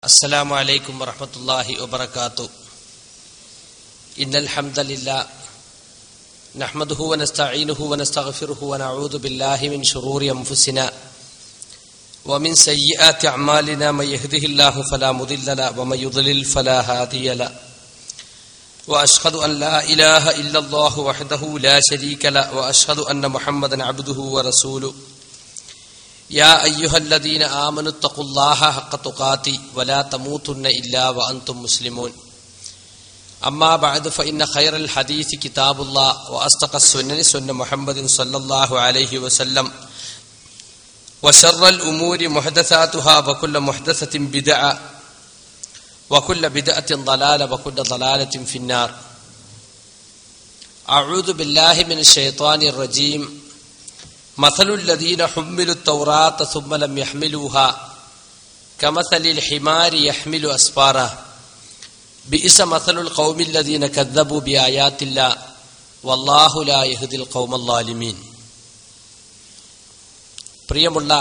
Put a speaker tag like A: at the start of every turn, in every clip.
A: السلام عليكم ورحمة الله وبركاته إن الحمد لله نحمده ونستعينه ونستغفره ونعوذ بالله من شرور أنفسنا ومن سيئات أعمالنا من يهده الله فلا مضل له ومن يضلل فلا هادي له وأشهد أن لا إله إلا الله وحده لا شريك له وأشهد أن محمدا عبده ورسوله يا أيها الذين آمنوا اتقوا الله حق تقاته ولا تموتن إلا وأنتم مسلمون أما بعد فإن خير الحديث كتاب الله وأصدق السنن سنة محمد صلى الله عليه وسلم وشر الأمور محدثاتها وكل محدثة بدعة وكل بدعة ضلالة وكل ضلالة في النار أعوذ بالله من الشيطان الرجيم مثل الذين حملوا التوراة ثم لم يحملوها كمثل الحمار يحمل أسفاره بئس مثل القوم الذين كذبوا بآيات الله والله لا يهدي القوم الظالمين പ്രിയമുള്ള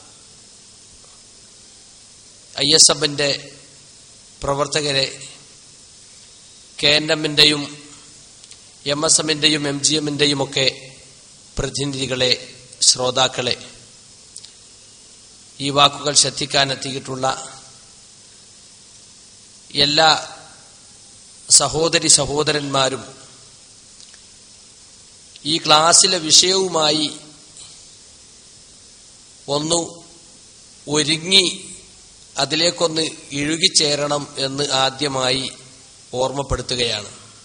A: I S എഫിൻ്റെ പ്രവർത്തകരെ കെ എൻ എമ്മിൻ്റെയും എം എസ് എമ്മിൻ്റെയും എം ജി എമ്മിൻ്റെയും ഒക്കെ പ്രതിനിധികളെ ശ്രോതാക്കളെ ഈ വാക്കുകൾ ശ്രദ്ധിക്കാനെത്തിയിട്ടുള്ള എല്ലാ സഹോദരി സഹോദരന്മാരും ഈ ക്ലാസ്സിലെ വിഷയവുമായി ഒന്ന് ഒരുങ്ങി അതിലേക്കൊന്ന് ഇഴുകിച്ചേരണം എന്ന് ആദ്യമായി ഓർമ്മപ്പെടുത്തുകയാണ്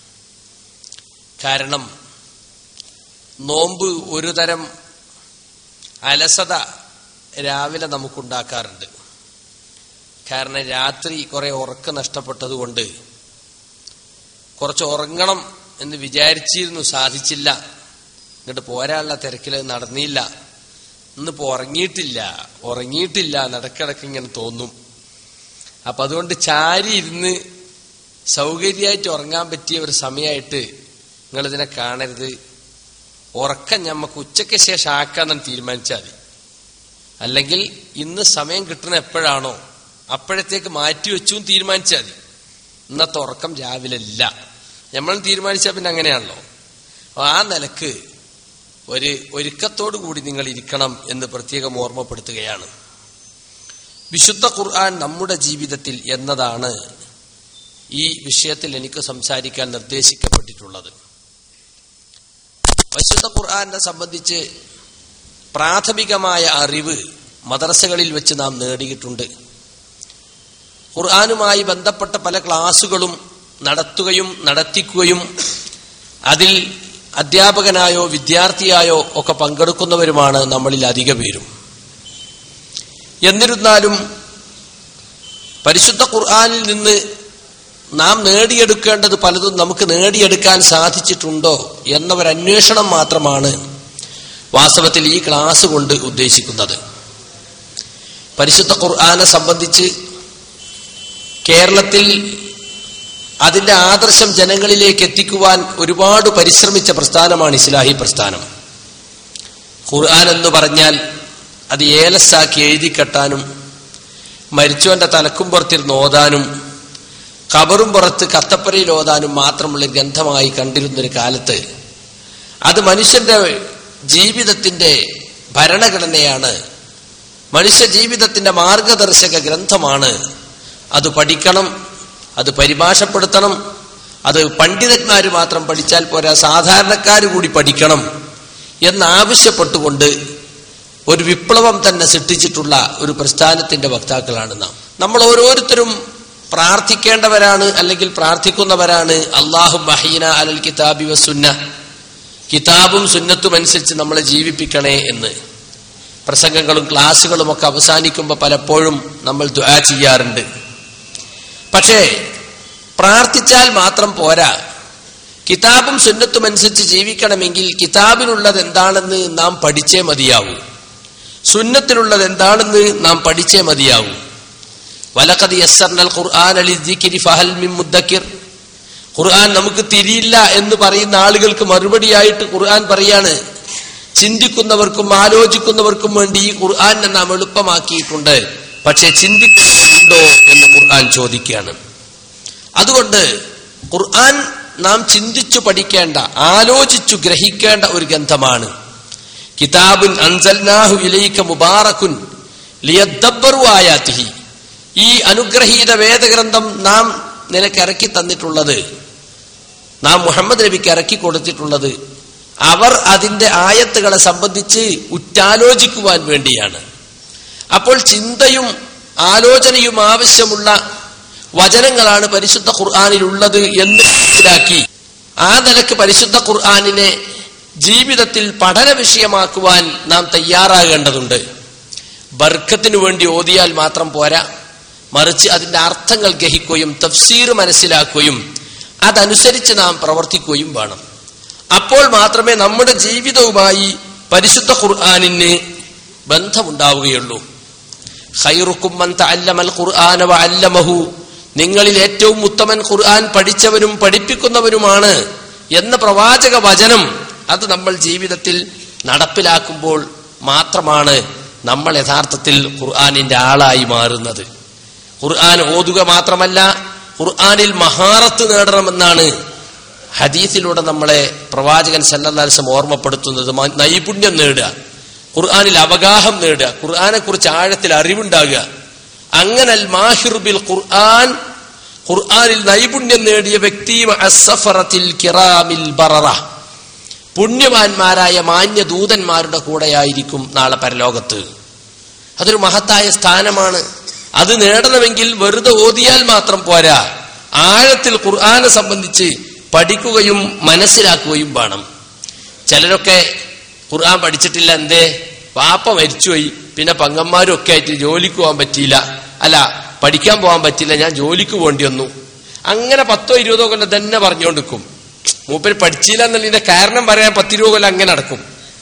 A: കാരണം നോമ്പ് ഒരു തരം അലസത രാവിലെ നമുക്കുണ്ടാക്കാറുണ്ട് കാരണം രാത്രി കുറെ ഉറക്കം നഷ്ടപ്പെട്ടതുകൊണ്ട് കുറച്ച് ഉറങ്ങണം എന്ന് വിചാരിച്ചിരുന്നു സാധിച്ചില്ല ഇങ്ങോട്ട് പോരാനുള്ള തിരക്കിൽ നടന്നില്ല ഇന്നിപ്പോ ഉറങ്ങിയിട്ടില്ല ഉറങ്ങിയിട്ടില്ല നടക്കിടക്ക് ഇങ്ങനെ തോന്നും അപ്പൊ അതുകൊണ്ട് ചാരി ഇരുന്ന് സൗകര്യമായിട്ട് ഉറങ്ങാൻ പറ്റിയ ഒരു സമയമായിട്ട് നിങ്ങളിതിനെ കാണരുത് ഉറക്കം ഞമ്മക്ക് ഉച്ചയ്ക്ക് ശേഷം ആക്കാന്നാണ് തീരുമാനിച്ചാൽ മതി അല്ലെങ്കിൽ ഇന്ന് സമയം കിട്ടുന്ന എപ്പോഴാണോ അപ്പോഴത്തേക്ക് മാറ്റി വെച്ചും തീരുമാനിച്ചാൽ മതി ഇന്നത്തെ ഉറക്കം രാവിലെ ഇല്ല നമ്മളും തീരുമാനിച്ചാൽ പിന്നെ അങ്ങനെയാണല്ലോ ആ നിലക്ക് ഒരു ഒരുക്കത്തോടു കൂടി നിങ്ങൾ ഇരിക്കണം എന്ന് പ്രത്യേകം ഓർമ്മപ്പെടുത്തുകയാണ് വിശുദ്ധ ഖുർആൻ നമ്മുടെ ജീവിതത്തിൽ എന്നതാണ് ഈ വിഷയത്തിൽ എനിക്ക് സംസാരിക്കാൻ നിർദ്ദേശിക്കപ്പെട്ടിട്ടുള്ളത് വിശുദ്ധ ഖുർആനെ സംബന്ധിച്ച് പ്രാഥമികമായ അറിവ് മദ്രസകളിൽ വെച്ച് നാം നേടിയിട്ടുണ്ട് ഖുർആാനുമായി ബന്ധപ്പെട്ട പല ക്ലാസുകളും നടത്തുകയും നടത്തിക്കുകയും അതിൽ അധ്യാപകനായോ വിദ്യാർത്ഥിയായോ ഒക്കെ പങ്കെടുക്കുന്നവരുമാണ് നമ്മളിൽ അധിക പേരും എന്നിരുന്നാലും പരിശുദ്ധ ഖുർആാനിൽ നിന്ന് നാം നേടിയെടുക്കേണ്ടത് പലതും നമുക്ക് നേടിയെടുക്കാൻ സാധിച്ചിട്ടുണ്ടോ എന്ന ഒരു അന്വേഷണം മാത്രമാണ് വാസ്തവത്തിൽ ഈ ക്ലാസ് കൊണ്ട് ഉദ്ദേശിക്കുന്നത് പരിശുദ്ധ ഖുർആാനെ സംബന്ധിച്ച് കേരളത്തിൽ അതിന്റെ ആദർശം ജനങ്ങളിലേക്ക് എത്തിക്കുവാൻ ഒരുപാട് പരിശ്രമിച്ച പ്രസ്ഥാനമാണ് ഇസ്ലാഹി പ്രസ്ഥാനം ഖുർആൻ എന്ന് പറഞ്ഞാൽ അത് ഏലസാക്കി എഴുതി കെട്ടാനും മരിച്ചവന്റെ തലക്കും പുറത്തിരുന്ന് ഓതാനും കബറും പുറത്ത് കത്തപ്പരയിൽ ഓതാനും മാത്രമുള്ള ഗ്രന്ഥമായി കണ്ടിരുന്നൊരു കാലത്ത് അത് മനുഷ്യന്റെ ജീവിതത്തിന്റെ ഭരണഘടനയാണ് മനുഷ്യ ജീവിതത്തിന്റെ മാർഗദർശക ഗ്രന്ഥമാണ് അത് പഠിക്കണം അത് പരിഭാഷപ്പെടുത്തണം അത് പണ്ഡിതന്മാർ മാത്രം പഠിച്ചാൽ പോരാ സാധാരണക്കാർ കൂടി പഠിക്കണം എന്നാവശ്യപ്പെട്ടുകൊണ്ട് ഒരു വിപ്ലവം തന്നെ സൃഷ്ടിച്ചിട്ടുള്ള ഒരു പ്രസ്ഥാനത്തിന്റെ വക്താക്കളാണ് നാം നമ്മൾ ഓരോരുത്തരും പ്രാർത്ഥിക്കേണ്ടവരാണ് അല്ലെങ്കിൽ പ്രാർത്ഥിക്കുന്നവരാണ് അള്ളാഹു ബഹീന അലൽ കിതാബി വസുന്ന കിതാബും സുന്നത്തും അനുസരിച്ച് നമ്മളെ ജീവിപ്പിക്കണേ എന്ന് പ്രസംഗങ്ങളും ക്ലാസ്സുകളും ഒക്കെ അവസാനിക്കുമ്പോൾ പലപ്പോഴും നമ്മൾ ദുആ ചെയ്യാറുണ്ട് പക്ഷേ പ്രാർത്ഥിച്ചാൽ മാത്രം പോരാ കിതാബും സുന്നത്തും അനുസരിച്ച് ജീവിക്കണമെങ്കിൽ കിതാബിനുള്ളത് എന്താണെന്ന് നാം പഠിച്ചേ മതിയാവൂ സുന്നത്തിനുള്ളത് എന്താണെന്ന് നാം പഠിച്ചേ മതിയാവൂ വലക്കത് യസ്സർനൽ ഖുർആൻ അലി ഫഹൽ മിൻ മുദ്ദക്കിർ ഖുർആൻ നമുക്ക് തിരിയില്ല എന്ന് പറയുന്ന ആളുകൾക്ക് മറുപടിയായിട്ട് ഖുർആൻ പറയാണ് ചിന്തിക്കുന്നവർക്കും ആലോചിക്കുന്നവർക്കും വേണ്ടി ഈ ഖുർആനെ നാം എളുപ്പമാക്കിയിട്ടുണ്ട് പക്ഷെ ചിന്തിക്കുന്നുണ്ടോ എന്ന് ഖുർആൻ ചോദിക്കുകയാണ് അതുകൊണ്ട് ഖുർആൻ നാം ചിന്തിച്ചു പഠിക്കേണ്ട ആലോചിച്ചു ഗ്രഹിക്കേണ്ട ഒരു ഗ്രന്ഥമാണ് കിതാബുൻ അൻസൽനാഹു ഇലൈക മുബാറക്കുൻ ലിയദ്ദബ്ബറു ആയാതിഹി ഈ അനുഗ്രഹീത വേദഗ്രന്ഥം നാം നിനക്ക് ഇറക്കി തന്നിട്ടുള്ളത് നാം മുഹമ്മദ് നബിക്ക് ഇറക്കി കൊടുത്തിട്ടുള്ളത് അവർ അതിന്റെ ആയത്തുകളെ സംബന്ധിച്ച് ഉറ്റാലോചിക്കുവാൻ വേണ്ടിയാണ് അപ്പോൾ ചിന്തയും ആലോചനയും ആവശ്യമുള്ള വചനങ്ങളാണ് പരിശുദ്ധ ഖുർആാനിലുള്ളത് എന്ന് മനസ്സിലാക്കി ആ നിലക്ക് പരിശുദ്ധ ഖുർആാനിനെ ജീവിതത്തിൽ പഠന വിഷയമാക്കുവാൻ നാം തയ്യാറാകേണ്ടതുണ്ട് ബർക്കത്തിനു വേണ്ടി ഓതിയാൽ മാത്രം പോരാ മറിച്ച് അതിന്റെ അർത്ഥങ്ങൾ ഗ്രഹിക്കുകയും തഫ്സീർ മനസ്സിലാക്കുകയും അതനുസരിച്ച് നാം പ്രവർത്തിക്കുകയും വേണം അപ്പോൾ മാത്രമേ നമ്മുടെ ജീവിതവുമായി പരിശുദ്ധ ഖുർആാനിന് ബന്ധമുണ്ടാവുകയുള്ളൂ ഖൈറുക്കും മൻ തഅല്ലമൽ ഖുർആന വഅല്ലമഹു നിങ്ങളിൽ ഏറ്റവും ഉത്തമൻ ഖുർആൻ പഠിച്ചവനും പഠിപ്പിക്കുന്നവനുമാണ് എന്ന പ്രവാചക വചനം അത് നമ്മൾ ജീവിതത്തിൽ നടപ്പിലാക്കുമ്പോൾ മാത്രമാണ് നമ്മൾ യഥാർത്ഥത്തിൽ ഖുർആാനിന്റെ ആളായി മാറുന്നത് ഖുർആൻ ഓതുക മാത്രമല്ല ഖുർആാനിൽ മഹാറത്ത് നേടണമെന്നാണ് ഹദീസിലൂടെ നമ്മളെ പ്രവാചകൻ സല്ലാസം ഓർമ്മപ്പെടുത്തുന്നത് മ- നൈപുണ്യം നേടുക ഖുർആാനിൽ അവഗാഹം നേടുക ഖുർആനെ കുറിച്ച് ആഴത്തിൽ അറിവുണ്ടാകുക അങ്ങനൽ മാഹിർ ബിൽ ഖുർആൻ ഖുർആനിൽ നൈപുണ്യം നേടിയ വ്യക്തി അസ്സഫറത്തിൽ കിറാമിൽ ബററ പുണ്യവാന്മാരായ മാന്യ ദൂതന്മാരുടെ കൂടെയായിരിക്കും നാളെ പരലോകത്ത് അതൊരു മഹത്തായ സ്ഥാനമാണ് അത് നേടണമെങ്കിൽ വെറുതെ ഓതിയാൽ മാത്രം പോരാ ആഴത്തിൽ ഖുർആനെ സംബന്ധിച്ച് പഠിക്കുകയും മനസ്സിലാക്കുകയും വേണം ചിലരൊക്കെ ഖുർആൻ പഠിച്ചിട്ടില്ല എന്തേ വാപ്പ മരിച്ചുപോയി പിന്നെ പങ്കന്മാരും ഒക്കെ ആയിട്ട് ജോലിക്ക് പോകാൻ പറ്റിയില്ല അല്ല പഠിക്കാൻ പോകാൻ പറ്റില്ല ഞാൻ ജോലിക്ക് പോകേണ്ടി വന്നു അങ്ങനെ പത്തോ ഇരുപതോ കൊല്ലം തന്നെ പറഞ്ഞുകൊണ്ടിരിക്കും മൂപ്പര് പഠിച്ചില്ല എന്നുള്ളതിന്റെ കാരണം പറയാൻ പത്തിരുപത് കൊല്ലം അങ്ങനെ നടക്കും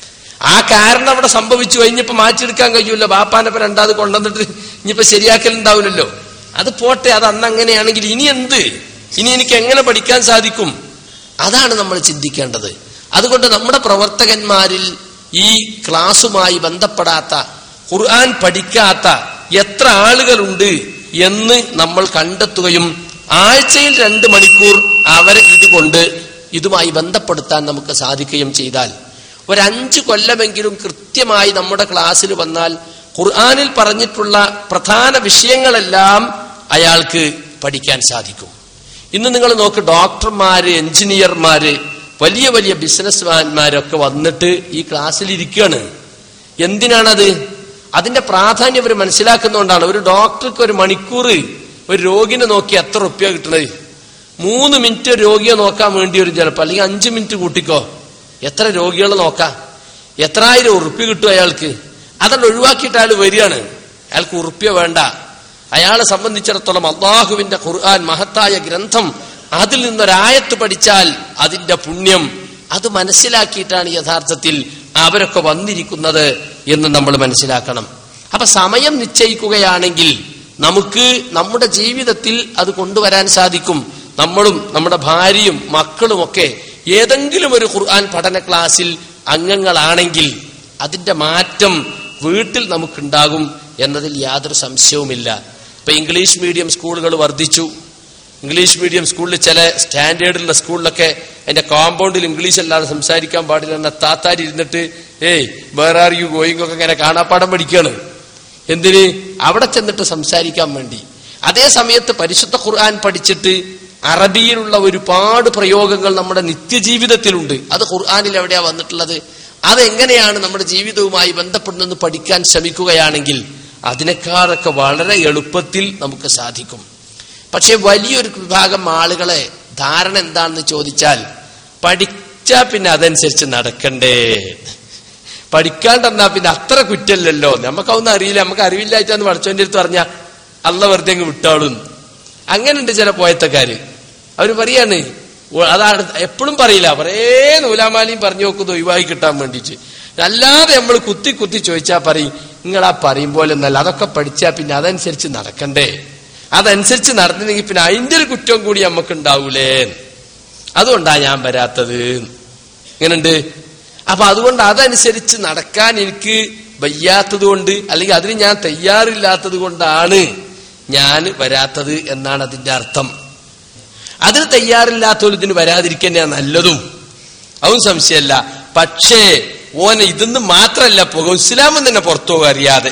A: ആ കാരണം അവിടെ സംഭവിച്ചു കഴിഞ്ഞപ്പോ മാറ്റിയെടുക്കാൻ കഴിയൂല ബാപ്പാനപ്പ രണ്ടാമത് കൊണ്ടുവന്നിട്ട് ഇനിയിപ്പോ ശരിയാക്കലുണ്ടാവില്ലല്ലോ അത് പോട്ടെ അത് അന്ന് അങ്ങനെയാണെങ്കിൽ ഇനി എന്ത് ഇനി എനിക്ക് എങ്ങനെ പഠിക്കാൻ സാധിക്കും അതാണ് നമ്മൾ ചിന്തിക്കേണ്ടത് അതുകൊണ്ട് നമ്മുടെ പ്രവർത്തകന്മാരിൽ ഈ ക്ലാസുമായി ബന്ധപ്പെടാത്ത ഖുർആൻ പഠിക്കാത്ത എത്ര ആളുകളുണ്ട് എന്ന് നമ്മൾ കണ്ടെത്തുകയും ആഴ്ചയിൽ രണ്ട് മണിക്കൂർ അവരെ ഇതുകൊണ്ട് ഇതുമായി ബന്ധപ്പെടുത്താൻ നമുക്ക് സാധിക്കുകയും ചെയ്താൽ ഒരു അഞ്ച് കൊല്ലമെങ്കിലും കൃത്യമായി നമ്മുടെ ക്ലാസ്സിൽ വന്നാൽ ഖുർആനിൽ പറഞ്ഞിട്ടുള്ള പ്രധാന വിഷയങ്ങളെല്ലാം അയാൾക്ക് പഠിക്കാൻ സാധിക്കും ഇന്ന് നിങ്ങൾ നോക്ക് ഡോക്ടർമാര് എഞ്ചിനീയർമാര് വലിയ വലിയ ബിസിനസ്മാൻമാരൊക്കെ വന്നിട്ട് ഈ ക്ലാസ്സിൽ ഇരിക്കുകയാണ് എന്തിനാണത് അതിന്റെ പ്രാധാന്യം അവർ മനസ്സിലാക്കുന്നതുകൊണ്ടാണ് ഒരു ഡോക്ടർക്ക് ഒരു മണിക്കൂർ ഒരു രോഗിനെ നോക്കി എത്ര റുപ്യ കിട്ടണത് മൂന്ന് മിനിറ്റ് രോഗിയെ നോക്കാൻ വേണ്ടി ഒരു ചിലപ്പോൾ അല്ലെങ്കിൽ അഞ്ച് മിനിറ്റ് കൂട്ടിക്കോ എത്ര രോഗികളെ നോക്കാം എത്രായിരം ഉറുപ്പ്യ കിട്ടും അയാൾക്ക് അതല്ല ഒഴിവാക്കിയിട്ട് അയാൾ വരികയാണ് അയാൾക്ക് ഉറുപ്പ്യ വേണ്ട അയാളെ സംബന്ധിച്ചിടത്തോളം അള്ളാഹുവിന്റെ ഖുർആൻ മഹത്തായ ഗ്രന്ഥം അതിൽ നിന്നൊരായത്ത് പഠിച്ചാൽ അതിന്റെ പുണ്യം അത് മനസ്സിലാക്കിയിട്ടാണ് യഥാർത്ഥത്തിൽ അവരൊക്കെ വന്നിരിക്കുന്നത് എന്ന് നമ്മൾ മനസ്സിലാക്കണം അപ്പൊ സമയം നിശ്ചയിക്കുകയാണെങ്കിൽ നമുക്ക് നമ്മുടെ ജീവിതത്തിൽ അത് കൊണ്ടുവരാൻ സാധിക്കും നമ്മളും നമ്മുടെ ഭാര്യയും മക്കളും ഒക്കെ ഏതെങ്കിലും ഒരു ഖുർആൻ പഠന ക്ലാസ്സിൽ അംഗങ്ങളാണെങ്കിൽ അതിന്റെ മാറ്റം വീട്ടിൽ നമുക്കുണ്ടാകും എന്നതിൽ യാതൊരു സംശയവുമില്ല ഇപ്പൊ ഇംഗ്ലീഷ് മീഡിയം സ്കൂളുകൾ വർദ്ധിച്ചു ഇംഗ്ലീഷ് മീഡിയം സ്കൂളിൽ ചില സ്റ്റാൻഡേർഡുള്ള സ്കൂളിലൊക്കെ എന്റെ കോമ്പൗണ്ടിൽ ഇംഗ്ലീഷ് അല്ലാതെ സംസാരിക്കാൻ പാടില്ല എന്ന താത്താരി ഇരുന്നിട്ട് ഏയ് വേറെ ആർ യു ഗോയിങ് ഒക്കെ ഇങ്ങനെ കാണാപ്പാടം പഠിക്കുകയാണ് എന്തിന് അവിടെ ചെന്നിട്ട് സംസാരിക്കാൻ വേണ്ടി അതേ സമയത്ത് പരിശുദ്ധ ഖുർആൻ പഠിച്ചിട്ട് അറബിയിലുള്ള ഒരുപാട് പ്രയോഗങ്ങൾ നമ്മുടെ നിത്യജീവിതത്തിലുണ്ട് അത് ഖുർആനിൽ എവിടെയാ വന്നിട്ടുള്ളത് അതെങ്ങനെയാണ് നമ്മുടെ ജീവിതവുമായി ബന്ധപ്പെടുന്നത് പഠിക്കാൻ ശ്രമിക്കുകയാണെങ്കിൽ അതിനേക്കാളൊക്കെ വളരെ എളുപ്പത്തിൽ നമുക്ക് സാധിക്കും പക്ഷെ വലിയൊരു വിഭാഗം ആളുകളെ ധാരണ എന്താണെന്ന് ചോദിച്ചാൽ പഠിച്ചാ പിന്നെ അതനുസരിച്ച് നടക്കണ്ടേ പഠിക്കാണ്ടെന്നാ പിന്നെ അത്ര കുറ്റല്ലല്ലോ നമുക്കൊന്നും അറിയില്ല നമുക്ക് അറിവില്ലായിട്ടാന്ന് പഠിച്ചോന്റെ അടുത്ത് പറഞ്ഞ അല്ല വെറുതെ അങ്ങ് വിട്ടാളും അങ്ങനെയുണ്ട് ചില പോയത്തക്കാര് അവര് പറയാണ് ഓ- അതാണ് എപ്പോഴും പറയില്ല കുറേ നൂലാമാലിയും പറഞ്ഞു നോക്കുന്നത് ഒഴിവായി കിട്ടാൻ വേണ്ടിയിട്ട് അല്ലാതെ നമ്മൾ കുത്തി കുത്തി ചോദിച്ചാൽ പറയും നിങ്ങൾ ആ പറയും പോലെ ഒന്നല്ല അതൊക്കെ പഠിച്ചാൽ പിന്നെ അതനുസരിച്ച് നടക്കണ്ടേ അതനുസരിച്ച് നടന്നില്ലെങ്കിൽ പിന്നെ അതിന്റെ ഒരു കുറ്റം കൂടി നമുക്ക് ഉണ്ടാവൂലേ അതുകൊണ്ടാ ഞാൻ വരാത്തത് ഇങ്ങനുണ്ട് അപ്പൊ അതുകൊണ്ട് അതനുസരിച്ച് നടക്കാൻ എനിക്ക് വയ്യാത്തത് കൊണ്ട് അല്ലെങ്കിൽ അതിന് ഞാൻ തയ്യാറില്ലാത്തത് കൊണ്ടാണ് ഞാൻ വരാത്തത് എന്നാണ് അതിന്റെ അർത്ഥം അതിന് തയ്യാറില്ലാത്തവർ ഇതിന് വരാതിരിക്കുന്നതാണ് നല്ലതും അതും സംശയമല്ല പക്ഷേ ഓനെ ഇതൊന്നും മാത്രമല്ല പോകും ഇസ്ലാമും തന്നെ പുറത്തു പോകുക അറിയാതെ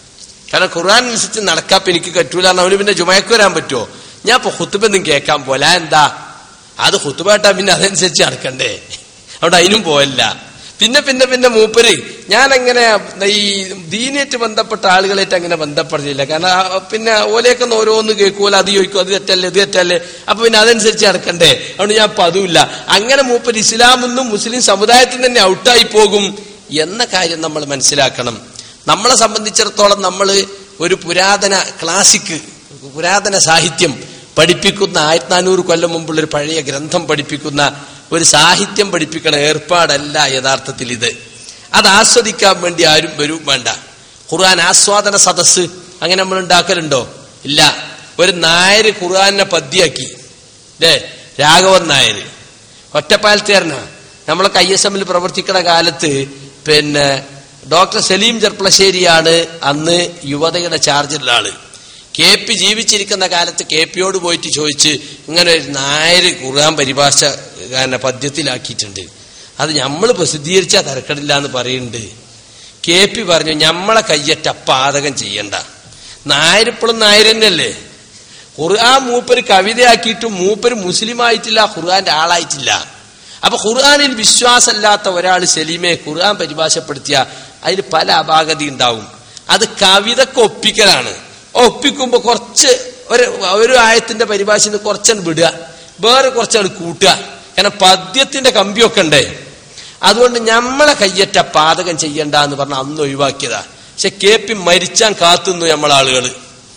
A: കാരണം ഖുർആൻ അനുസരിച്ച് നടക്കാപ്പ് എനിക്ക് പറ്റൂല അവന് പിന്നെ ജുമയക്ക് വരാൻ പറ്റുമോ ഞാൻ ഇപ്പൊ ഹുത്തുബൊന്നും കേൾക്കാൻ പോല എന്താ അത് ഹുത്തുബാട്ടാ പിന്നെ അതനുസരിച്ച് നടക്കണ്ടേ അവിടെ അതിനും പോവല്ല പിന്നെ പിന്നെ പിന്നെ മൂപ്പര് ഞാൻ അങ്ങനെ ഈ ദീനായിട്ട് ബന്ധപ്പെട്ട ആളുകളായിട്ട് അങ്ങനെ ബന്ധപ്പെടില്ല കാരണം ആ പിന്നെ ഓലെയൊക്കെ ഓരോന്ന് കേൾക്കൂല അത് ചോദിക്കും അത് തെറ്റല്ലേ ഇത് തെറ്റല്ലേ അപ്പൊ പിന്നെ അതനുസരിച്ച് നടക്കണ്ടേ അതുകൊണ്ട് ഞാൻ ഇപ്പൊ അതുമില്ല അങ്ങനെ മൂപ്പര് ഇസ്ലാമെന്നും മുസ്ലിം സമുദായത്തിൽ തന്നെ ഔട്ടായി പോകും എന്ന കാര്യം നമ്മൾ മനസ്സിലാക്കണം നമ്മളെ സംബന്ധിച്ചിടത്തോളം നമ്മൾ ഒരു പുരാതന ക്ലാസിക് പുരാതന സാഹിത്യം പഠിപ്പിക്കുന്ന ആയിരത്തി നാനൂറ് കൊല്ലം മുമ്പുള്ള ഒരു പഴയ ഗ്രന്ഥം പഠിപ്പിക്കുന്ന ഒരു സാഹിത്യം പഠിപ്പിക്കണ ഏർപ്പാടല്ല യഥാർത്ഥത്തിൽ ഇത് അത് ആസ്വദിക്കാൻ വേണ്ടി ആരും വരും വേണ്ട ഖുർആൻ ആസ്വാദന സദസ്സ് അങ്ങനെ നമ്മൾ ഉണ്ടാക്കലുണ്ടോ ഇല്ല ഒരു നായര് ഖുർആനെ പദ്യാക്കി അല്ലേ രാഘവൻ നായര് ഒറ്റപ്പാലത്തേരനാ നമ്മളൊക്കെ ഐ എസ് എമ്മിൽ പ്രവർത്തിക്കുന്ന കാലത്ത് പിന്നെ ഡോക്ടർ സലീം ചെർപ്പളശ്ശേരിയാണ് അന്ന് യുവതയുടെ ചാർജുള്ള ആള് കെ പി ജീവിച്ചിരിക്കുന്ന കാലത്ത് കെ പിയോട് പോയിട്ട് ചോദിച്ച് ഇങ്ങനെ ഒരു നായര് ഖുർആൻ പരിഭാഷ പിന്നെ പദ്യത്തിലാക്കിയിട്ടുണ്ട് അത് നമ്മൾ പ്രസിദ്ധീകരിച്ചാൽ തരക്കടില്ല എന്ന് പറയുന്നുണ്ട് കെ പി പറഞ്ഞു ഞമ്മളെ കയ്യറ്റ പാതകം ചെയ്യണ്ട നായരിപ്പോഴും നായർ തന്നെയല്ലേ ഖുർആൻ മൂപ്പര് കവിതയാക്കിയിട്ടും മൂപ്പര് മുസ്ലിം ആയിട്ടില്ല ഖുർആന്റെ ആളായിട്ടില്ല അപ്പൊ ഖുർആനിൽ വിശ്വാസമില്ലാത്ത ഒരാൾ സലീമെ ഖുർആൻ പരിഭാഷപ്പെടുത്തിയ അതിൽ പല അപാകത ഉണ്ടാവും അത് കവിതക്ക് ഒപ്പിക്കലാണ് ഒപ്പിക്കുമ്പോ കുറച്ച് ഒരു ഒരു ആയത്തിന്റെ പരിഭാഷയിൽ നിന്ന് കുറച്ചങ്ങ് വിടുക വേറെ കുറച്ചങ്ങ് കൂട്ടുക കാരണം പദ്യത്തിന്റെ കമ്പിയൊക്കെ ഉണ്ടേ അതുകൊണ്ട് നമ്മളെ കയ്യറ്റ പാതകം ചെയ്യണ്ട എന്ന് പറഞ്ഞ അന്ന് ഒഴിവാക്കിയതാ പക്ഷെ കെ പി മരിച്ചാൻ കാത്തുന്നു നമ്മളെ ആളുകള്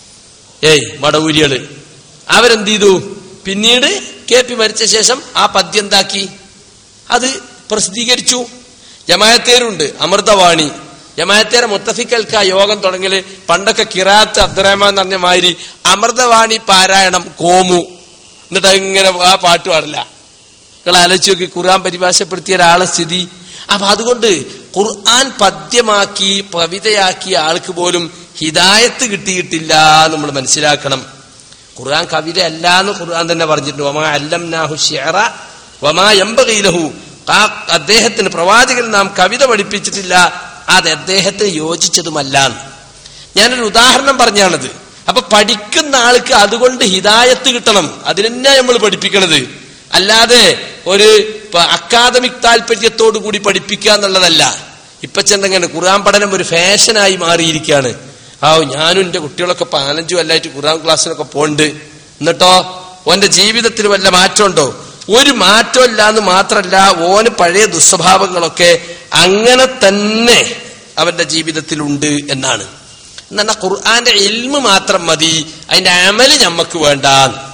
A: ഏയ് മടവൂരികള് അവരെന്ത് ചെയ്തു പിന്നീട് കെ പി മരിച്ച ശേഷം ആ പദ്യം എന്താക്കി അത് പ്രസിദ്ധീകരിച്ചു ജമായത്തേരുണ്ട് അമൃതവാണി ജമായത്തേരെ മുത്തഫിക്കൽക്ക യോഗം തുടങ്ങല് പണ്ടൊക്കെ കിറാത്ത് അബ്ദുറഹ്മാൻ എന്ന് പറഞ്ഞ മാതിരി അമൃതവാണി പാരായണം കോമു എന്നിട്ട് ഇങ്ങനെ ആ പാട്ട് പാടില്ല നിങ്ങൾ ആലോചിച്ച് നോക്കി ഖുർആൻ പരിഭാഷപ്പെടുത്തിയ ഒരാളെ സ്ഥിതി അപ്പൊ അതുകൊണ്ട് ഖുർആൻ പദ്യമാക്കി കവിതയാക്കിയ ആൾക്ക് പോലും ഹിദായത്ത് കിട്ടിയിട്ടില്ല നമ്മൾ മനസ്സിലാക്കണം ഖുർആൻ കവിത അല്ല എന്ന് ഖുർആൻ തന്നെ പറഞ്ഞിട്ടുണ്ട് വമാ അല്ലം നാഹു ഷിഅറ വമാ യംബഗീലഹു ആ അദ്ദേഹത്തിന് പ്രവാചകൻ നാം കവിത പഠിപ്പിച്ചിട്ടില്ല അത് അദ്ദേഹത്തിന് യോജിച്ചതുമല്ല ഞാനൊരു ഉദാഹരണം പറഞ്ഞാണത് അപ്പൊ പഠിക്കുന്ന ആൾക്ക് അതുകൊണ്ട് ഹിദായത്ത് കിട്ടണം അതിനെന്നെ നമ്മൾ പഠിപ്പിക്കണത് അല്ലാതെ ഒരു അക്കാദമിക് താല്പര്യത്തോടു കൂടി പഠിപ്പിക്കുക എന്നുള്ളതല്ല ഇപ്പൊ ചെന്നങ്ങനെ ഖുർആൻ പഠനം ഒരു ഫാഷനായി മാറിയിരിക്കുകയാണ് ആ ഞാനും എന്റെ കുട്ടികളൊക്കെ പതിനഞ്ചു കൊല്ലായിട്ട് ഖുർആൻ ക്ലാസ്സിനൊക്കെ പോണ്ട് എന്നിട്ടോ ഓന്റെ ജീവിതത്തിൽ വല്ല മാറ്റമുണ്ടോ ഒരു മാറ്റമില്ല എന്ന് മാത്രമല്ല ഓന് പഴയ ദുസ്വഭാവങ്ങളൊക്കെ അങ്ങനെ തന്നെ അവന്റെ ജീവിതത്തിലുണ്ട് എന്നാണ് എന്നാ ഖുർആന്റെ ഇൽമ് മാത്രം മതി അതിന്റെ അമല് ഞമ്മക്ക് വേണ്ട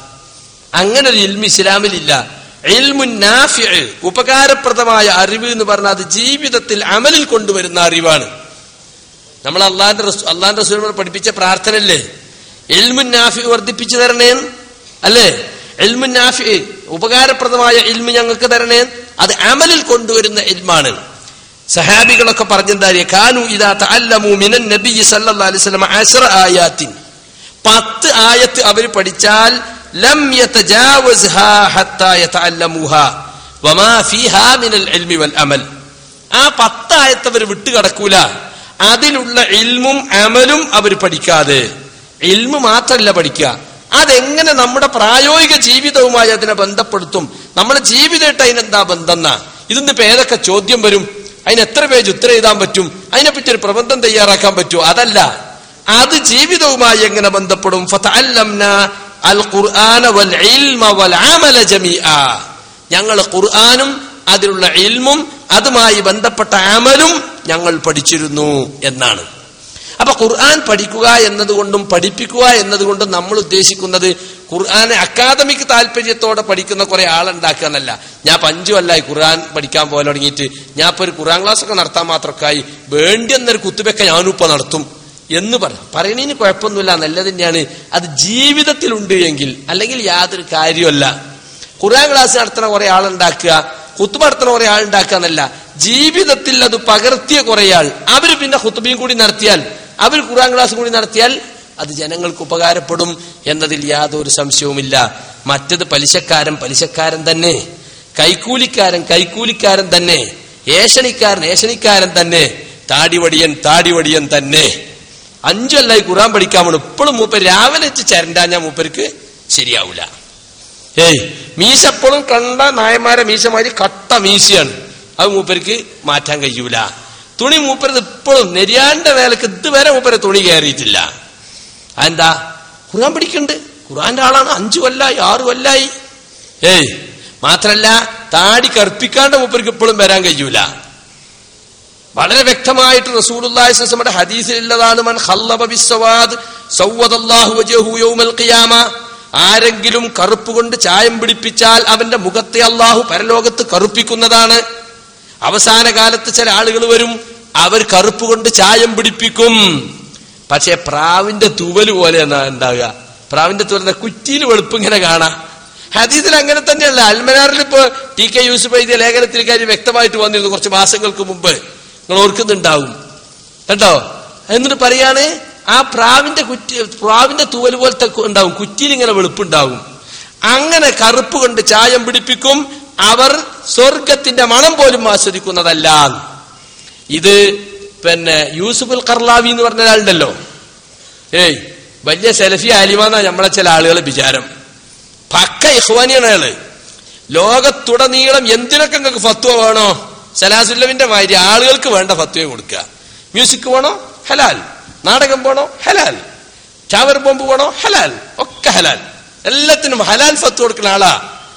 A: അങ്ങനെ ഒരു ഇൽമ് ഇസ്ലാമിലില്ല ഇൽമുൻ നാഫി ഉപകാരപ്രദമായ അറിവ് എന്ന് പറഞ്ഞാൽ അത് ജീവിതത്തിൽ അമലിൽ കൊണ്ടുവരുന്ന അറിവാണ് നമ്മൾ അള്ളാന്റെ അള്ളാന്റെ റസൂൽ പഠിപ്പിച്ച പ്രാർത്ഥനല്ലേ എൽമുൻ നാഫി വർദ്ധിപ്പിച്ചു തരണേ അല്ലേ എൽമുൻ നാഫി ഉപകാരപ്രദമായ ഇൽമു ഞങ്ങൾക്ക് തരണേ അത് അമലിൽ കൊണ്ടുവരുന്ന ഇൽമാണ് സഹാബികളൊക്കെ പറഞ്ഞെന്താ കാനു ഇതാ തഅല്ലമു മിനൻ നബി സല്ലല്ലാഹു അലൈഹി വസല്ലം അശ്റ ആയാത്തിൻ പത്ത് ആയത്ത് അവർ പഠിച്ചാൽ ലം യതജാവസ്ഹാ ഹത്താ യതഅല്ലമുഹാ വമാ ഫീഹാ മിനൽ ഇൽമി വൽ അമൽ ആ പത്ത് ആയത്ത് അവർ വിട്ടുകടക്കൂല അതിലുള്ള ഇൽമും അമലും അവർ പഠിക്കാതെ ഇൽമു മാത്രമല്ല പഠിക്കുക അതെങ്ങനെ നമ്മുടെ പ്രായോഗിക ജീവിതവുമായി അതിനെ ബന്ധപ്പെടുത്തും നമ്മുടെ ജീവിതമായിട്ട് അതിനെന്താ ബന്ധം എന്നാ ഇതിന്ന് ഇപ്പൊ ഏതൊക്കെ ചോദ്യം വരും അതിന് എത്ര പേജ് ഉത്തരം എഴുതാൻ പറ്റും അതിനെപ്പറ്റി ഒരു പ്രബന്ധം തയ്യാറാക്കാൻ പറ്റുമോ അതല്ല അത് ജീവിതവുമായി എങ്ങനെ ബന്ധപ്പെടും അൽ ഖുർആന വൽ ഇൽമ വൽ അമല ജമീഅ ഞങ്ങൾ ഖുർആനും അതിലുള്ള ഇൽമും അതുമായി ബന്ധപ്പെട്ട അമലും ഞങ്ങൾ പഠിച്ചിരുന്നു എന്നാണ് അപ്പൊ ഖുർആൻ പഠിക്കുക എന്നതുകൊണ്ടും പഠിപ്പിക്കുക എന്നതുകൊണ്ടും നമ്മൾ ഉദ്ദേശിക്കുന്നത് ഖുർആനെ അക്കാദമിക് താല്പര്യത്തോടെ പഠിക്കുന്ന കുറെ ആളുണ്ടാക്കുക എന്നല്ല ഞാൻ പഞ്ചു അല്ലായി ഖുർആൻ പഠിക്കാൻ പോലെ തുടങ്ങിയിട്ട് ഞാൻ ഇപ്പൊ ഒരു ഖുർആൻ ക്ലാസ് ഒക്കെ നടത്താൻ മാത്രമൊക്കെ വേണ്ടി എന്നൊരു കുത്തുബൊക്കെ ഞാനും ഇപ്പൊ നടത്തും എന്ന് പറ പറയണതിന് കുഴപ്പമൊന്നുമില്ല നല്ല തന്നെയാണ് അത് ജീവിതത്തിലുണ്ട് എങ്കിൽ അല്ലെങ്കിൽ യാതൊരു കാര്യമല്ല ഖുർആൻ ക്ലാസ് നടത്തുന്ന കുറെ ആളുണ്ടാക്കുക കുത്തു നടത്തുന്ന കുറെ ആളുണ്ടാക്കുക എന്നല്ല ജീവിതത്തിൽ അത് പകർത്തിയ കുറയാൾ അവർ പിന്നെ ഹുത്തുബയും കൂടി നടത്തിയാൽ അവർ ഖുറാൻ ക്ലാസ് കൂടി നടത്തിയാൽ അത് ജനങ്ങൾക്ക് ഉപകാരപ്പെടും എന്നതിൽ യാതൊരു സംശയവുമില്ല മറ്റത് പലിശക്കാരൻ പലിശക്കാരൻ തന്നെ കൈക്കൂലിക്കാരൻ കൈക്കൂലിക്കാരൻ തന്നെ ഏഷണിക്കാരൻ ഏഷണിക്കാരൻ തന്നെ താടിവടിയൻ താടിവടിയൻ തന്നെ അഞ്ചല്ലായി ഖുറാൻ പഠിക്കാൻ വേണം ഇപ്പോഴും മൂപ്പർ രാവിലെ വെച്ച് ചരണ്ടാഞ്ഞാ മൂപ്പർക്ക് ശരിയാവൂല ഏയ് മീശ എപ്പോഴും കണ്ട നായന്മാരെ മീശമാരി കട്ട മീശയാണ് അത് മൂപ്പർക്ക് മാറ്റാൻ കഴിയൂല തുണി മൂപ്പരത് ഇപ്പോഴും നെരിയാന്റെ വേലക്ക് ഇതുവരെ മൂപ്പരെ തുണി കയറിയിട്ടില്ല അതെന്താ ഖുർആൻ പഠിക്കണ്ട് ഖുർആന്റെ ആളാണ് അഞ്ചു കൊല്ലായി ആറു കൊല്ലായി ഏയ് മാത്രല്ല താടി കറുപ്പിക്കാണ്ട് മൂപ്പർക്ക് ഇപ്പോഴും വരാൻ കഴിയൂല വളരെ വ്യക്തമായിട്ട് റസൂലുള്ളാഹിന്റെ ഹദീസിലുള്ളതാണ് മൻ ഖല്ലബ ബിസ്സവാദ് സവ്വദല്ലാഹു വജഹു യൗമൽ ഖിയാമ ആരെങ്കിലും കറുപ്പ് കൊണ്ട് ചായം പിടിപ്പിച്ചാൽ അവന്റെ മുഖത്തെ അള്ളാഹു പരലോകത്ത് കറുപ്പിക്കുന്നതാണ് അവസാന കാലത്ത് ചില ആളുകൾ വരും അവർ കറുപ്പ് കൊണ്ട് ചായം പിടിപ്പിക്കും പക്ഷെ പ്രാവിന്റെ തൂവല് പോലെ എന്നാ ഉണ്ടാവുക പ്രാവിന്റെ തൂവൽ കുറ്റിയിൽ വെളുപ്പ് ഇങ്ങനെ കാണാം ഹദീസിൽ അങ്ങനെ തന്നെയല്ല അൽമനാറിൽ ഇപ്പോ ടി കെ യൂസുഫ് എഴുതിയ ലേഖനത്തിൽ കാര്യം വ്യക്തമായിട്ട് വന്നിരുന്നു കുറച്ച് മാസങ്ങൾക്ക് മുമ്പ് നിങ്ങൾ ഓർക്കുന്നുണ്ടാവും കേട്ടോ എന്നിട്ട് പറയാണ് ആ പ്രാവിന്റെ കുറ്റി പ്രാവിന്റെ തൂവൽ പോലത്തെ കു- ഉണ്ടാവും കുറ്റിയിൽ ഇങ്ങനെ വെളുപ്പുണ്ടാവും അങ്ങനെ കറുപ്പ് കൊണ്ട് ചായം പിടിപ്പിക്കും അവർ സ്വർഗത്തിന്റെ മണം പോലും ആസ്വദിക്കുന്നതല്ല ഇത് പിന്നെ യൂസുഫുൽ കർലാവി എന്ന് പറഞ്ഞ ഒരാളുണ്ടല്ലോ ഏയ് വലിയ സെലഫി ആലിമാന്നാ നമ്മളെ ചില ആളുകൾ വിചാരം പക്ക ഇഹ്വാനിയാണ് അയാള് ലോകത്തുടനീളം എന്തിനൊക്കെ നിങ്ങൾക്ക് ഫത്വ വേണോ സലാസുല്ലവിന്റെ മാതിരി ആളുകൾക്ക് വേണ്ട ഫത്വയെ കൊടുക്കുക മ്യൂസിക് വേണോ ഹലാൽ നാടകം വേണോ ഹലാൽ ചാവർ ബോംബ് വേണോ ഹലാൽ ഒക്കെ ഹലാൽ എല്ലാത്തിനും ഹലാൽ ഫത്വ കൊടുക്കുന്ന ആളാ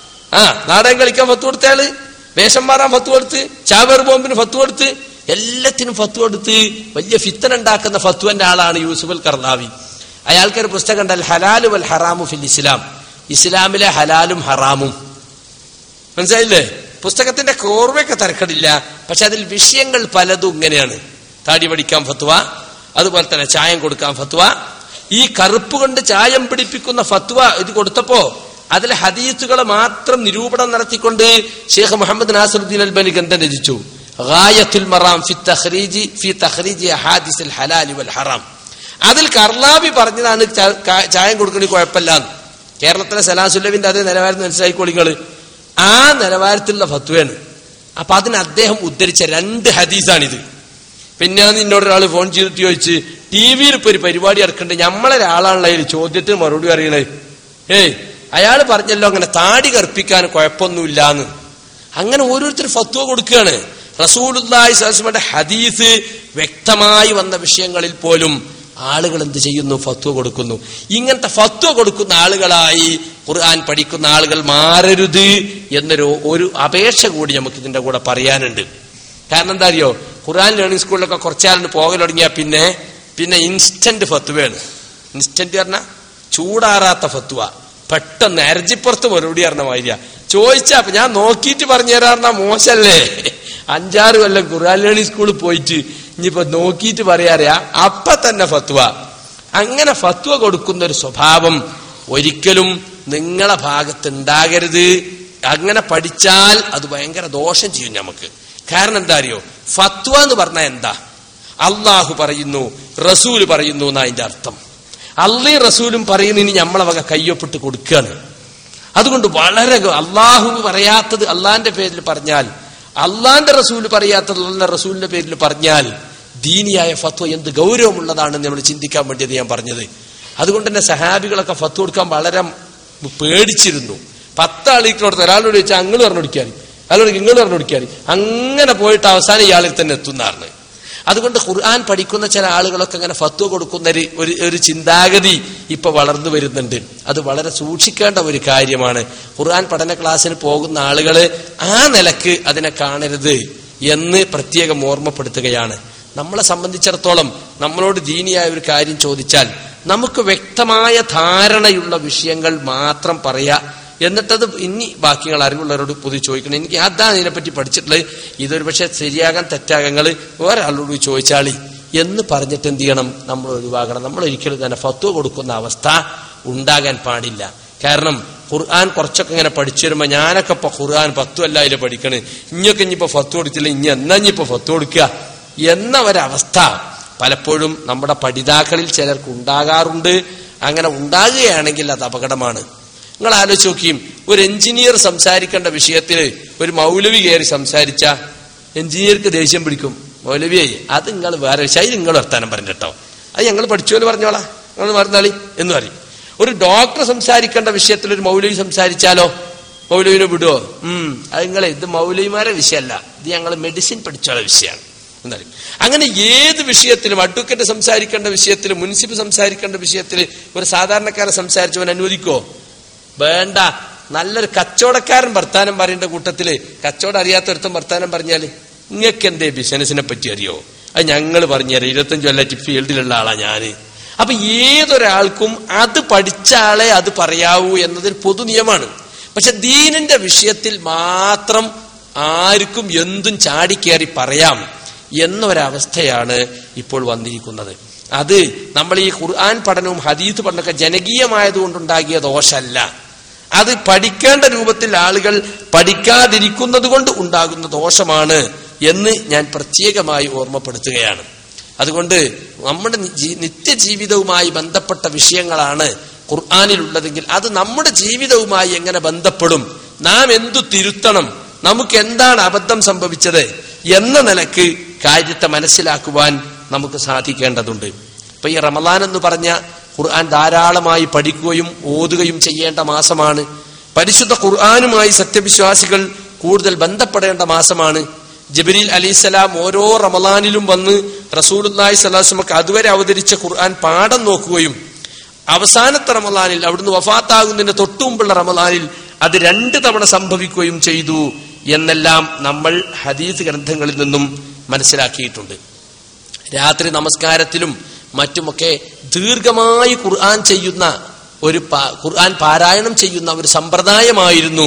A: ആ നാടകം കളിക്കാൻ ഫത്വ കൊടുത്ത ആള് വേഷം മാറാൻ ഫത്വ കൊടുത്ത് ചാവർ ബോംബിന് ഫത്വ കൊടുത്ത് എല്ലാത്തിനും ഫത്വ കൊടുത്ത് വലിയ ഫിത്തൻ ഉണ്ടാക്കുന്ന ഫത്വന്റെ ആളാണ് യൂസുഫ് അൽ കർലാവി അയാൾക്കൊരു പുസ്തകം ഉണ്ട് അൽ ഹലാലു വൽ ഹറാമു ഫിൽ ഇസ്ലാം ഇസ്ലാമിലെ ഹലാലും ഹറാമും മനസ്സിലായില്ലേ പുസ്തകത്തിന്റെ കോർവയൊക്കെ തരക്കടില്ല പക്ഷെ അതിൽ വിഷയങ്ങൾ പലതും ഇങ്ങനെയാണ് താടി പഠിക്കാൻ ഫത്വ അതുപോലെ തന്നെ ചായം കൊടുക്കാൻ ഫത്വ ഈ കറുപ്പ് കൊണ്ട് ചായം പിടിപ്പിക്കുന്ന ഫത്വ ഇത് കൊടുത്തപ്പോ അതിലെ ഹദീസുകളെ മാത്രം നിരൂപണം നടത്തിക്കൊണ്ട് ഷെയ്ഖ് മുഹമ്മദ് നാസറുദ്ദീൻ അൽബനി ഗ്രന്ഥം രചിച്ചു ഗായത്തുൽ മറാം ഫി തഖ്രീജി ഫി തഖ്രീജി അഹാദിസിൽ ഹലാലി വൽ ഹറാം അതിൽ കർലാബി പറഞ്ഞതാണ് ച- കാ- ചായം കൊടുക്കണി കുഴപ്പമില്ലാന്ന് കേരളത്തിലെ സലാസുല്ലവിന്റെ അതേ നിലവാരം മനസ്സിലായിക്കോളിങ്ങള് ആ നിലവാരത്തിലുള്ള ഫത്വയാണ് അപ്പൊ അതിന് അദ്ദേഹം ഉദ്ധരിച്ച രണ്ട് ഹദീസാണിത് പിന്നെ നിന്നോട് ഒരാൾ ഫോൺ ചെയ്തിട്ട് ചോദിച്ച് ടി വിയിൽ ഇപ്പൊ ഒരു പരിപാടി ഇറക്കണ്ട് നമ്മളൊരാളാണല്ലോ അതിൽ ചോദ്യത്തിന് മറുപടി അറിയണേ ഏയ് അയാൾ പറഞ്ഞല്ലോ അങ്ങനെ താടി കറുപ്പിക്കാൻ കുഴപ്പമൊന്നുമില്ലാന്ന് അങ്ങനെ ഓരോരുത്തർ ഫത്വ കൊടുക്കുകയാണ് റസൂലുല്ലാഹി സ്വലമയുടെ ഹദീസ് വ്യക്തമായി വന്ന വിഷയങ്ങളിൽ പോലും ആളുകൾ എന്ത് ചെയ്യുന്നു ഫത്വ കൊടുക്കുന്നു ഇങ്ങനത്തെ ഫത്വ കൊടുക്കുന്ന ആളുകളായി ഖുർആൻ പഠിക്കുന്ന ആളുകൾ മാറരുത് എന്നൊരു ഒരു അപേക്ഷ കൂടി നമുക്ക് ഇതിന്റെ കൂടെ പറയാനുണ്ട് കാരണം എന്താ അറിയോ ഖുർആൻ ലേണിംഗ് സ്കൂളിലൊക്കെ കുറച്ചാളിന് പോകൽ തുടങ്ങിയാൽ പിന്നെ പിന്നെ ഇൻസ്റ്റന്റ് ഫത്വയാണ് ഇൻസ്റ്റന്റ് പറഞ്ഞാൽ ചൂടാറാത്ത ഫത്വ പെട്ടെന്ന് അരജിപ്പുറത്ത് മറുപടി പറഞ്ഞ മാതിരിയാ ചോദിച്ചാ അപ്പൊ ഞാൻ നോക്കിയിട്ട് പറഞ്ഞു തരാറുന്ന മോശല്ലേ അഞ്ചാറ് കൊല്ലം ഖുർആൻ ലേണിംഗ് സ്കൂളിൽ പോയിട്ട് ഇനിയിപ്പോ നോക്കിയിട്ട് പറയാറിയാ അപ്പൊ തന്നെ ഫത്വ അങ്ങനെ ഫത്വ കൊടുക്കുന്ന ഒരു സ്വഭാവം ഒരിക്കലും നിങ്ങളെ ഭാഗത്ത് ഉണ്ടാകരുത് അങ്ങനെ പഠിച്ചാൽ അത് ഭയങ്കര ദോഷം ചെയ്യും നമുക്ക് കാരണം എന്താ അറിയോ ഫത്വ എന്ന് പറഞ്ഞാൽ എന്താ അള്ളാഹു പറയുന്നു റസൂല് പറയുന്നു എന്നാ അതിന്റെ അർത്ഥം അള്ളയും റസൂലും പറയുന്നതിന് നമ്മളെ വക കയ്യൊപ്പിട്ട് കൊടുക്കുകയാണ് അതുകൊണ്ട് വളരെ ഗ- അള്ളാഹു പറയാത്തത് അള്ളാന്റെ പേരിൽ പറഞ്ഞാൽ അള്ളാന്റെ റസൂല് പറയാത്തത് അള്ളാന്റെ റസൂലിന്റെ പേരിൽ പറഞ്ഞാൽ ദീനിയായ ഫത്വ എന്ത് ഗൗരവമുള്ളതാണെന്ന് നമ്മൾ ചിന്തിക്കാൻ വേണ്ടിയത് ഞാൻ പറഞ്ഞത് അതുകൊണ്ട് തന്നെ സഹാബികളൊക്കെ ഫത്വ കൊടുക്കാൻ വളരെ പേടിച്ചിരുന്നു പത്താളിക്കോടത്ത് ഒരാളോട് ചോദിച്ചാൽ അങ്ങൾ പറഞ്ഞു കൊടുക്കാൻ അയാളോട് നിങ്ങൾ പറഞ്ഞു കൊടുക്കാൻ അങ്ങനെ പോയിട്ട് അവസാനം ഇയാളിൽ തന്നെ എത്തുന്നാണ് അതുകൊണ്ട് ഖുർആൻ പഠിക്കുന്ന ചില ആളുകളൊക്കെ അങ്ങനെ ഫത്വ കൊടുക്കുന്ന ഒരു ഒരു ഒരു ചിന്താഗതി ഇപ്പൊ വളർന്നു വരുന്നുണ്ട് അത് വളരെ സൂക്ഷിക്കേണ്ട ഒരു കാര്യമാണ് ഖുർആൻ പഠന ക്ലാസ്സിന് പോകുന്ന ആളുകൾ ആ നിലക്ക് അതിനെ കാണരുത് എന്ന് പ്രത്യേകം ഓർമ്മപ്പെടുത്തുകയാണ് നമ്മളെ സംബന്ധിച്ചിടത്തോളം നമ്മളോട് ദീനിയായ ഒരു കാര്യം ചോദിച്ചാൽ നമുക്ക് വ്യക്തമായ ധാരണയുള്ള വിഷയങ്ങൾ മാത്രം പറയാ എന്നിട്ടത് ഇനി ബാക്കികൾ അറിവുള്ളവരോട് പൊതു ചോദിക്കണം എനിക്ക് അതാണ് ഇതിനെപ്പറ്റി പഠിച്ചിട്ടുള്ളത് ഇതൊരു പക്ഷെ ശരിയാകാൻ തെറ്റാകങ്ങൾ ഒരാളോട് ചോദിച്ചാളി എന്ന് പറഞ്ഞിട്ട് എന്ത് ചെയ്യണം നമ്മൾ ഒഴിവാകണം നമ്മൾ ഒരിക്കലും തന്നെ ഫത്വ കൊടുക്കുന്ന അവസ്ഥ ഉണ്ടാകാൻ പാടില്ല കാരണം
B: ഖുർആൻ കുറച്ചൊക്കെ ഇങ്ങനെ പഠിച്ചു വരുമ്പോ ഞാനൊക്കെ ഇപ്പൊ ഖുർആൻ പത്തു അല്ല അതിൽ പഠിക്കണ് ഇഞ്ഞൊക്കെ ഇനിയിപ്പോ ഫത്ത് കൊടുത്തില്ല ഇനി എന്നാ ഇനിയിപ്പോ ഫത്ത് കൊടുക്കുക എന്ന ഒരവസ്ഥ പലപ്പോഴും നമ്മുടെ പഠിതാക്കളിൽ ചിലർക്ക് ഉണ്ടാകാറുണ്ട് അങ്ങനെ ഉണ്ടാകുകയാണെങ്കിൽ അത് അപകടമാണ് നിങ്ങൾ ആലോചിച്ച് നോക്കിയും ഒരു എഞ്ചിനീയർ സംസാരിക്കേണ്ട വിഷയത്തിൽ ഒരു മൗലവി കയറി സംസാരിച്ച എഞ്ചിനീയർക്ക് ദേഷ്യം പിടിക്കും മൗലവിയായി അത് നിങ്ങൾ വേറെ വിഷയം അത് നിങ്ങൾ വർത്താനം പറഞ്ഞു കേട്ടോ അത് ഞങ്ങൾ പഠിച്ചോല് പറഞ്ഞോളാം നിങ്ങൾ മറന്നാളി എന്ന് പറയും ഒരു ഡോക്ടർ സംസാരിക്കേണ്ട വിഷയത്തിൽ ഒരു മൗലവി സംസാരിച്ചാലോ മൗലവിനെ വിടുവോ ഉം അത് നിങ്ങളെ ഇത് മൗലവിമാരെ വിഷയമല്ല ഇത് ഞങ്ങൾ മെഡിസിൻ പഠിച്ചോളെ വിഷയമാണ് എന്നറിയും അങ്ങനെ ഏത് വിഷയത്തിലും അഡ്വക്കേറ്റ് സംസാരിക്കേണ്ട വിഷയത്തിൽ മുനിസിപ്പൽ സംസാരിക്കേണ്ട വിഷയത്തിൽ ഒരു സാധാരണക്കാരൻ സംസാരിച്ചവൻ അനുവദിക്കോ വേണ്ട നല്ലൊരു കച്ചവടക്കാരൻ വർത്താനം പറയേണ്ട കൂട്ടത്തില് കച്ചവടം അറിയാത്തൊരുത്തം വർത്താനം പറഞ്ഞാല് നിങ്ങൾക്ക് എന്തേ ബിസിനസിനെ പറ്റി അറിയോ അത് ഞങ്ങൾ പറഞ്ഞുതരാം ഇരുപത്തഞ്ച് കൊല്ലറ്റ് ഫീൽഡിലുള്ള ആളാ ഞാന് അപ്പൊ ഏതൊരാൾക്കും അത് പഠിച്ച ആളെ അത് പറയാവൂ എന്നതൊരു പൊതു നിയമമാണ് പക്ഷെ ദീനിന്റെ വിഷയത്തിൽ മാത്രം ആർക്കും എന്തും ചാടിക്കേറി പറയാം എന്നൊരവസ്ഥയാണ് ഇപ്പോൾ വന്നിരിക്കുന്നത് അത് നമ്മൾ ഈ ഖുർആൻ പഠനവും ഹദീത്ത് പഠനമൊക്കെ ജനകീയമായതുകൊണ്ടുണ്ടാകിയ ദോഷമല്ല അത് പഠിക്കേണ്ട രൂപത്തിൽ ആളുകൾ പഠിക്കാതിരിക്കുന്നത് കൊണ്ട് ഉണ്ടാകുന്ന ദോഷമാണ് എന്ന് ഞാൻ പ്രത്യേകമായി ഓർമ്മപ്പെടുത്തുകയാണ് അതുകൊണ്ട് നമ്മുടെ ജി- നിത്യജീവിതവുമായി ബന്ധപ്പെട്ട വിഷയങ്ങളാണ് ഖുർആാനിലുള്ളതെങ്കിൽ അത് നമ്മുടെ ജീവിതവുമായി എങ്ങനെ ബന്ധപ്പെടും നാം എന്തു തിരുത്തണം നമുക്ക് എന്താണ് അബദ്ധം സംഭവിച്ചത് എന്ന നിലക്ക് കാര്യത്തെ മനസ്സിലാക്കുവാൻ നമുക്ക് സാധിക്കേണ്ടതുണ്ട് ഇപ്പൊ ഈ റമദാൻ എന്ന് പറഞ്ഞ ഖുർആൻ ധാരാളമായി പഠിക്കുകയും ഓതുകയും ചെയ്യേണ്ട മാസമാണ് പരിശുദ്ധ ഖുർആാനുമായി സത്യവിശ്വാസികൾ കൂടുതൽ ബന്ധപ്പെടേണ്ട മാസമാണ് ജബരീൽ അലിസ്ലാം ഓരോ റമദാനിലും വന്ന് റസൂലുല്ലാഹി സ്വലാസ്മക്ക് അതുവരെ അവതരിച്ച ഖുർആൻ പാഠം നോക്കുകയും അവസാനത്തെ റമദാനിൽ അവിടുന്ന് വഫാത്താകുന്നതിന് തൊട്ടുമുമ്പുള്ള റമദാനിൽ അത് രണ്ട് തവണ സംഭവിക്കുകയും ചെയ്തു എന്നെല്ലാം നമ്മൾ ഹദീസ് ഗ്രന്ഥങ്ങളിൽ നിന്നും മനസ്സിലാക്കിയിട്ടുണ്ട് രാത്രി നമസ്കാരത്തിലും മറ്റുമൊക്കെ ദീർഘമായി ഖുർആൻ ചെയ്യുന്ന ഒരു പാ- ഖുർആൻ പാരായണം ചെയ്യുന്ന ഒരു സമ്പ്രദായമായിരുന്നു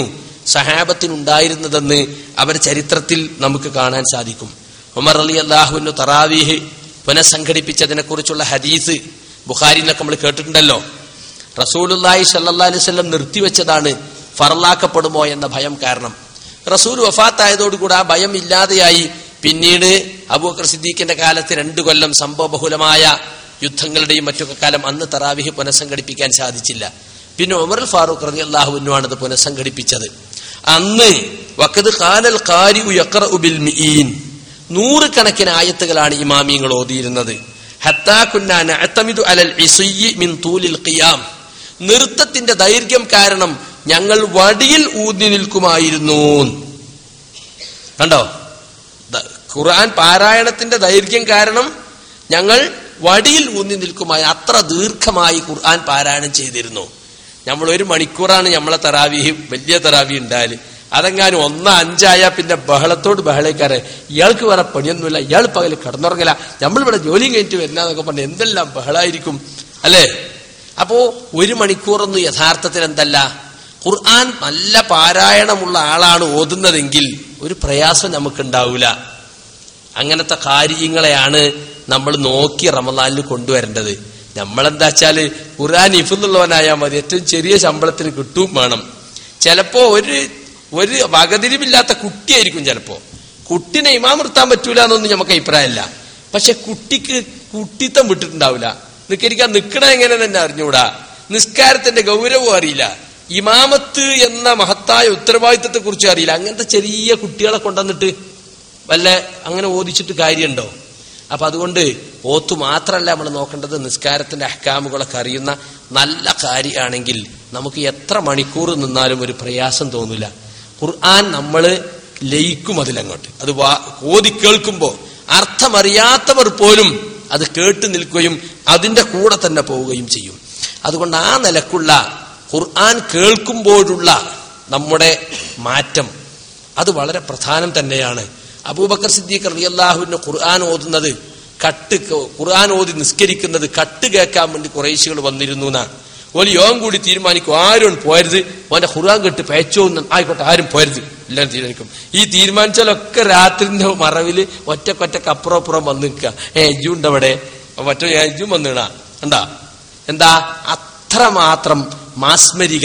B: സഹാബത്തിനുണ്ടായിരുന്നതെന്ന് അവർ ചരിത്രത്തിൽ നമുക്ക് കാണാൻ സാധിക്കും ഉമർ അലി അള്ളാഹുവിന് തറാവീഹ് പുനഃസംഘടിപ്പിച്ചതിനെ കുറിച്ചുള്ള ഹദീസ് ബുഖാരിന്നൊക്കെ നമ്മൾ കേട്ടിട്ടുണ്ടല്ലോ റസൂലുല്ലാഹി സല്ലാ അലൈവല്ലം നിർത്തിവെച്ചതാണ് ഫറലാക്കപ്പെടുമോ എന്ന ഭയം കാരണം റസൂൽ വഫാത്തായതോടുകൂടി ആ ഭയം ഇല്ലാതെയായി പിന്നീട് അബൂബക്കർ സിദ്ദീഖിന്റെ കാലത്ത് രണ്ടു കൊല്ലം സംഭവബഹുലമായ യുദ്ധങ്ങളുടെയും മറ്റൊക്കെ കാലം അന്ന് തറാവിഹ് പുനഃസംഘടിപ്പിക്കാൻ സാധിച്ചില്ല പിന്നെ ഉമർ ഫാറൂഖ് റതി അള്ളാഹുവിനുമാണ് അത് പുനഃസംഘടിപ്പിച്ചത് അന്ന് വക്കത് ഖാലൽ ഖാരിഉ യഖറഉ ബിൽ മിഈൻ നൂറുകണക്കിന് ആയത്തുകളാണ് ഇമാമിയങ്ങൾ ഓതിയിരുന്നത് ഹത്താ കുന്നാ നഅ്തമിദു അലൽ ഇസിയ്യി മിൻ തൂലിൽ ഖിയാം നൃത്തത്തിന്റെ ദൈർഘ്യം കാരണം ഞങ്ങൾ വടിയിൽ ഊന്നി നിൽക്കുമായിരുന്നു കണ്ടോ ദ- ഖുർആൻ പാരായണത്തിന്റെ ദൈർഘ്യം കാരണം ഞങ്ങൾ വടിയിൽ ഊന്നി നിൽക്കുമായി അത്ര ദീർഘമായി ഖുർആൻ പാരായണം ചെയ്തിരുന്നു നമ്മൾ ഒരു മണിക്കൂറാണ് നമ്മളെ തറാവി വലിയ തറാവി ഉണ്ടായാല് അതെങ്ങാനും ഒന്ന അഞ്ചായ പിന്നെ ബഹളത്തോട് ബഹളക്കാരെ ഇയാൾക്ക് വേറെ പണിയൊന്നുമില്ല ഇയാൾ പകല് കിടന്നുറങ്ങല നമ്മളിവിടെ ജോലി കഴിഞ്ഞിട്ട് വരുന്നതൊക്കെ പറഞ്ഞ് എന്തെല്ലാം ബഹളായിരിക്കും അല്ലേ അപ്പോ ഒരു മണിക്കൂറൊന്നും യഥാർത്ഥത്തിൽ എന്തല്ല ഖുർആൻ നല്ല പാരായണമുള്ള ആളാണ് ഓതുന്നതെങ്കിൽ ഒരു പ്രയാസം നമുക്കുണ്ടാവൂല അങ്ങനത്തെ കാര്യങ്ങളെയാണ് നമ്മൾ നോക്കി റമദാനിൽ കൊണ്ടുവരേണ്ടത് നമ്മളെന്താ വെച്ചാല് ഖുർആൻ ഇഫുന്നുള്ളവനായാൽ മതി ഏറ്റവും ചെറിയ ശമ്പളത്തിന് കിട്ടും വേണം ചിലപ്പോ ഒരു ഒരു വകതിരിവില്ലാത്ത കുട്ടിയായിരിക്കും ചിലപ്പോ കുട്ടിനെ ഇമാം നിർത്താൻ പറ്റൂല എന്നൊന്നും നമുക്ക് അഭിപ്രായമില്ല പക്ഷെ കുട്ടിക്ക് കുട്ടിത്തം വിട്ടിട്ടുണ്ടാവില്ല നിക്കരിക്കാൻ നിക്കണ എങ്ങനെ തന്നെ അറിഞ്ഞൂടാ നിസ്കാരത്തിന്റെ ഗൗരവം അറിയില്ല ഇമാമത്ത് എന്ന മഹത്തായ ഉത്തരവാദിത്തത്തെ കുറിച്ച് അറിയില്ല അങ്ങനത്തെ ചെറിയ കുട്ടികളെ കൊണ്ടുവന്നിട്ട് വല്ല അങ്ങനെ ഓദിച്ചിട്ട് കാര്യമുണ്ടോ അപ്പൊ അതുകൊണ്ട് ഓത്തു മാത്രമല്ല നമ്മൾ നോക്കേണ്ടത് നിസ്കാരത്തിന്റെ അഹ്കാമുകളൊക്കെ അറിയുന്ന നല്ല കാര്യമാണെങ്കിൽ നമുക്ക് എത്ര മണിക്കൂർ നിന്നാലും ഒരു പ്രയാസം തോന്നില്ല ഖുർആൻ നമ്മൾ ലയിക്കും അതിലങ്ങോട്ട് അത് വാ- ഓതി കേൾക്കുമ്പോ അർത്ഥമറിയാത്തവർ പോലും അത് കേട്ടു നിൽക്കുകയും അതിന്റെ കൂടെ തന്നെ പോവുകയും ചെയ്യും അതുകൊണ്ട് ആ നിലക്കുള്ള ഖുർആൻ കേൾക്കുമ്പോഴുള്ള നമ്മുടെ മാറ്റം അത് വളരെ പ്രധാനം തന്നെയാണ് അബൂബക്കർ സിദ്ദീഖ് റളിയല്ലാഹുവിന്റെ ഖുർആൻ ഓതുന്നത് കട്ട് ക- ഖുർആൻ ഓതി നിസ്കരിക്കുന്നത് കട്ട് കേൾക്കാൻ വേണ്ടി കുറേശികൾ വന്നിരുന്നു എന്നാ ഒരു യോഗം കൂടി തീരുമാനിക്കും ആരും പോരുത് ഓന്റെ ഖുർആൻ കെട്ട് പേച്ചോ എന്ന് ആയിക്കോട്ടെ ആരും പോരുത് എല്ലാവരും തീരുമാനിക്കും ഈ തീരുമാനിച്ചാലൊക്കെ രാത്രിന്റെ മറവില് ഒറ്റക്കൊറ്റക്ക് അപ്പുറം അപ്പുറം വന്ന് നിൽക്കുക ഏ എജുണ്ട് അവിടെ മറ്റോ എജും വന്നിടാ എന്താ എന്താ അത്രമാത്രം മാസ്മരികത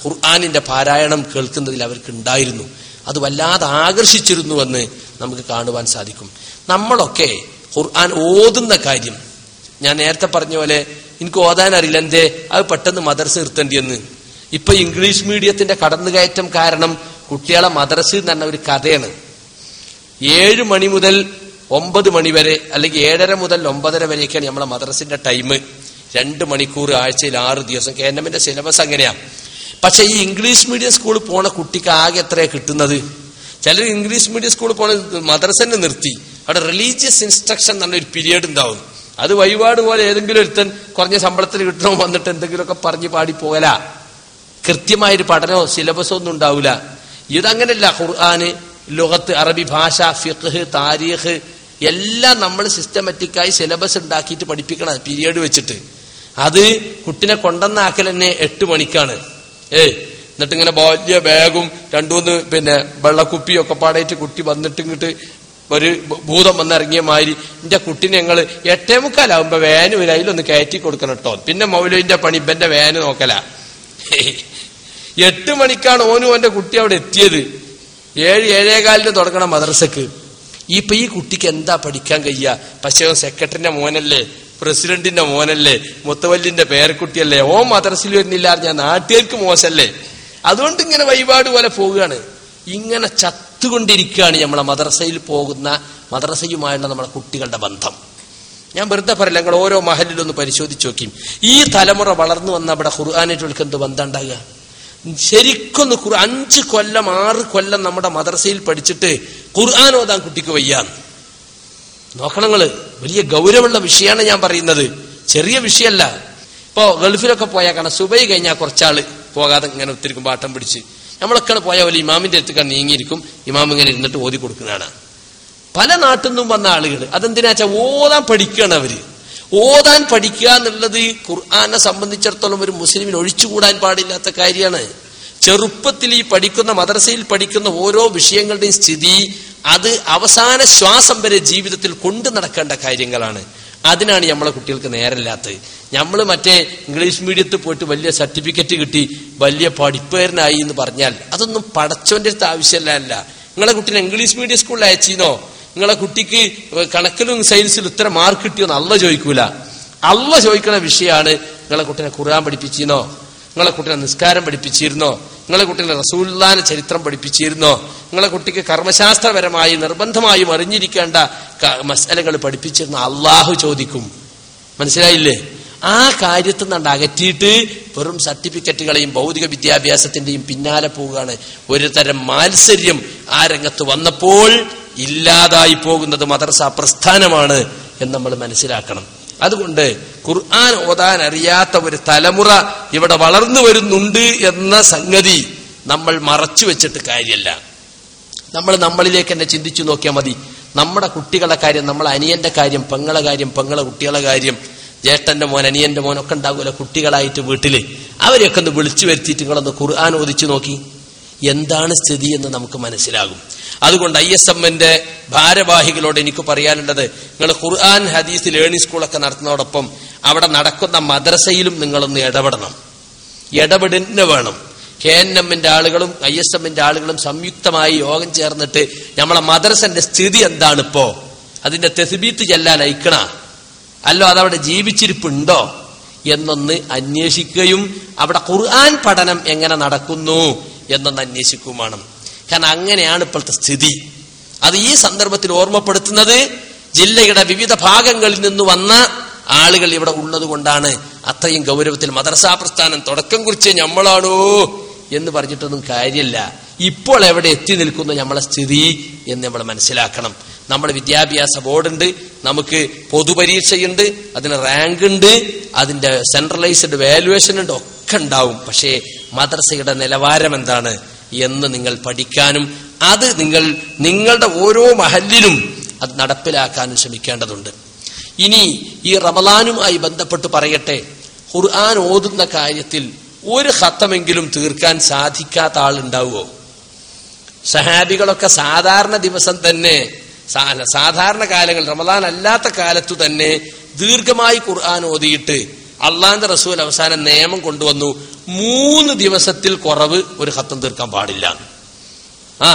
B: ഖുർആാനിന്റെ പാരായണം കേൾക്കുന്നതിൽ അവർക്ക് ഉണ്ടായിരുന്നു അത് വല്ലാതെ ആകർഷിച്ചിരുന്നുവെന്ന് നമുക്ക് കാണുവാൻ സാധിക്കും നമ്മളൊക്കെ ഖുർആൻ ഓതുന്ന കാര്യം ഞാൻ നേരത്തെ പറഞ്ഞ പോലെ എനിക്ക് ഓതാൻ അറിയില്ല എന്തേ അത് പെട്ടെന്ന് മദർസ നിർത്തേണ്ടിയെന്ന് ഇപ്പൊ ഇംഗ്ലീഷ് മീഡിയത്തിന്റെ കടന്നുകയറ്റം കാരണം കുട്ടികളെ മദ്രസ എന്ന് പറഞ്ഞ ഒരു കഥയാണ് ഏഴ് മണി മുതൽ ഒമ്പത് മണി വരെ അല്ലെങ്കിൽ ഏഴര മുതൽ ഒമ്പതര വരെയൊക്കെയാണ് നമ്മളെ മദ്രസിന്റെ ടൈം രണ്ട് മണിക്കൂർ ആഴ്ചയിൽ ആറ് ദിവസം കേന്ദ്രമിന്റെ സിലബസ് അങ്ങനെയാ പക്ഷെ ഈ ഇംഗ്ലീഷ് മീഡിയം സ്കൂളിൽ പോണ കുട്ടിക്ക് ആകെ എത്രയാ കിട്ടുന്നത് ചിലർ ഇംഗ്ലീഷ് മീഡിയം സ്കൂളിൽ പോണ മദ്രസന്നെ നിർത്തി അവിടെ റിലീജിയസ് ഇൻസ്ട്രക്ഷൻ എന്ന് പറഞ്ഞ ഒരു പീരിയഡ് ഉണ്ടാവും അത് വഴിപാട് പോലെ ഏതെങ്കിലും ഒരുത്തൻ കുറഞ്ഞ ശമ്പളത്തിൽ കിട്ടണോ വന്നിട്ട് എന്തെങ്കിലുമൊക്കെ പറഞ്ഞു പാടി പോകലാ കൃത്യമായൊരു പഠനമോ സിലബസോ ഒന്നും ഉണ്ടാവില്ല ഇതങ്ങനെയല്ല ഖുർആന് ലോകത്ത് അറബി ഭാഷ ഫിഖ് താരീഖ് എല്ലാം നമ്മൾ സിസ്റ്റമാറ്റിക്കായി സിലബസ് ഉണ്ടാക്കിയിട്ട് പഠിപ്പിക്കണം പീരിയഡ് വെച്ചിട്ട് അത് കുട്ടിനെ കൊണ്ടുവന്നാക്കൽ തന്നെ എട്ട് മണിക്കാണ് ഏ എന്നിട്ട് ഇങ്ങനെ വലിയ ബാഗും രണ്ടുമൂന്ന് പിന്നെ വെള്ളക്കുപ്പിയും ഒക്കെ പാടായിട്ട് കുട്ടി വന്നിട്ട് ഇങ്ങോട്ട് ഒരു ഭൂതം വന്നിറങ്ങിയ മാതിരി എന്റെ കുട്ടിനെ ഞങ്ങള് എട്ടേ മുക്കാലാവുമ്പോ വേന് വരും അതിലൊന്ന് കയറ്റി കൊടുക്കണം കേട്ടോ പിന്നെ മൗലുവിന്റെ പണി ഇവന്റെ വേന് നോക്കല എട്ട് മണിക്കാണ് ഓനും ഓന്റെ കുട്ടി അവിടെ എത്തിയത് ഏഴ് ഏഴേകാലിന് തുടങ്ങണം മദ്രസക്ക് ഇപ്പൊ ഈ കുട്ടിക്ക് എന്താ പഠിക്കാൻ കഴിയുക പക്ഷേ സെക്രട്ടറിന്റെ മോനല്ലേ പ്രസിഡന്റിന്റെ മോനല്ലേ മുത്തവല്ലിന്റെ പേരക്കുട്ടിയല്ലേ ഓ മദ്രസിൽ വരുന്നില്ല ഞാൻ നാട്ടുകാർക്ക് മോശല്ലേ അതുകൊണ്ട് ഇങ്ങനെ വഴിപാട് പോലെ പോവുകയാണ് ഇങ്ങനെ ചത്തുകൊണ്ടിരിക്കുകയാണ് നമ്മളെ മദ്രസയിൽ പോകുന്ന മദ്രസയുമായുള്ള നമ്മുടെ കുട്ടികളുടെ ബന്ധം ഞാൻ വെറുതെ പറയില്ല ഞങ്ങൾ ഓരോ മഹലിലൊന്ന് പരിശോധിച്ച് നോക്കിയും ഈ തലമുറ വളർന്നു വന്ന അവിടെ ഖുർആാനായിട്ട് എന്ത് ബന്ധം ഉണ്ടാകുക ശരിക്കൊന്ന് ഖുർ അഞ്ച് കൊല്ലം ആറ് കൊല്ലം നമ്മുടെ മദ്രസയിൽ പഠിച്ചിട്ട് ഖുർആൻ ഓതാൻ കുട്ടിക്ക് വയ്യാന്ന് നോക്കണങ്ങള് വലിയ ഗൗരവമുള്ള വിഷയമാണ് ഞാൻ പറയുന്നത് ചെറിയ വിഷയമല്ല ഇപ്പോ ഗൾഫിലൊക്കെ പോയാൽ കാരണം സുബൈ കഴിഞ്ഞാൽ കുറച്ചാള് പോകാതെ ഇങ്ങനെ ഒത്തിരിക്കും പാട്ടം പിടിച്ച് നമ്മളൊക്കെ പോയ പോലെ ഇമാമിന്റെ അടുത്തേക്ക് നീങ്ങിയിരിക്കും ഇമാം ഇങ്ങനെ ഇരുന്നിട്ട് ഓതി കൊടുക്കുന്നതാണ് പല നാട്ടിൽ നിന്നും വന്ന ആളുകൾ അതെന്തിനാ വെച്ചാൽ ഓതാൻ പഠിക്കുകയാണ് അവര് ഓതാൻ പഠിക്കുക എന്നുള്ളത് ഖുർആാനെ സംബന്ധിച്ചിടത്തോളം ഒരു മുസ്ലിമിന് ഒഴിച്ചുകൂടാൻ പാടില്ലാത്ത കാര്യമാണ് ചെറുപ്പത്തിൽ ഈ പഠിക്കുന്ന മദ്രസയിൽ പഠിക്കുന്ന ഓരോ വിഷയങ്ങളുടെയും സ്ഥിതി അത് അവസാന ശ്വാസം വരെ ജീവിതത്തിൽ കൊണ്ടു നടക്കേണ്ട കാര്യങ്ങളാണ് അതിനാണ് നമ്മളെ കുട്ടികൾക്ക് നേരമില്ലാത്തത് നമ്മൾ മറ്റേ ഇംഗ്ലീഷ് മീഡിയത്തിൽ പോയിട്ട് വലിയ സർട്ടിഫിക്കറ്റ് കിട്ടി വലിയ പഠിപ്പേരനായി എന്ന് പറഞ്ഞാൽ അതൊന്നും പടച്ചോന്റെ അടുത്ത് ആവശ്യമല്ല നിങ്ങളെ കുട്ടീനെ ഇംഗ്ലീഷ് മീഡിയം സ്കൂളിൽ അയച്ചിനോ നിങ്ങളെ കുട്ടിക്ക് കണക്കിലും സയൻസിലും ഇത്ര മാർക്ക് കിട്ടിയോന്ന് അല്ല ചോദിക്കൂല അല്ല ചോദിക്കുന്ന വിഷയമാണ് നിങ്ങളെ കുട്ടീനെ ഖുർആൻ പഠിപ്പിച്ചിരുന്നോ നിങ്ങളെ കുട്ടീനെ നിസ്കാരം പഠിപ്പിച്ചിരുന്നോ നിങ്ങളെ കുട്ടീനെ റസൂല്ലാന ചരിത്രം പഠിപ്പിച്ചിരുന്നോ നിങ്ങളെ കുട്ടിക്ക് കർമ്മശാസ്ത്രപരമായി നിർബന്ധമായും അറിഞ്ഞിരിക്കേണ്ട മസലകൾ പഠിപ്പിച്ചിരുന്ന അള്ളാഹു ചോദിക്കും മനസ്സിലായില്ലേ ആ കാര്യത്തിൽ നിന്നുണ്ട് അകറ്റിയിട്ട് വെറും സർട്ടിഫിക്കറ്റുകളെയും ഭൗതിക വിദ്യാഭ്യാസത്തിന്റെയും പിന്നാലെ പോവുകയാണ് ഒരു തരം മാത്സര്യം ആ രംഗത്ത് വന്നപ്പോൾ ഇല്ലാതായി പോകുന്നത് മദർസ പ്രസ്ഥാനമാണ് എന്ന് നമ്മൾ മനസ്സിലാക്കണം അതുകൊണ്ട് ഖുർആൻ ഓതാൻ അറിയാത്ത ഒരു തലമുറ ഇവിടെ വളർന്നു വരുന്നുണ്ട് എന്ന സംഗതി നമ്മൾ മറച്ചു വെച്ചിട്ട് കാര്യമല്ല നമ്മൾ നമ്മളിലേക്ക് തന്നെ ചിന്തിച്ചു നോക്കിയാൽ മതി നമ്മുടെ കുട്ടികളുടെ കാര്യം നമ്മളെ അനിയന്റെ കാര്യം പെങ്ങളെ കാര്യം പെങ്ങളെ കുട്ടികളെ കാര്യം ജ്യേഷ്ഠന്റെ മോൻ അനിയന്റെ മോനൊക്കെ ഉണ്ടാകുമല്ലോ കുട്ടികളായിട്ട് വീട്ടില് അവരെയൊക്കെ ഒന്ന് വിളിച്ചു വരുത്തിയിട്ട് നിങ്ങളൊന്ന് ഖുർആൻ ഓദിച്ചു നോക്കി എന്താണ് സ്ഥിതി എന്ന് നമുക്ക് മനസ്സിലാകും അതുകൊണ്ട് ഐ എസ് എമ്മിന്റെ ഭാരവാഹികളോട് എനിക്ക് പറയാനുള്ളത് നിങ്ങൾ ഖുർആൻ ഹദീസ് ലേണിംഗ് സ്കൂളൊക്കെ നടത്തുന്നതോടൊപ്പം അവിടെ നടക്കുന്ന മദ്രസയിലും നിങ്ങളൊന്ന് ഇടപെടണം ഇടപെടുന്ന വേണം കെ എൻ എമ്മിന്റെ ആളുകളും ഐ എസ് എമ്മിന്റെ ആളുകളും സംയുക്തമായി യോഗം ചേർന്നിട്ട് നമ്മളെ മദ്രസന്റെ സ്ഥിതി എന്താണ് ഇപ്പോ അതിന്റെ തെസിബീത്ത് ചെല്ലാൻ അയക്കണ അല്ലോ അതവിടെ ജീവിച്ചിരിപ്പുണ്ടോ എന്നൊന്ന് അന്വേഷിക്കുകയും അവിടെ ഖുർആൻ പഠനം എങ്ങനെ നടക്കുന്നു എന്നൊന്ന് അന്വേഷിക്കുകയും വേണം കാരണം അങ്ങനെയാണ് ഇപ്പോഴത്തെ സ്ഥിതി അത് ഈ സന്ദർഭത്തിൽ ഓർമ്മപ്പെടുത്തുന്നത് ജില്ലയുടെ വിവിധ ഭാഗങ്ങളിൽ നിന്ന് വന്ന ആളുകൾ ഇവിടെ ഉള്ളത് കൊണ്ടാണ് അത്രയും ഗൗരവത്തിൽ മദ്രസാ പ്രസ്ഥാനം തുടക്കം കുറിച്ച് നമ്മളാണോ എന്ന് പറഞ്ഞിട്ടൊന്നും കാര്യമില്ല ഇപ്പോൾ എവിടെ എത്തി നിൽക്കുന്നു നമ്മളെ സ്ഥിതി എന്ന് നമ്മൾ മനസ്സിലാക്കണം നമ്മുടെ വിദ്യാഭ്യാസ ബോർഡുണ്ട് നമുക്ക് പൊതുപരീക്ഷയുണ്ട് അതിന് റാങ്ക് ഉണ്ട് അതിന്റെ സെൻട്രലൈസ്ഡ് വാലുവേഷൻ ഉണ്ട് ഒക്കെ ഉണ്ടാവും പക്ഷേ മദ്രസയുടെ നിലവാരം എന്താണ് എന്ന് നിങ്ങൾ പഠിക്കാനും അത് നിങ്ങൾ നിങ്ങളുടെ ഓരോ മഹലിലും അത് നടപ്പിലാക്കാനും ശ്രമിക്കേണ്ടതുണ്ട് ഇനി ഈ റമലാനുമായി ബന്ധപ്പെട്ട് പറയട്ടെ ഖുർആൻ ഓതുന്ന കാര്യത്തിൽ ഒരു ഹത്തമെങ്കിലും തീർക്കാൻ സാധിക്കാത്ത ആളുണ്ടാവുമോ സഹാബികളൊക്കെ സാധാരണ ദിവസം തന്നെ സാധാരണ കാലങ്ങൾ റമദാൻ അല്ലാത്ത കാലത്തു തന്നെ ദീർഘമായി ഖുർആൻ ഓതിയിട്ട് അള്ളാന്റെ റസൂൽ അവസാനം നിയമം കൊണ്ടുവന്നു മൂന്ന് ദിവസത്തിൽ കുറവ് ഒരു ഹത്തം തീർക്കാൻ പാടില്ല ആ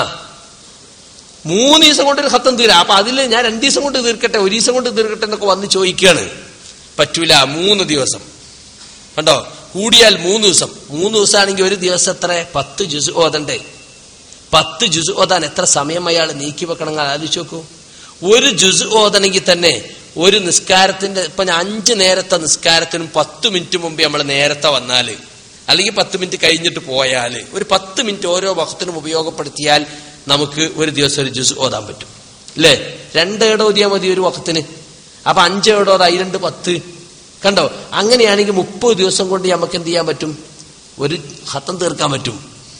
B: മൂന്ന് ദിവസം കൊണ്ട് ഒരു ഹത്തം തീരാ അപ്പൊ അതിൽ ഞാൻ രണ്ടു ദിവസം കൊണ്ട് തീർക്കട്ടെ ഒരു ദിവസം കൊണ്ട് തീർക്കട്ടെ എന്നൊക്കെ വന്ന് ചോദിക്കുകയാണ് പറ്റൂല മൂന്ന് ദിവസം കണ്ടോ കൂടിയാൽ മൂന്ന് ദിവസം മൂന്ന് ദിവസമാണെങ്കിൽ ഒരു ദിവസം എത്ര പത്ത് ജുസ് ഓതണ്ടേ പത്ത് ജുസ് ഓതാൻ എത്ര സമയം അയാൾ നീക്കി വെക്കണം ആലോചിച്ച് നോക്കൂ ഒരു ജുസ് ഓതണമെങ്കിൽ തന്നെ ഒരു നിസ്കാരത്തിന്റെ ഇപ്പൊ ഞാൻ അഞ്ച് നേരത്തെ നിസ്കാരത്തിനും പത്ത് മിനിറ്റ് മുമ്പ് നമ്മൾ നേരത്തെ വന്നാല് അല്ലെങ്കിൽ പത്ത് മിനിറ്റ് കഴിഞ്ഞിട്ട് പോയാല് ഒരു പത്ത് മിനിറ്റ് ഓരോ വക്തിനും ഉപയോഗപ്പെടുത്തിയാൽ നമുക്ക് ഒരു ദിവസം ഒരു ജുസ് ഓതാൻ പറ്റും അല്ലേ രണ്ടേടോ ഓതിയാൽ മതി ഒരു വക്കത്തിന് അപ്പൊ അഞ്ചേടോ അതായി രണ്ട് പത്ത് കണ്ടോ അങ്ങനെയാണെങ്കിൽ മുപ്പത് ദിവസം കൊണ്ട് നമുക്ക് എന്ത് ചെയ്യാൻ പറ്റും ഒരു ഹത്തം തീർക്കാൻ പറ്റും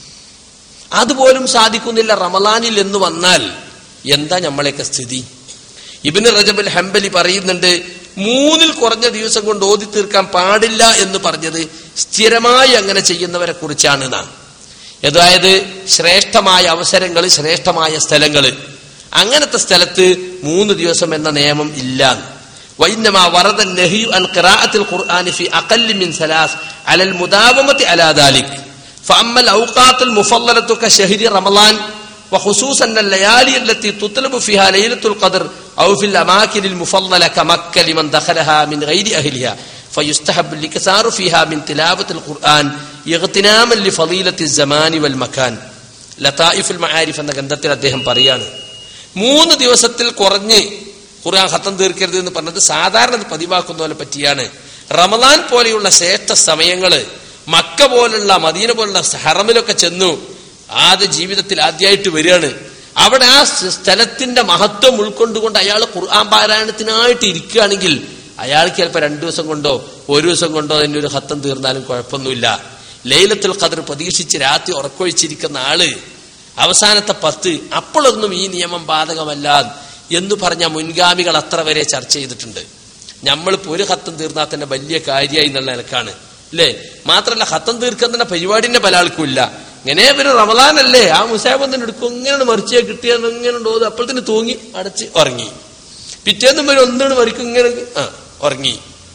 B: അതുപോലും സാധിക്കുന്നില്ല റമലാനിൽ എന്ന് വന്നാൽ എന്താ നമ്മളെയൊക്കെ സ്ഥിതി ഇബിന് റജബൽ ഹംബലി പറയുന്നുണ്ട് മൂന്നിൽ കുറഞ്ഞ ദിവസം കൊണ്ട് ഓതി തീർക്കാൻ പാടില്ല എന്ന് പറഞ്ഞത് സ്ഥിരമായി അങ്ങനെ ചെയ്യുന്നവരെ കുറിച്ചാണ് നാം അതായത് ശ്രേഷ്ഠമായ അവസരങ്ങൾ ശ്രേഷ്ഠമായ സ്ഥലങ്ങൾ അങ്ങനത്തെ സ്ഥലത്ത് മൂന്ന് ദിവസം എന്ന നിയമം ഇല്ല وإنما ورد النهي عن قراءة القرآن في أقل من ثلاث على المداومة على ذلك فأما الأوقات المفضلة كشهر رمضان وخصوصا الليالي التي تطلب فيها ليلة القدر أو في الأماكن المفضلة كمكة لمن دخلها من غير أهلها فيستحب الكثار فيها من تلاوة القرآن اغتناما لفضيلة الزمان والمكان ലതായിഫ് മആരിഫ് എന്ന ഗ്രന്ഥത്തിൽ അദ്ദേഹം പറയാണ് മൂന്ന് ദിവസത്തിൽ കുറഞ്ഞ് ഖുർആൻ ഖത്തം തീർക്കരുത് എന്ന് പറഞ്ഞത് സാധാരണ ഇത് പതിവാക്കുന്ന പോലെ പറ്റിയാണ് റമദാൻ പോലെയുള്ള ശ്രേഷ്ഠ സമയങ്ങള് മക്ക പോലുള്ള മദീന പോലുള്ള ഹറമിലൊക്കെ ചെന്നു ആദ്യ ജീവിതത്തിൽ ആദ്യമായിട്ട് വരികയാണ് അവിടെ ആ സ്ഥലത്തിന്റെ മഹത്വം ഉൾക്കൊണ്ടുകൊണ്ട് അയാൾ ഖുർആൻ പാരായണത്തിനായിട്ട് ഇരിക്കുകയാണെങ്കിൽ അയാൾക്ക് ചിലപ്പോൾ രണ്ടു ദിവസം കൊണ്ടോ ഒരു ദിവസം കൊണ്ടോ അതിന്റെ ഒരു ഹത്തം തീർന്നാലും കുഴപ്പമൊന്നുമില്ല ലൈലത്തുൽ ഖദർ പ്രതീക്ഷിച്ച് രാത്രി ഉറക്കൊഴിച്ചിരിക്കുന്ന ആള് അവസാനത്തെ പത്ത് അപ്പോഴൊന്നും ഈ നിയമം ബാധകമല്ല എന്ന് പറഞ്ഞ മുൻഗാമികൾ അത്ര വരെ ചർച്ച ചെയ്തിട്ടുണ്ട് നമ്മളിപ്പോ ഒരു ഹത്തം തീർന്നാൽ തന്നെ വലിയ കാര്യമായി എന്നുള്ള നിലക്കാണ് അല്ലേ മാത്രല്ല ഹത്തം തീർക്കുന്ന പരിപാടിന്റെ പല ആൾക്കും ഇല്ല ഇങ്ങനെ പിന്നെ റമദാനല്ലേ ആ മുസാബന്തിന് എടുക്കും ഇങ്ങനെ മറിച്ചേ കിട്ടിയെന്ന് ഇങ്ങനെ ഓത് അപ്പോഴത്തേന് തൂങ്ങി അടച്ച് ഉറങ്ങി പിറ്റേന്നും വരെ ഒന്നാണ് മറിക്കും ഇങ്ങനെ ആ ഉറങ്ങി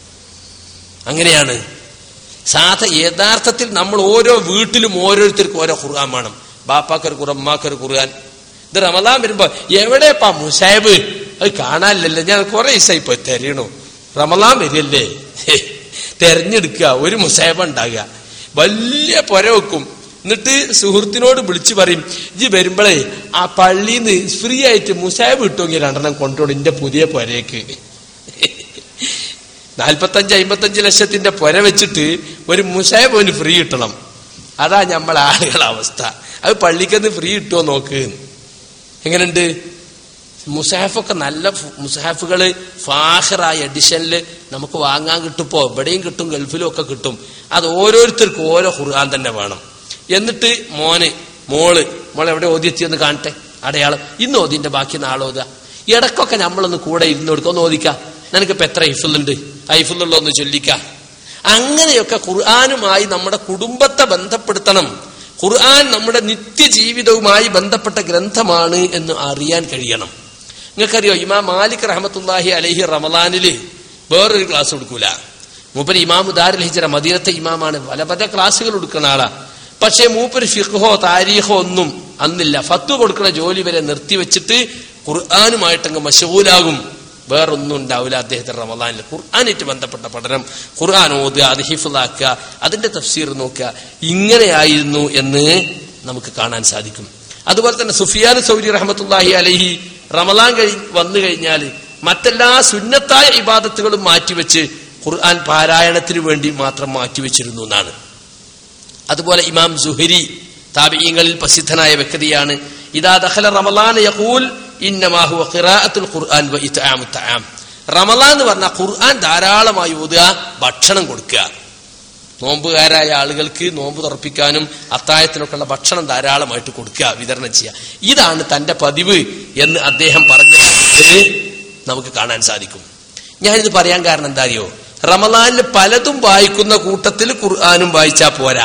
B: അങ്ങനെയാണ് സാധ യഥാർത്ഥത്തിൽ നമ്മൾ ഓരോ വീട്ടിലും ഓരോരുത്തർക്കും ഓരോ ഖുർആൻ വേണം ബാപ്പാക്കൊരു ഖുർആൻ ഉമ്മാക്കൊരു ഖുർആൻ ഇത് റമദാൻ വരുമ്പോ എവിടെപ്പാ മുസാബ് അത് കാണാനില്ലല്ലോ ഞാൻ കുറെ ദിവസമായി ഇപ്പൊ തെരയണു റമദാൻ വരില്ലേ തെരഞ്ഞെടുക്കുക ഒരു മുസാബ് ഉണ്ടാകുക വലിയ പുര വെക്കും എന്നിട്ട് സുഹൃത്തിനോട് വിളിച്ചു പറയും ഇജ് വരുമ്പോഴേ ആ പള്ളിയിൽ നിന്ന് ഫ്രീ ആയിട്ട് മുസാബ് കിട്ടുമെങ്കിൽ രണ്ടെണ്ണം കൊണ്ടുപോകും എന്റെ പുതിയ പുരയ്ക്ക് നാൽപ്പത്തഞ്ച് അമ്പത്തഞ്ച് ലക്ഷത്തിന്റെ പുര വെച്ചിട്ട് ഒരു മുസാബ് അവന് ഫ്രീ കിട്ടണം അതാ നമ്മളെ ആളുകളെ അവസ്ഥ അത് പള്ളിക്കന്ന് ഫ്രീ കിട്ടുമോ നോക്ക് എങ്ങനെയുണ്ട് മുസാഫൊക്കെ നല്ല മുസാഫുകള് ഫാഹിറായ എഡിഷനിൽ നമുക്ക് വാങ്ങാൻ കിട്ടുമ്പോ ഇവിടെയും കിട്ടും ഗൾഫിലും ഒക്കെ കിട്ടും അത് ഓരോരുത്തർക്കും ഓരോ ഖുർആൻ തന്നെ വേണം എന്നിട്ട് മോന് മോള് മോളെ എവിടെ ഓതിയെത്തിയെന്ന് കാണട്ടെ അടയാളം ഇന്ന് ഓതിന്റെ ബാക്കി നാളെ ഓതുക ഇടക്കൊക്കെ നമ്മളൊന്ന് കൂടെ ഇരുന്ന് കൊടുക്കുക ഒന്ന് ഓദിക്കാം നിനക്കിപ്പോ എത്ര ഹിഫുള്ളുണ്ട് ഹൈഫുള്ള ഒന്ന് ചൊല്ലിക്ക അങ്ങനെയൊക്കെ ഖുർആാനുമായി നമ്മുടെ കുടുംബത്തെ ബന്ധപ്പെടുത്തണം ഖുർആൻ നമ്മുടെ നിത്യജീവിതവുമായി ബന്ധപ്പെട്ട ഗ്രന്ഥമാണ് എന്ന് അറിയാൻ കഴിയണം നിങ്ങൾക്കറിയോ ഇമാം മാലിക് റഹമത്തുല്ലാഹി അലഹി റമലാനില് വേറൊരു ക്ലാസ് കൊടുക്കൂല മൂപ്പര് ഇമാമു ദാരുൽ ഹിജറ മദീനത്തെ ഇമാമാണ് പല പല ക്ലാസ്സുകൾ കൊടുക്കുന്ന ആളാ പക്ഷേ മൂപ്പര് ഫിഖോ താരീഖോ ഒന്നും അന്നില്ല ഫത്വ കൊടുക്കുന്ന ജോലി വരെ നിർത്തിവെച്ചിട്ട് ഖുർആാനുമായിട്ടങ്ങ് മഷൂലാകും വേറൊന്നും ഉണ്ടാവില്ല അദ്ദേഹത്തിന്റെ റമദാനിൽ ഖുർആാനായിട്ട് ബന്ധപ്പെട്ട പഠനം ഖുർആൻ ഓതുക അത് ഹിഫുലാക്കുക അതിന്റെ തഫ്സീർ നോക്കുക ഇങ്ങനെയായിരുന്നു എന്ന് നമുക്ക് കാണാൻ സാധിക്കും അതുപോലെ തന്നെ സുഫിയാൻ സൗരി റഹമത്തുല്ലാഹി അലഹി റമദാൻ കഴി വന്നു കഴിഞ്ഞാൽ മറ്റെല്ലാ സുന്നത്തായ ഇബാദത്തുകളും മാറ്റിവെച്ച് ഖുർആൻ പാരായണത്തിന് വേണ്ടി മാത്രം മാറ്റിവെച്ചിരുന്നു എന്നാണ് അതുപോലെ ഇമാം സുഹരി താബിയങ്ങളിൽ പ്രസിദ്ധനായ വ്യക്തിയാണ് ഇതാ ദഖല റമലാൻ യഖൂൽ ഇന്നമാഹു ഖിറാഅത്തുൽ ഖുർആൻ വ ഇത്ആമു തആം റമലാൻ എന്ന് പറഞ്ഞാൽ ഖുർആൻ ധാരാളമായി ഓതുക ഭക്ഷണം കൊടുക്കുക നോമ്പുകാരായ ആളുകൾക്ക് നോമ്പ് തുറപ്പിക്കാനും അത്തായത്തിനൊക്കെയുള്ള ഭക്ഷണം ധാരാളമായിട്ട് കൊടുക്കുക വിതരണം ചെയ്യുക ഇതാണ് തന്റെ പതിവ് എന്ന് അദ്ദേഹം പറഞ്ഞത് നമുക്ക് കാണാൻ സാധിക്കും ഞാനിത് പറയാൻ കാരണം എന്താ അറിയോ റമലാനിൽ പലതും വായിക്കുന്ന കൂട്ടത്തിൽ ഖുർആാനും വായിച്ചാ പോരാ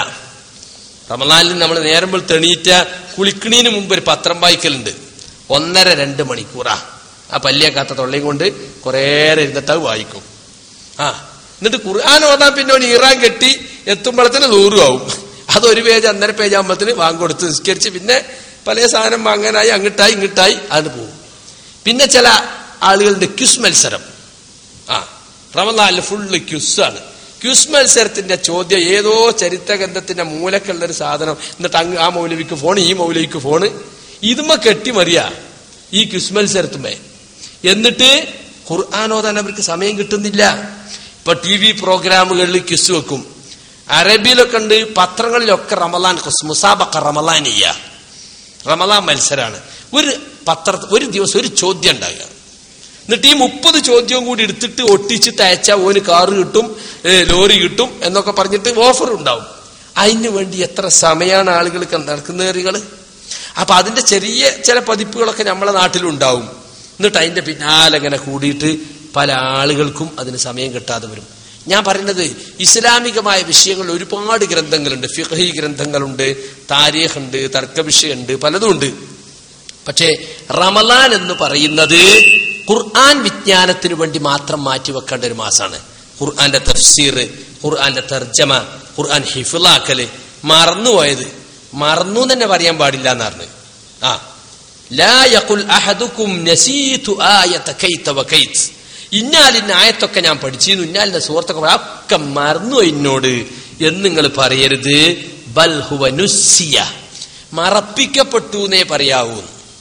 B: റമലാനിൽ നമ്മൾ നേരമ്പോൾ തെണീറ്റ കുളിക്കണീന് മുമ്പ് ഒരു പത്രം വായിക്കലുണ്ട് ഒന്നര രണ്ട് മണിക്കൂറാ ആ പല്ലിയാക്കാത്ത തൊള്ളയും കൊണ്ട് കുറേ ഇരുന്നിട്ട് അത് വായിക്കും ആ എന്നിട്ട് ഖുർആൻ ഓതാൻ പിന്നെ ഒരു ഇറാൻ കെട്ടി എത്തുമ്പോഴത്തിന് നൂറും ആവും അതൊരു പേജ് ഒന്നര പേജ് ആകുമ്പോഴത്തിന് വാങ്ങിക്കൊടുത്ത് നിസ്കരിച്ച് പിന്നെ പല സാധനം വാങ്ങാനായി അങ്ങോട്ടായി ഇങ്ങോട്ടായി അത് പോകും പിന്നെ ചില ആളുകളുടെ ക്യുസ് മത്സരം ആ റമദാനിൽ ഫുള്ള് ക്യുസ്സാണ് ക്യുസ് മത്സരത്തിന്റെ ചോദ്യം ഏതോ ചരിത്രഗ്രന്ഥത്തിന്റെ മൂലക്കുള്ള ഒരു സാധനം എന്നിട്ട് അങ്ങ് ആ മൗലവിക്ക് ഫോൺ ഈ മൗലവിക്ക് ഫോണ് ഇതുമ്മ കെട്ടിമറിയ ഈ ക്യുസ് മത്സരത്തുമ്മേ എന്നിട്ട് ഖുർആാനോദാൻ അവർക്ക് സമയം കിട്ടുന്നില്ല ഇപ്പൊ ടി വി പ്രോഗ്രാമുകളിൽ ക്യുസ് വെക്കും അറബിയിലൊക്കെ ഉണ്ട് പത്രങ്ങളിലൊക്കെ റമലാൻ മുസാബക്ക റമലാനിയ റമലാൻ മത്സരാണ് ഒരു പത്ര ഒരു ദിവസം ഒരു ചോദ്യം ഉണ്ടാകുക എന്നിട്ട് ഈ മുപ്പത് ചോദ്യവും കൂടി എടുത്തിട്ട് ഒട്ടിച്ചിട്ട് അയച്ചാൽ ഓന് കാറ് കിട്ടും ഏ, ലോറി കിട്ടും എന്നൊക്കെ പറഞ്ഞിട്ട് ഓഫർ ഉണ്ടാവും അതിനു വേണ്ടി എത്ര സമയമാണ് ആളുകൾ നടക്കുന്നേറികള് അപ്പൊ അതിന്റെ ചെറിയ ചില പതിപ്പുകളൊക്കെ നമ്മളെ നാട്ടിലുണ്ടാവും എന്നിട്ട് അതിന്റെ പിന്നാലെ ഇങ്ങനെ കൂടിയിട്ട് പല ആളുകൾക്കും അതിന് സമയം കിട്ടാതെ വരും ഞാൻ പറയുന്നത് ഇസ്ലാമികമായ വിഷയങ്ങളിൽ ഒരുപാട് ഗ്രന്ഥങ്ങളുണ്ട് ഫിഖഹി ഗ്രന്ഥങ്ങളുണ്ട് താരീഖ് ഉണ്ട് തർക്കവിഷയമുണ്ട് പലതും ഉണ്ട് പക്ഷേ റമലാൻ എന്ന് പറയുന്നത് ഖുർആൻ വിജ്ഞാനത്തിന് വേണ്ടി മാത്രം മാറ്റിവെക്കേണ്ട ഒരു മാസമാണ് ഖുർആന്റെ തഫ്സീർ ഖുർആന്റെ തർജമ ഖുർആൻ ഹിഫിലാക്കല് മറന്നുപോയത് മറന്നു എന്ന് തന്നെ പറയാൻ പാടില്ല എന്ന് പറഞ്ഞു ആ ലാ യഖുൽ അഹദുക്കും നസീതു ആയത കൈത വകൈത് ഇന്നാലിന്ന ആയത്തൊക്കെ ഞാൻ പഠിച്ചിരുന്നു ഇന്നാലിന്റെ സുഹൃത്തൊക്കെ പറ- ഒക്കെ മറന്നു എന്നോട് എന്ന് നിങ്ങൾ പറയരുത് ബൽ ഹുവ നുസ്സിയ മറപ്പിക്കപ്പെട്ടു എന്നേ പറയാവൂ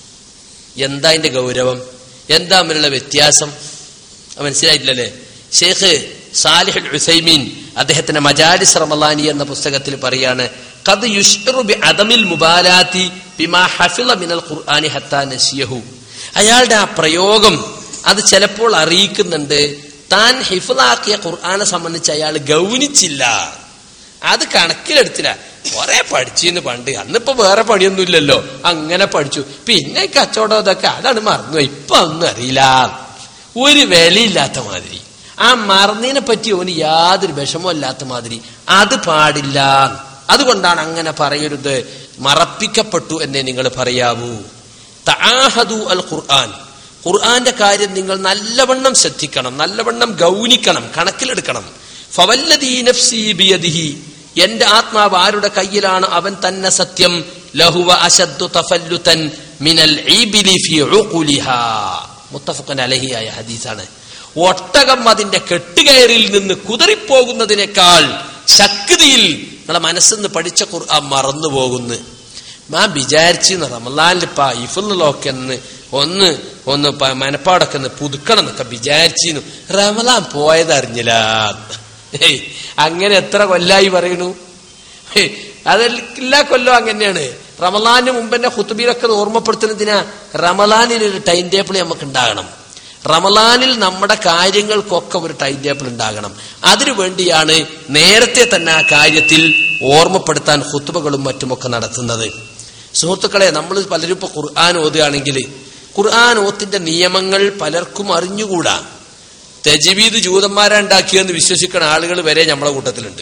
B: എന്താ അതിന്റെ ഗൗരവം എന്താ തമ്മിലുള്ള വ്യത്യാസം അത് മനസ്സിലായിട്ടില്ലല്ലേ ഷെയ്ഖ് സാലിഹ് ഉസൈമീൻ അദ്ദേഹത്തിന്റെ മജാലിസ് റമലാനി എന്ന പുസ്തകത്തിൽ പറയാണ് കത് യുഷ്റു ബി അദമിൽ മുബാലാത്തി ബിമാ ഹഫിള മിനൽ ഖുർആനി ഹത്താ നസിയഹു അയാളുടെ ആ പ്രയോഗം അത് ചിലപ്പോൾ അറിയിക്കുന്നുണ്ട് താൻ ഹിഫിളാക്കിയ ഖുർആനെ സംബന്ധിച്ച് അയാൾ ഗൗനിച്ചില്ല അത് കണക്കിലെടുത്തില്ല കുറെ പഠിച്ചിന്ന് പണ്ട് അന്നിപ്പോ വേറെ പണിയൊന്നുമില്ലല്ലോ അങ്ങനെ പഠിച്ചു പിന്നെ ഈ കച്ചവടം ഇതൊക്കെ അതാണ് മറന്നു ഇപ്പൊ ഒന്നും അറിയില്ല ഒരു വിലയില്ലാത്ത മാതിരി ആ മറന്നതിനെ പറ്റി ഓന് യാതൊരു വിഷമവും ഇല്ലാത്ത മാതിരി അത് പാടില്ല അതുകൊണ്ടാണ് അങ്ങനെ പറയരുത് മറപ്പിക്കപ്പെട്ടു എന്നേ നിങ്ങൾ പറയാവൂ തആഹദു അൽ ഖുർആൻ ഖുർആന്റെ കാര്യം നിങ്ങൾ നല്ലവണ്ണം ശ്രദ്ധിക്കണം നല്ലവണ്ണം ഗൗനിക്കണം കണക്കിലെടുക്കണം ഫവല്ലദീ നഫ്സി ബിയദിഹി എന്റെ ആത്മാവ് ആരുടെ കയ്യിലാണ് അവൻ തന്നെ സത്യം ലഹുവ അശദ്ദു തഫല്ലുതൻ മിനൽ ഈബിലി ഫി ഉഖുലിഹാ മുത്തഫഖൻ അലഹിയായ ഹദീസാണ് ഒട്ടകം അതിന്റെ കെട്ടുകയറിൽ നിന്ന് കുതറിപ്പോകുന്നതിനേക്കാൾ ശക്തിയിൽ നിങ്ങളെ മനസ്സിന്ന് പഠിച്ച ഖുർആൻ മറന്നു പോകുന്നു ഞാൻ വിചാരിച്ചിരുന്നു റമലാനിലിപ്പ ഇഫുള്ളൊക്കെ ഒന്ന് ഒന്ന് ഒന്ന് പ- മനപ്പാടൊക്കെ ഒന്ന് പുതുക്കണം എന്നൊക്കെ വിചാരിച്ചിരുന്നു റമലാൻ പോയത് അറിഞ്ഞില്ല ഏയ് അങ്ങനെ എത്ര കൊല്ലായി പറയണു ഹേയ്, അതെല്ലാ കൊല്ലം അങ്ങനെയാണ് റമലാന് മുമ്പ് തന്നെ ഹുത്തുബിയിലൊക്കെ ഓർമ്മപ്പെടുത്തുന്നതിനാ റമലാനിൽ ഒരു ടൈം ടേബിൾ നമുക്ക് ഉണ്ടാകണം റമലാനിൽ നമ്മുടെ കാര്യങ്ങൾക്കൊക്കെ ഒരു ടൈം ടേബിൾ ഉണ്ടാകണം അതിനു വേണ്ടിയാണ് നേരത്തെ തന്നെ ആ കാര്യത്തിൽ ഓർമ്മപ്പെടുത്താൻ ഹുത്തുബകളും മറ്റുമൊക്കെ നടത്തുന്നത് സുഹൃത്തുക്കളെ നമ്മൾ പലരും ഇപ്പൊ ഖുർആൻ ഓതുകയാണെങ്കിൽ ഖുർആൻ ഓത്തിന്റെ നിയമങ്ങൾ പലർക്കും അറിഞ്ഞുകൂടാ തെജവീദ് ജൂതന്മാരാ ഉണ്ടാക്കിയെന്ന് വിശ്വസിക്കുന്ന ആളുകൾ വരെ നമ്മളെ കൂട്ടത്തിലുണ്ട്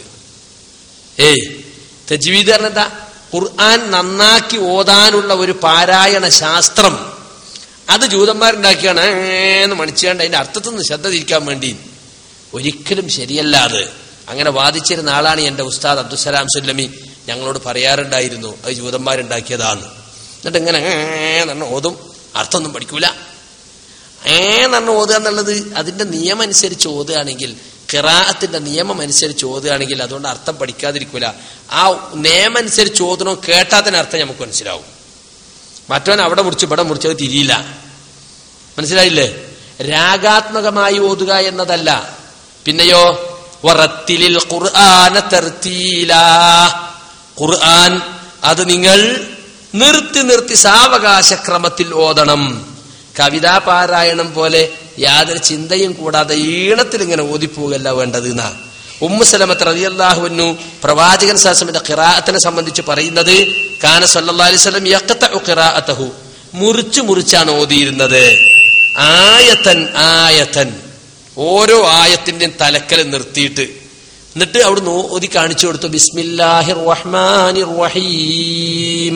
B: ഏയ് തെജവീദ് പറഞ്ഞ എന്താ ഖുർആൻ നന്നാക്കി ഓതാനുള്ള ഒരു പാരായണ ശാസ്ത്രം അത് ജൂതന്മാരുണ്ടാക്കിയാണ് എന്ന് മണിച്ചാണ്ട് അതിന്റെ അർത്ഥത്തിൽ നിന്ന് ശ്രദ്ധ തിരിക്കാൻ വേണ്ടി ഒരിക്കലും ശരിയല്ല അത് അങ്ങനെ വാദിച്ചിരുന്ന ആളാണ് എന്റെ ഉസ്താദ് അബ്ദുസലാം സുല്ലമി ഞങ്ങളോട് പറയാറുണ്ടായിരുന്നു അത് ജൂതന്മാരുണ്ടാക്കിയതാന്ന് എന്നിട്ട് ഇങ്ങനെ എന്ന് ഓതും അർത്ഥമൊന്നും പഠിക്കൂല ഏ എന്ന് ഓതുക എന്നുള്ളത് അതിന്റെ നിയമം അനുസരിച്ച് ഓതുകയാണെങ്കിൽ ഖിറാഅത്തിന്റെ നിയമം അനുസരിച്ച് ഓതുകയാണെങ്കിൽ അതുകൊണ്ട് അർത്ഥം പഠിക്കാതിരിക്കൂല ആ നിയമം അനുസരിച്ച് ഓതണോ കേട്ടാത്തിന് അർത്ഥം നമുക്ക് മനസ്സിലാവും മറ്റവൻ അവിടെ മുറിച്ച് ഇവിടെ മുറിച്ചത് തിരിയില്ല മനസ്സിലായില്ലേ രാഗാത്മകമായി ഓതുക എന്നതല്ല പിന്നെയോ വറത്തിലിൽ ഖുർആന തർത്തീലാ ഖുർആൻ അത് നിങ്ങൾ നിർത്തി നിർത്തി സാവകാശക്രമത്തിൽ ഓതണം കവിതാ പാരായണം പോലെ യാതൊരു ചിന്തയും കൂടാതെ ഈണത്തിൽ ഇങ്ങനെ ഓതിപ്പോകല്ല വേണ്ടത് എന്നാ ഉമ്മുസലമത്ത് റളിയല്ലാഹുവിനു പ്രവാചകൻ സാസമിന്റെ ഖിറാഅത്തിനെ സംബന്ധിച്ച് പറയുന്നത് കാന സല്ലല്ലാഹു അലൈഹി വസല്ലം യഖ്തഉ ഖിറാഅതഹു മുറിച്ചു മുറിച്ചാണ് ഓതിയിരുന്നത് ആയത്തൻ ആയത്തൻ ഓരോ ആയത്തിന്റെയും തലക്കൽ നിർത്തിയിട്ട് എന്നിട്ട് അവിടുന്ന് ഓതി കാണിച്ചു കൊടുത്തു ബിസ്മില്ലാഹിർ റഹ്മാനിർ റഹീം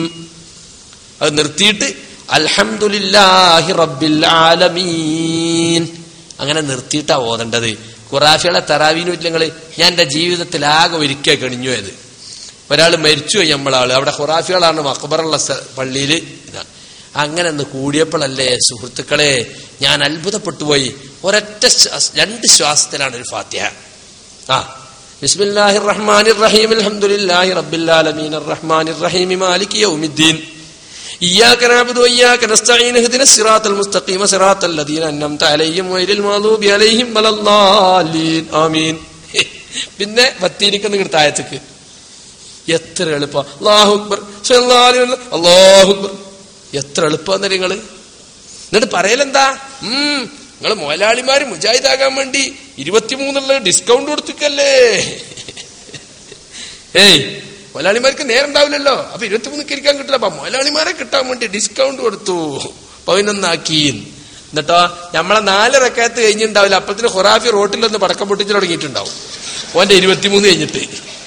B: അത് നിർത്തിയിട്ട് അൽഹംദുലില്ലാഹി റബ്ബിൽ ആലമീൻ അങ്ങനെ നിർത്തിയിട്ടാ ഓതേണ്ടത് ഖുറാഫികളെ തറാവീനും ഇല്ലങ്ങള് ഞാൻ എന്റെ ജീവിതത്തിൽ ആകെ ഒരിക്കൽ കണിഞ്ഞു അത് ഒരാൾ മരിച്ചുപോയി നമ്മളാള് അവിടെ ഖുറാഫികളാണ് മക്ബറുള്ള പള്ളിയിൽ ഇതാണ് അങ്ങനെ ഒന്ന് കൂടിയപ്പോഴല്ലേ സുഹൃത്തുക്കളെ ഞാൻ അത്ഭുതപ്പെട്ടുപോയി ഒരൊറ്റ ശ്വാസ- രണ്ട് ശ്വാസത്തിലാണ് ഒരു ഫാത്തിഹ ആ ബിസ്മില്ലാഹിർ റഹ്മാനിർ റഹീം അൽഹംദുലില്ലാഹി റബ്ബിൽ ആലമീൻ അർറഹ്മാനിർ റഹീം മാലികി യൗമിദ്ദീൻ ഇയ്യാക നഅബുദു വഇയ്യാക നസ്തഈൻ ഇഹ്ദിനസ് സിറാത്തൽ മുസ്തഖീമ സിറാത്തൽ ലദീന അൻഅംത അലൈഹിം ഗൈറിൽ മഗ്ദൂബി അലൈഹിം വലദ്ദാലീൻ ആമീൻ പിന്നെ പത്തിരിക്കുന്ന കിടത്തായത്തേക്ക് എത്ര എളുപ്പം അല്ലാഹു അക്ബർ സ്വല്ലല്ലാഹു അലൈഹി വസല്ലം, അല്ലാഹു അക്ബർ എത്ര എളുപ്പമെന്ന് നിങ്ങള് എന്നിട്ട് പറയലെന്താ ഉം നിങ്ങൾ മുതലാളിമാര് മുജാഹിദാകാൻ വേണ്ടി ഇരുപത്തിമൂന്നുള്ള ഡിസ്കൗണ്ട് കൊടുത്തിക്കല്ലേ ഏയ് മുതലാളിമാർക്ക് നേരം ഉണ്ടാവില്ലല്ലോ അപ്പൊ ഇരുപത്തിമൂന്ന് ഇരിക്കാൻ കിട്ടില്ല അപ്പൊ മുതലാളിമാരെ കിട്ടാൻ വേണ്ടി ഡിസ്കൗണ്ട് കൊടുത്തു പതിനൊന്നാക്കി എന്നിട്ടോ നമ്മളെ നാല് റക്കാത്ത് കഴിഞ്ഞിട്ടുണ്ടാവില്ല അപ്പത്തിന് ഖുറാഫി റോട്ടിലൊന്ന് പടക്കം പൊട്ടിച്ചു തുടങ്ങിയിട്ടുണ്ടാവും ഓന്റെ ഇരുപത്തിമൂന്ന് കഴിഞ്ഞിട്ട്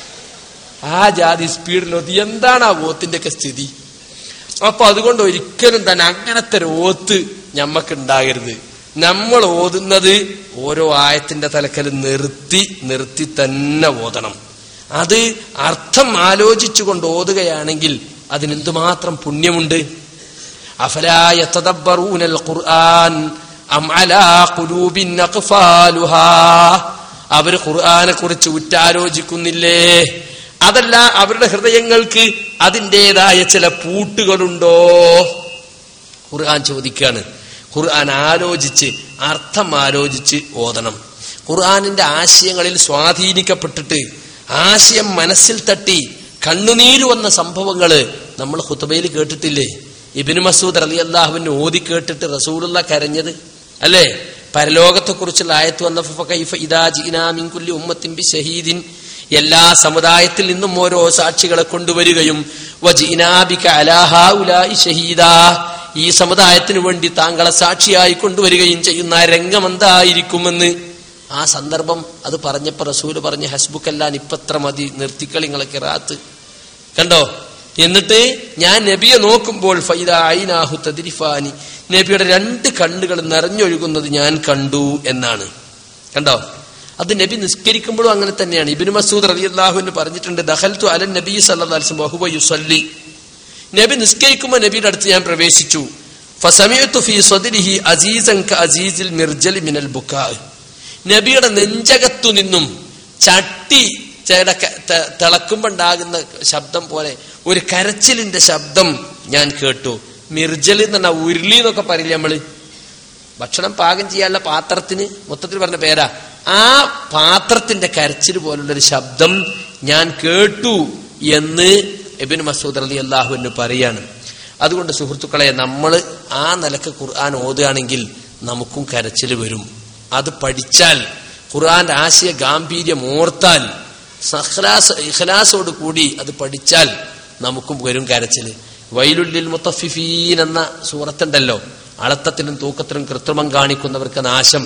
B: ആ ജാതി സ്പീഡിലോത്ത് എന്താണ് ആ ഓത്തിന്റെ ഒക്കെ സ്ഥിതി അപ്പൊ അതുകൊണ്ട് ഒരിക്കലും തന്നെ അങ്ങനത്തെ ഒരു ഓത്ത് ഞമ്മക്ക് ഉണ്ടാകരുത് നമ്മൾ ഓതുന്നത് ഓരോ ആയത്തിന്റെ തലക്കൽ നിർത്തി നിർത്തി തന്നെ ഓതണം അത് അർത്ഥം ആലോചിച്ചുകൊണ്ട് ഓതുകയാണെങ്കിൽ അതിനെന്തുമാത്രം പുണ്യമുണ്ട് അഫലായ തദബ്ബറൂനൽ ഖുർആൻ അം അലാ ഖുലൂബിൻ അഖ്ഫാലുഹാ അവർ ഖുർആനെ കുറിച്ച് ഉറ്റാലോചിക്കുന്നില്ലേ അതല്ല അവരുടെ ഹൃദയങ്ങൾക്ക് അതിൻ്റെതായ ചില പൂട്ടുകളുണ്ടോ ഖുർആൻ ചോദിക്കുകയാണ് ഖുർആൻ ആലോചിച്ച് അർത്ഥം ആലോചിച്ച് ഓതണം ഖുർആനിന്റെ ആശയങ്ങളിൽ സ്വാധീനിക്കപ്പെട്ടിട്ട് ആശയം മനസ്സിൽ തട്ടി കണ്ണുനീര് വന്ന സംഭവങ്ങള് നമ്മൾ ഹുത്തബയിൽ കേട്ടിട്ടില്ലേ ഇബിന് മസൂദ് അലി അള്ളാഹുവിന് ഓതി കേട്ടിട്ട് റസൂലുള്ള കരഞ്ഞത് അല്ലേ പരലോകത്തെ കുറിച്ചുള്ള ആയത്ത് വന്നപ്പോ കൈഫ ഇദാ ജീനാ മിൻ കുല്ലി ഉമ്മത്തിൻ ബി ഷഹീദിൻ എല്ലാ സമുദായത്തിൽ നിന്നും ഓരോ സാക്ഷികളെ കൊണ്ടുവരികയും വജീനാബിക അലാഹാ ഉലായി ഷഹീദാ ഈ സമുദായത്തിന് വേണ്ടി താങ്കളെ സാക്ഷിയായി കൊണ്ടുവരികയും ചെയ്യുന്ന ആ രംഗം എന്തായിരിക്കുമെന്ന് ആ സന്ദർഭം അത് പറഞ്ഞപ്പോ റസൂല് പറഞ്ഞ് ഹസ്ബുക്കല്ലാൻ ഇപ്പത്ര മതി നിർത്തിക്കളിങ്ങളെ കിറാത്ത് കണ്ടോ എന്നിട്ട് ഞാൻ നബിയെ നോക്കുമ്പോൾ ഫൈദ ഐനാഹു തദിരിഫാനി നബിയുടെ രണ്ട് കണ്ണുകൾ നിറഞ്ഞൊഴുകുന്നത് ഞാൻ കണ്ടു എന്നാണ് കണ്ടോ അത് നബി നിസ്കരിക്കുമ്പോഴും അങ്ങനെ തന്നെയാണ് ഇബിന് മസൂദ് റളിയല്ലാഹുവിന് പറഞ്ഞിട്ടുണ്ട് ദഖൽതു അലൻ നബി സല്ലല്ലാഹു അലൈഹി വസല്ലം വഹുവ യുസല്ലി നബി നിസ്കരിക്കുമ്പോൾ നബിയുടെ അടുത്ത് ഞാൻ പ്രവേശിച്ചു ഫസമിഅതു ഫീ സദ്രിഹി അസീസൻ കഅസീസിൽ മിർജലി മിനൽ ബുക്കാ നബിയുടെ നെഞ്ചകത്തു നിന്നും ചട്ടി ചേടക്ക- ത- തിളക്കുമ്പോണ്ടാകുന്ന ശബ്ദം പോലെ ഒരു കരച്ചിലിന്റെ ശബ്ദം ഞാൻ കേട്ടു മിർജൽ എന്ന് പറഞ്ഞാൽ ഉരുളി എന്നൊക്കെ പറയില്ലേ നമ്മള് ഭക്ഷണം പാകം ചെയ്യാനുള്ള പാത്രത്തിന് മൊത്തത്തിൽ പറഞ്ഞ പേരാ ആ പാത്രത്തിന്റെ കരച്ചിൽ പോലുള്ളൊരു ശബ്ദം ഞാൻ കേട്ടു എന്ന് എബിൻ മസൂദ് അലി അള്ളാഹുവിന് പറയാണ് അതുകൊണ്ട് സുഹൃത്തുക്കളെ നമ്മൾ ആ നിലക്ക് ഖുർആൻ ഓതുകയാണെങ്കിൽ നമുക്കും കരച്ചിൽ വരും അത് പഠിച്ചാൽ ഖുർആന്റെ ആശയ ഗാംഭീര്യം ഓർത്താൽ സഖ്ലാസ് ഇഖ്ലാസോട് കൂടി അത് പഠിച്ചാൽ നമുക്കും വരും കരച്ചില് വൈലുള്ളിൽ മുത്തഫിഫീൻ എന്ന സൂറത്തുണ്ടല്ലോ അളത്തത്തിനും തൂക്കത്തിനും കൃത്രിമം കാണിക്കുന്നവർക്ക് നാശം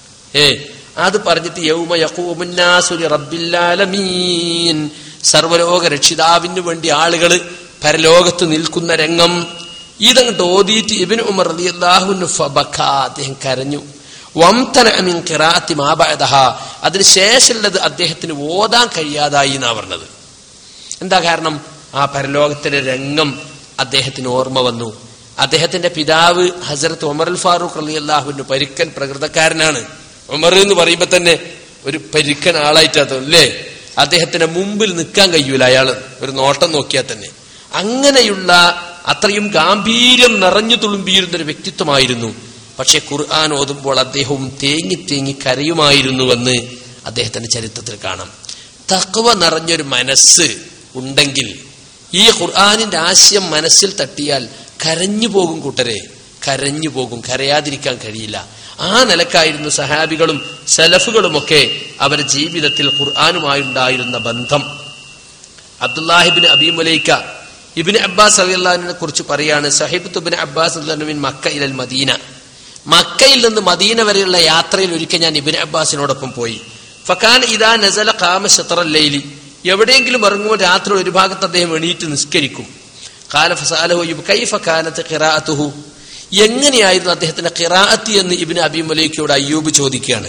B: ഏ അത് പറഞ്ഞിട്ട് യൗമ യഖൂമുന്നാസുലി റബ്ബില്ലാലമീൻ സർവലോക രക്ഷിതാവിന് വേണ്ടി ആളുകൾ പരലോകത്ത് നിൽക്കുന്ന രംഗം ഇതങ്ങോട്ട് ഓതിയിട്ട് ഇബിൻ ഉമർ റളിയല്ലാഹുവിന് ഫബക അദ്ദേഹം കരഞ്ഞു വംതന മിൻ ഖിറാഅത്തി മാ ബഅദഹ അതിന് ശേഷമുള്ളത് അദ്ദേഹത്തിന് ഓതാൻ കഴിയാതായി എന്നാ പറഞ്ഞത് എന്താ കാരണം ആ പരലോകത്തിന്റെ രംഗം അദ്ദേഹത്തിന് ഓർമ്മ വന്നു അദ്ദേഹത്തിന്റെ പിതാവ് ഹസരത്ത് ഉമർ അൽ ഫാറൂഖ് അലി അള്ളാഹുവിന് പരുക്കൻ പ്രകൃതക്കാരനാണ് ഉമർ എന്ന് പറയുമ്പോ തന്നെ ഒരു പരുക്കൻ ആളായിട്ടാ അല്ലേ അദ്ദേഹത്തിന്റെ മുമ്പിൽ നിൽക്കാൻ കഴിയൂല അയാള് ഒരു നോട്ടം നോക്കിയാൽ തന്നെ അങ്ങനെയുള്ള അത്രയും ഗാംഭീര്യം നിറഞ്ഞു തുളുമ്പിയിരുന്ന ഒരു വ്യക്തിത്വമായിരുന്നു പക്ഷെ ഖുർആൻ ഓതുമ്പോൾ അദ്ദേഹവും തേങ്ങി തേങ്ങി കരയുമായിരുന്നുവെന്ന് അദ്ദേഹത്തിന്റെ ചരിത്രത്തിൽ കാണാം തക്വ നിറഞ്ഞൊരു മനസ്സ് ഉണ്ടെങ്കിൽ ഈ ഖുർആാനിന്റെ ആശയം മനസ്സിൽ തട്ടിയാൽ കരഞ്ഞു പോകും കൂട്ടരെ കരഞ്ഞു പോകും കരയാതിരിക്കാൻ കഴിയില്ല ആ നിലക്കായിരുന്നു സഹാബികളും സലഫുകളുമൊക്കെ അവരുടെ ജീവിതത്തിൽ ഖുർആാനുമായുണ്ടായിരുന്ന ബന്ധം അബ്ദുല്ലാഹിബിൻ അബീമുലൈക്ക ഇബിന് അബ്ബാസ് അലിഅള്ളഹാനെ കുറിച്ച് പറയാണ് സഹിബ് തുബിൻ അബ്ബാസ് അള്ളാഹുവിൻ മക്ക ഇലൽ മദീന മക്കയിൽ നിന്ന് മദീന വരെയുള്ള യാത്രയിൽ ഒരിക്കൽ ഞാൻ ഇബിൻ അബ്ബാസിനോടൊപ്പം പോയി ഫക്കാൻ ഇതാ നസല കാമ ഷത്തറല്ലയിലി എവിടെയെങ്കിലും ഇറങ്ങുമ്പോൾ രാത്രി ഒരു ഭാഗത്ത് അദ്ദേഹം എണീറ്റ് നിസ്കരിക്കും കാല ഫസാലഹു കൈഫ കാനത്ത് ഖിറാഅത്തുഹു എങ്ങനെയായിരുന്നു അദ്ദേഹത്തിന്റെ ഖിറാഅത്ത് എന്ന് ഇബിന് അബി മലൈക്കയോട് അയ്യൂബ് ചോദിക്കുകയാണ്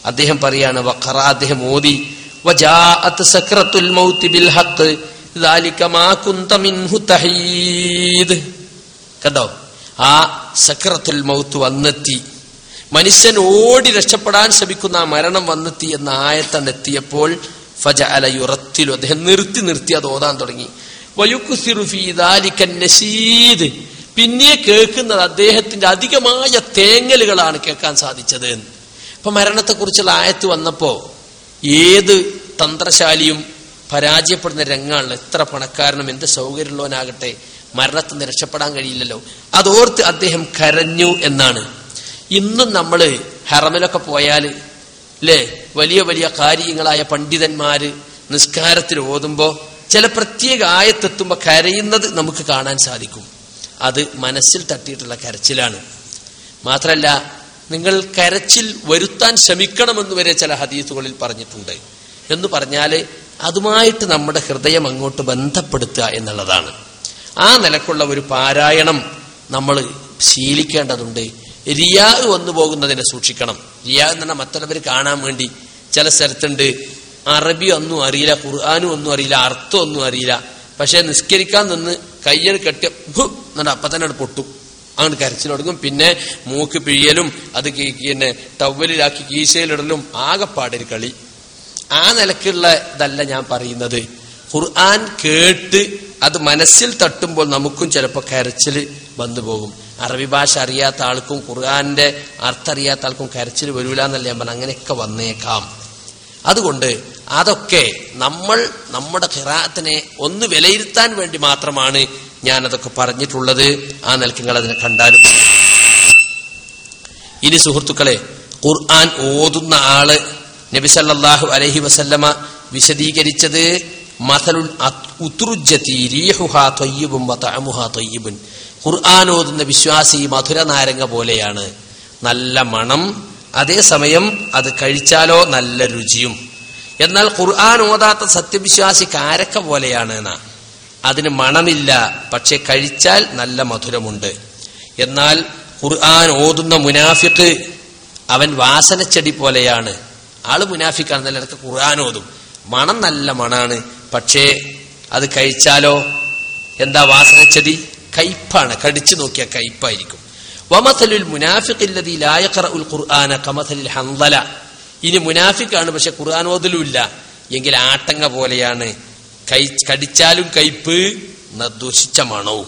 A: അദ്ദേഹം പറയാണ് വഖറ അദ്ദേഹം ഓതി വജാഅത്ത് സക്രത്തുൽ മൗത്തി ബിൽ ഹഖ് ذلك ما كنت منه تحيد കണ്ടോ ആ സക്രത്തുൽ മൗത്ത് വന്നെത്തി മനുഷ്യൻ ഓടി രക്ഷപ്പെടാൻ ശ്രമിക്കുന്ന ആ മരണം വന്നെത്തി എന്ന ആയത്താണ് എത്തിയപ്പോൾ ഫജ അല യുറത്തിലു അദ്ദേഹം നിർത്തി നിർത്തി അത് ഓതാൻ തുടങ്ങി വയുക്കുസിറു ഫീ ദാലിക നശീദ് പിന്നെ കേൾക്കുന്നത് അദ്ദേഹത്തിന്റെ അധികമായ തേങ്ങലുകളാണ് കേൾക്കാൻ സാധിച്ചത് എന്ന്. ഇപ്പൊ മരണത്തെക്കുറിച്ചുള്ള ആയത്ത് വന്നപ്പോ ഏത് തന്ത്രശാലിയും പരാജയപ്പെടുന്ന രംഗാണല്ലോ എത്ര പണക്കാരനും എന്ത് സൗകര്യമുള്ളവനാകട്ടെ മരണത്തിൽ നിന്ന് രക്ഷപ്പെടാൻ കഴിയില്ലല്ലോ അതോർത്ത് അദ്ദേഹം കരഞ്ഞു എന്നാണ് ഇന്നും നമ്മള് ഹറമിലൊക്കെ പോയാൽ അല്ലേ വലിയ വലിയ കാര്യങ്ങളായ പണ്ഡിതന്മാര് നിസ്കാരത്തിൽ ഓതുമ്പോ ചില പ്രത്യേക ആയത്തെത്തുമ്പോ കരയുന്നത് നമുക്ക് കാണാൻ സാധിക്കും അത് മനസ്സിൽ തട്ടിയിട്ടുള്ള കരച്ചിലാണ് മാത്രല്ല നിങ്ങൾ കരച്ചിൽ വരുത്താൻ ശ്രമിക്കണമെന്ന് വരെ ചില ഹദീസുകളിൽ പറഞ്ഞിട്ടുണ്ട് എന്ന് പറഞ്ഞാല് അതുമായിട്ട് നമ്മുടെ ഹൃദയം അങ്ങോട്ട് ബന്ധപ്പെടുത്തുക എന്നുള്ളതാണ് ആ നിലക്കുള്ള ഒരു പാരായണം നമ്മൾ ശീലിക്കേണ്ടതുണ്ട് റിയാ വന്നു പോകുന്നതിനെ സൂക്ഷിക്കണം റിയാ എന്ന് പറഞ്ഞാൽ മറ്റുള്ളവർ കാണാൻ വേണ്ടി ചില സ്ഥലത്തുണ്ട് അറബി ഒന്നും അറിയില്ല ഖുർആാനും ഒന്നും അറിയില്ല അർത്ഥം ഒന്നും അറിയില്ല പക്ഷെ നിസ്കരിക്കാൻ നിന്ന് കയ്യിൽ കെട്ടിയ ഭു എന്നിട്ട് അപ്പൊ തന്നെ അത് പൊട്ടും അങ്ങോട്ട് കരച്ചിൽ തുടങ്ങും പിന്നെ മൂക്ക് പിഴിയലും അത് കീ- പിന്നെ ടവലിലാക്കി കീശയിലിടലും ആകെപ്പാടൊരു കളി ആ നിലക്കുള്ള ഇതല്ല ഞാൻ പറയുന്നത് ഖുർആൻ കേട്ട് അത് മനസ്സിൽ തട്ടുമ്പോൾ നമുക്കും ചിലപ്പോൾ കരച്ചിൽ വന്നു പോകും അറബി ഭാഷ അറിയാത്ത ആൾക്കും ഖുർആന്റെ അർത്ഥം അറിയാത്ത ആൾക്കും കരച്ചിൽ വരൂല എന്നല്ല ഞാൻ പറഞ്ഞു അങ്ങനെയൊക്കെ വന്നേക്കാം അതുകൊണ്ട് അതൊക്കെ നമ്മൾ നമ്മുടെ ഖിറാത്തിനെ ഒന്ന് വിലയിരുത്താൻ വേണ്ടി മാത്രമാണ് ഞാൻ അതൊക്കെ പറഞ്ഞിട്ടുള്ളത് ആ നിലക്ക് നിങ്ങൾ അതിനെ കണ്ടാലും ഇനി സുഹൃത്തുക്കളെ ഖുർആൻ ഓതുന്ന ആള് നബി സല്ലല്ലാഹു അലൈഹി വസല്ലമ വിശദീകരിച്ചത് മസലുൽ ഉത്രുജ്ജതി റീഹുഹാ ത്വയ്യിബും വതഅമുഹാ ത്വയ്യിബുൻ ഖുർആൻ ഓതുന്ന വിശ്വാസി മധുര നാരങ്ങ പോലെയാണ് നല്ല മണം അതേസമയം അത് കഴിച്ചാലോ നല്ല രുചിയും എന്നാൽ ഖുർആൻ ഓതാത്ത സത്യവിശ്വാസി കാരക്ക പോലെയാണ് എന്നാ അതിന് മണമില്ല പക്ഷെ കഴിച്ചാൽ നല്ല മധുരമുണ്ട് എന്നാൽ ഖുർആൻ ഓതുന്ന മുനാഫിക്ക് അവൻ വാസനച്ചെടി പോലെയാണ് ആള് മുനാഫിക്കാണ് നല്ല ഇടയ്ക്ക് ഖുർആൻ ഓതും മണം നല്ല മണാണ് പക്ഷേ അത് കഴിച്ചാലോ എന്താ വാസനച്ചെടി കയ്പാണ് കടിച്ചു നോക്കിയാൽ കയ്പായിരിക്കും വമസലുൽ മുനാഫിഖില്ലതി ലായഖറഉൽ ഖുർആന കമസലിൽ ഹൻദല ഇനി മുനാഫിക്കാണ് പക്ഷെ ഖുർആൻ ഓതലുമില്ല എങ്കിൽ ആട്ടങ്ങ പോലെയാണ് കൈ കടിച്ചാലും കയ്പ് ന ദുഷിച്ച മണവും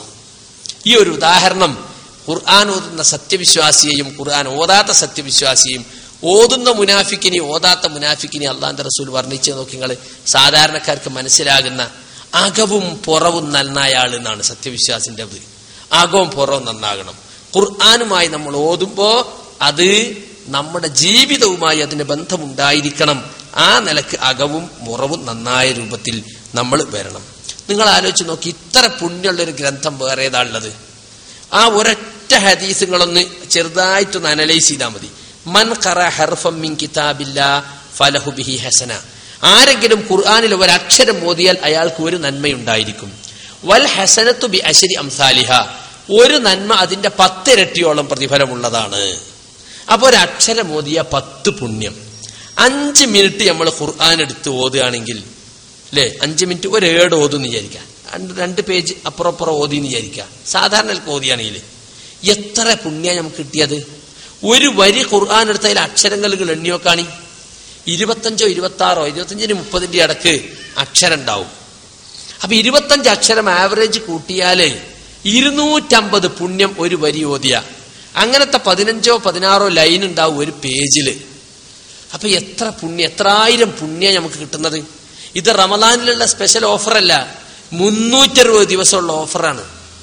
A: ഈ ഒരു ഉദാഹരണം ഖുർആൻ ഓതുന്ന സത്യവിശ്വാസിയെയും ഖുർആൻ ഓതാത്ത സത്യവിശ്വാസിയെയും ഓതുന്ന മുനാഫിക്കിനി ഓതാത്ത മുനാഫിക്കിനി അള്ളാന്റെ റസൂൽ വർണ്ണിച്ച് നോക്കി നിങ്ങൾ സാധാരണക്കാർക്ക് മനസ്സിലാകുന്ന അകവും പുറവും നന്നായ ആൾ എന്നാണ് സത്യവിശ്വാസിന്റെ അത് അകവും പുറവും നന്നാകണം ഖുർആാനുമായി നമ്മൾ ഓതുമ്പോ അത് നമ്മുടെ ജീവിതവുമായി അതിന് ബന്ധമുണ്ടായിരിക്കണം ആ നിലക്ക് അകവും മുറവും നന്നായ രൂപത്തിൽ നമ്മൾ വരണം നിങ്ങൾ ആലോചിച്ച് നോക്കി ഇത്ര പുണ്യമുള്ള ഒരു ഗ്രന്ഥം വേറെ ഏതാ ഉള്ളത് ആ ഒരൊറ്റ ഹദീസുകളൊന്ന് ചെറുതായിട്ടൊന്ന് അനലൈസ് ചെയ്താൽ മതി മൻ ഖറ ഹർഫം മിൻ കിതാബില്ല ഫലഹു ബിഹി ഹസന ആരെങ്കിലും ഖുർആനിൽ ഒരു അക്ഷരം ഓതിയാൽ അയാൾക്ക് ഒരു നന്മയുണ്ടായിരിക്കും വൽ ഹസനത്തു ബി അശരി അംസാലിഹ ഒരു നന്മ അതിന്റെ പത്തിരട്ടിയോളം പ്രതിഫലമുള്ളതാണ് അപ്പൊ ഒരു അക്ഷരം ഓതിയ പത്ത് പുണ്യം അഞ്ച് മിനിറ്റ് നമ്മൾ ഖുർആൻ എടുത്ത് ഓതുകയാണെങ്കിൽ അല്ലേ അഞ്ച് മിനിറ്റ് ഒരു ഏട് ഓതുന്ന് വിചാരിക്കാം രണ്ട് രണ്ട് പേജ് അപ്പുറം അപ്പുറം ഓതി എന്ന് വിചാരിക്കാം സാധാരണ ഓതിയാണെങ്കിൽ എത്ര പുണ്യ നമുക്ക് കിട്ടിയത് ഒരു വരി ഖുർആൻ എടുത്തതിൽ അക്ഷരങ്ങൾ എണ്ണി നോക്കാണി ഇരുപത്തഞ്ചോ ഇരുപത്തി ആറോ ഇരുപത്തഞ്ചിന് മുപ്പതിന്റെ ഇടക്ക് അക്ഷരം ഉണ്ടാവും അപ്പൊ ഇരുപത്തഞ്ച് അക്ഷരം ആവറേജ് കൂട്ടിയാല് ഇരുന്നൂറ്റമ്പത് പുണ്യം ഒരു വരി ഓതിയ അങ്ങനത്തെ പതിനഞ്ചോ പതിനാറോ ലൈൻ ഉണ്ടാവും ഒരു പേജില് അപ്പൊ എത്ര പുണ്യം എത്രായിരം പുണ്യ നമുക്ക് കിട്ടുന്നത് ഇത് റമദാനിലുള്ള സ്പെഷ്യൽ ഓഫറല്ല മുന്നൂറ്ററുപത് ദിവസമുള്ള ഓഫറാണ്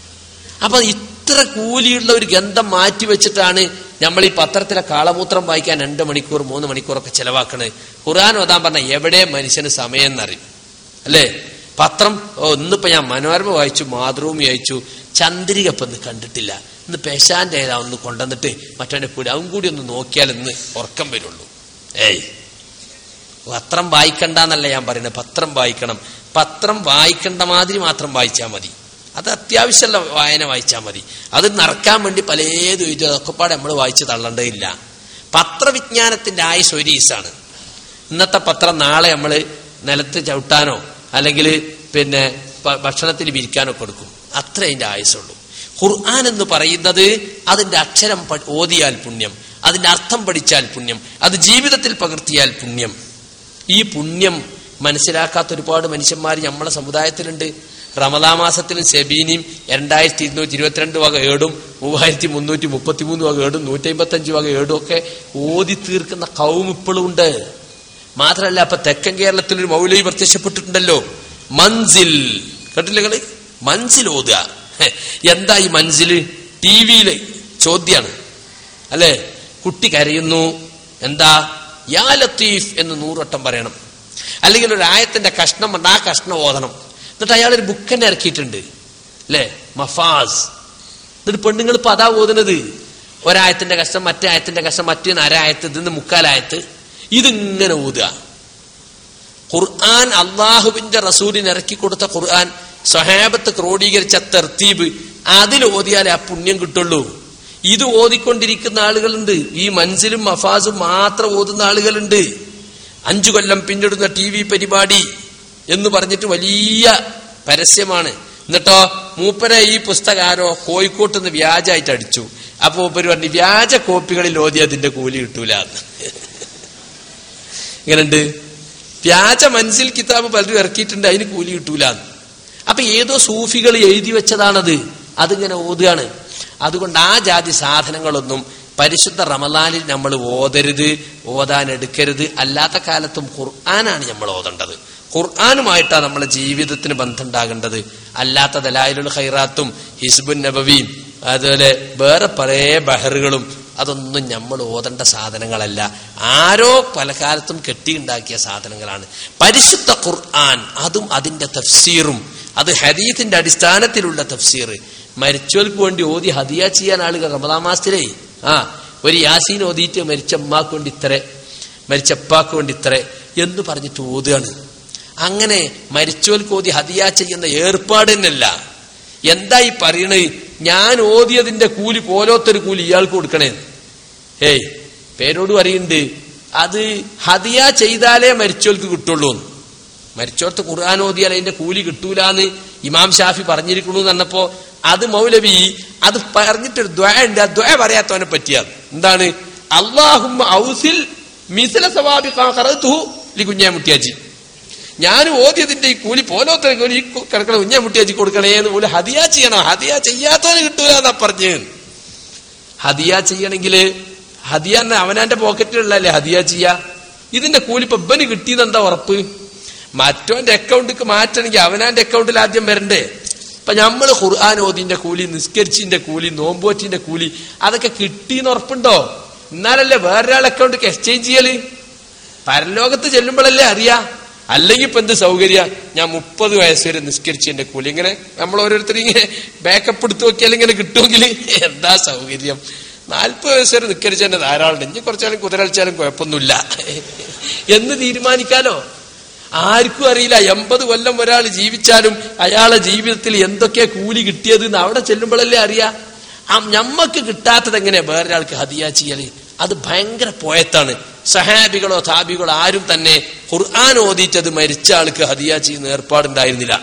A: അപ്പൊ ഇത്ര കൂലിയുള്ള ഒരു ഗന്ധം മാറ്റി വെച്ചിട്ടാണ് നമ്മൾ ഈ പത്രത്തിലെ കാളമൂത്രം വായിക്കാൻ രണ്ട് മണിക്കൂർ മൂന്ന് മണിക്കൂറൊക്കെ ചെലവാക്കണത് ഖുർആൻ ഓതാൻ പറഞ്ഞ എവിടെ മനുഷ്യന് സമയം എന്നറിയും അല്ലേ പത്രം ഓ ഇന്നിപ്പോ ഞാൻ മനോരമ വായിച്ചു മാതൃഭൂമി വായിച്ചു ചന്ദ്രിക ഇപ്പൊ ഇന്ന് കണ്ടിട്ടില്ല ഇന്ന് പേശാന്റെ ഏതാ ഒന്ന് കൊണ്ടുവന്നിട്ട് മറ്റവനെ കൂടി അവൻ കൂടി ഒന്ന് നോക്കിയാൽ ഇന്ന് ഉറക്കം വരുള്ളൂ ഏയ് പത്രം വായിക്കണ്ടെന്നല്ല ഞാൻ പറയുന്നത് പത്രം വായിക്കണം പത്രം വായിക്കേണ്ട മാതിരി മാത്രം വായിച്ചാൽ മതി അത് അത്യാവശ്യമുള്ള വായന വായിച്ചാൽ മതി അത് നടക്കാൻ വേണ്ടി പലേതും ഇത് അതൊക്കെ പാടെ നമ്മൾ വായിച്ച് തള്ളേണ്ടതില്ല
B: പത്രവിജ്ഞാനത്തിന്റെ ആയുസ് ഒരു ഈസാണ് ഇന്നത്തെ പത്രം നാളെ നമ്മൾ നിലത്ത് ചവിട്ടാനോ അല്ലെങ്കിൽ പിന്നെ ഭ- ഭക്ഷണത്തിൽ വിരിക്കാനോ കൊടുക്കും അത്ര അതിന്റെ ആയുസുള്ളൂ ഖുർആൻ എന്ന് പറയുന്നത് അതിന്റെ അക്ഷരം പ- ഓതിയാൽ പുണ്യം അതിന്റെ അർത്ഥം പഠിച്ചാൽ പുണ്യം അത് ജീവിതത്തിൽ പകർത്തിയാൽ പുണ്യം ഈ പുണ്യം മനസ്സിലാക്കാത്ത ഒരുപാട് മനുഷ്യന്മാർ നമ്മളെ സമുദായത്തിലുണ്ട് റമദാ മാസത്തിലും സെബീനിയും രണ്ടായിരത്തി ഇരുന്നൂറ്റി ഇരുപത്തിരണ്ട് വക ഏടും മൂവായിരത്തി മുന്നൂറ്റി മുപ്പത്തി മൂന്ന് വക ഏടും നൂറ്റി അമ്പത്തി അഞ്ച് വക ഏടും ഒക്കെ ഓതി തീർക്കുന്ന കൗം ഇപ്പോഴും ഉണ്ട് മാത്രമല്ല അപ്പൊ തെക്കൻ കേരളത്തിൽ ഒരു മൗലവി പ്രത്യക്ഷപ്പെട്ടിട്ടുണ്ടല്ലോ മൻസിൽ കേട്ടില്ല നിങ്ങള് മൻസിൽ ഓതുക ഹെ, എന്താ ഈ മൻസില് ടി വിയില് ചോദ്യാണ് അല്ലെ കുട്ടി കരയുന്നു എന്താ യാ ലത്തീഫ് എന്ന് നൂറുവട്ടം പറയണം അല്ലെങ്കിൽ ഒരു ആയത്തിന്റെ കഷ്ണം ഉണ്ട് ആ കഷ്ണം ഓതണം എന്നിട്ട് അയാൾ ഒരു ബുക്ക് തന്നെ ഇറക്കിയിട്ടുണ്ട് അല്ലേ മഫാസ് എന്നിട്ട് പെണ്ണുങ്ങൾ ഇപ്പൊ അതാ ഓതുന്നത് ഒരായത്തിന്റെ കഷ്ണം മറ്റേ ആയത്തിന്റെ കഷ്ണം മറ്റേ അരായത്ത് ഇതിന്ന് മുക്കാലായത്ത് ഇതിങ്ങനെ ഓതുക ഖുർആൻ അള്ളാഹുവിന്റെ റസൂലിന് ഇറക്കി കൊടുത്ത ഖുർആൻ സ്വഹാബത്ത് ക്രോഡീകരിച്ച തെർത്തീബ് അതിൽ ഓതിയാലേ ആ പുണ്യം കിട്ടുള്ളൂ ഇത് ഓതിക്കൊണ്ടിരിക്കുന്ന ആളുകളുണ്ട് ഈ മൻസിലും മഫാസും മാത്രം ഓതുന്ന ആളുകളുണ്ട് അഞ്ചു കൊല്ലം പിന്നിടുന്ന ടി വി പരിപാടി എന്ന് പറഞ്ഞിട്ട് വലിയ പരസ്യമാണ് എന്നിട്ടോ മൂപ്പരെ ഈ പുസ്തകാരോ കോഴിക്കോട്ട് നിന്ന് വ്യാജായിട്ട് അടിച്ചു അപ്പൊ മൂപ്പര് പറഞ്ഞു വ്യാജ കോപ്പികളിൽ ഓതി അതിന്റെ കൂലി കിട്ടൂല ഇങ്ങനെയുണ്ട് വ്യാജ മനസ്സിൽ കിതാബ് പലരും ഇറക്കിയിട്ടുണ്ട് അതിന് കൂലി കിട്ടൂല അപ്പൊ ഏതോ സൂഫികൾ എഴുതി വെച്ചതാണത് അതിങ്ങനെ ഓതുകയാണ് അതുകൊണ്ട് ആ ജാതി സാധനങ്ങളൊന്നും പരിശുദ്ധ റമലാനിൽ നമ്മൾ ഓതരുത് ഓതാൻ എടുക്കരുത് അല്ലാത്ത കാലത്തും ഖുർആനാണ് നമ്മൾ ഓതേണ്ടത് ഖുർആാനുമായിട്ടാണ് നമ്മുടെ ജീവിതത്തിന് ബന്ധമുണ്ടാകേണ്ടത് അല്ലാത്ത ദലായിലുൽ ഖൈറാത്തും ഹിസ്ബുൻ നബവിയും അതുപോലെ വേറെ പല ബഹറുകളും അതൊന്നും നമ്മൾ ഓതേണ്ട സാധനങ്ങളല്ല ആരോ പല കാലത്തും കെട്ടിയുണ്ടാക്കിയ സാധനങ്ങളാണ് പരിശുദ്ധ ഖുർആൻ അതും അതിന്റെ തഫ്സീറും അത് ഹദീത്തിന്റെ അടിസ്ഥാനത്തിലുള്ള തഫ്സീർ മരിച്ചവർക്ക് വേണ്ടി ഓതി ഹദിയ ചെയ്യാൻ ആളുകൾ റമദാ മാസത്തിലേ ആ ഒരു യാസീൻ ഓതിയിട്ട് മരിച്ച അമ്മാക്ക് വേണ്ടി ഇത്ര മരിച്ചപ്പാക്ക് വേണ്ടി ഇത്ര എന്ന് പറഞ്ഞിട്ട് ഓതുകയാണ് അങ്ങനെ മരിച്ചോൽക്ക് ഓതി ഹദിയ ചെയ്യുന്ന ഏർപ്പാട് തന്നെയല്ല എന്താ ഈ പറയണത് ഞാൻ ഓതിയതിന്റെ കൂലി പോലോത്തൊരു കൂലി ഇയാൾക്ക് കൊടുക്കണേ ഏയ് പേരോട് പറയുന്നുണ്ട് അത് ഹദിയ ചെയ്താലേ മരിച്ചോൽക്ക് കിട്ടുള്ളൂ എന്ന്. മരിച്ചോർത്ത് ഖുർആൻ ഓതിയാൽ അതിന്റെ കൂലി കിട്ടൂലെന്ന് ഇമാം ഷാഫി പറഞ്ഞിരിക്കണു എന്ന് പറഞ്ഞപ്പോ അത് മൗലവി അത് പറഞ്ഞിട്ടൊരു ദ്വ ഉണ്ട് ആ ദ്വ പറയാത്തവനെ പറ്റിയാണ് എന്താണ് അള്ളാഹുമ്മ ഔസിൽ മിസില സവാബി ഖറഅതുഹു ലി കുഞ്ഞാമുട്ടിയാജി ഞാൻ ഓദ്യതിന്റെ ഈ കൂലി പോലോത്ത കൂലി ഈ കിടക്കണ കുഞ്ഞാമുട്ടിയാജി കൊടുക്കണേ എന്ന് പോലും ഹദിയ ചെയ്യണം ഹദിയ ചെയ്യാത്തവന് കിട്ടൂല എന്നാ പറഞ്ഞു ഹദിയ ചെയ്യണമെങ്കിൽ ഹദിയ എന്ന അവനാന്റെ പോക്കറ്റിലുള്ളല്ലേ ഹദിയ ചെയ്യാ ഇതിന്റെ കൂലി ഇപ്പൊ ഇബന് കിട്ടിയത് എന്താ ഉറപ്പ് മറ്റോന്റെ അക്കൗണ്ടിക്ക് മാറ്റണമെങ്കിൽ അവനാന്റെ അക്കൗണ്ടിൽ ആദ്യം വരണ്ടേ ഇപ്പൊ നമ്മൾ ഖുർആൻ ഓതിന്റെ കൂലി നിസ്കരിച്ചിന്റെ കൂലി നോമ്പോറ്റിന്റെ കൂലി അതൊക്കെ കിട്ടിയെന്ന് ഉറപ്പുണ്ടോ എന്നാലല്ലേ വേറൊരാൾ അക്കൗണ്ടിക്ക് എക്സ്ചേഞ്ച് ചെയ്യല് പരലോകത്ത് ചെല്ലുമ്പോഴല്ലേ അറിയാ അല്ലെങ്കിൽ ഇപ്പൊ എന്ത് സൗകര്യ ഞാൻ മുപ്പത് വയസ്സ് വരെ നിസ്കരിച്ചു എന്റെ കൂലി ഇങ്ങനെ നമ്മൾ ഓരോരുത്തരും ഇങ്ങനെ ബാക്കപ്പ് എടുത്തു നോക്കിയാൽ ഇങ്ങനെ കിട്ടുമെങ്കിൽ എന്താ സൗകര്യം നാൽപ്പത് വയസ്സ് വരെ നിസ്കരിച്ചതിന്റെ ധാരാളം ഇനി കുറച്ചാലും കുതിരളിച്ചാലും കുഴപ്പമൊന്നുമില്ല എന്ന് തീരുമാനിക്കാലോ ആർക്കും അറിയില്ല എൺപത് കൊല്ലം ഒരാൾ ജീവിച്ചാലും അയാളെ ജീവിതത്തിൽ എന്തൊക്കെ കൂലി കിട്ടിയത് എന്ന് അവിടെ ചെല്ലുമ്പോഴല്ലേ അറിയാ ആ ഞമ്മക്ക് കിട്ടാത്തത് എങ്ങനെയാ വേറൊരാൾക്ക് ഹദിയ ചെയ്യല് അത് ഭയങ്കര പോയത്താണ് സഹാബികളോ താബികളോ ആരും തന്നെ ഖുർആൻ ഓതിച്ചത് മരിച്ച ആൾക്ക് ഹദിയ ചെയ്യുന്ന ഏർപ്പാടുണ്ടായിരുന്നില്ല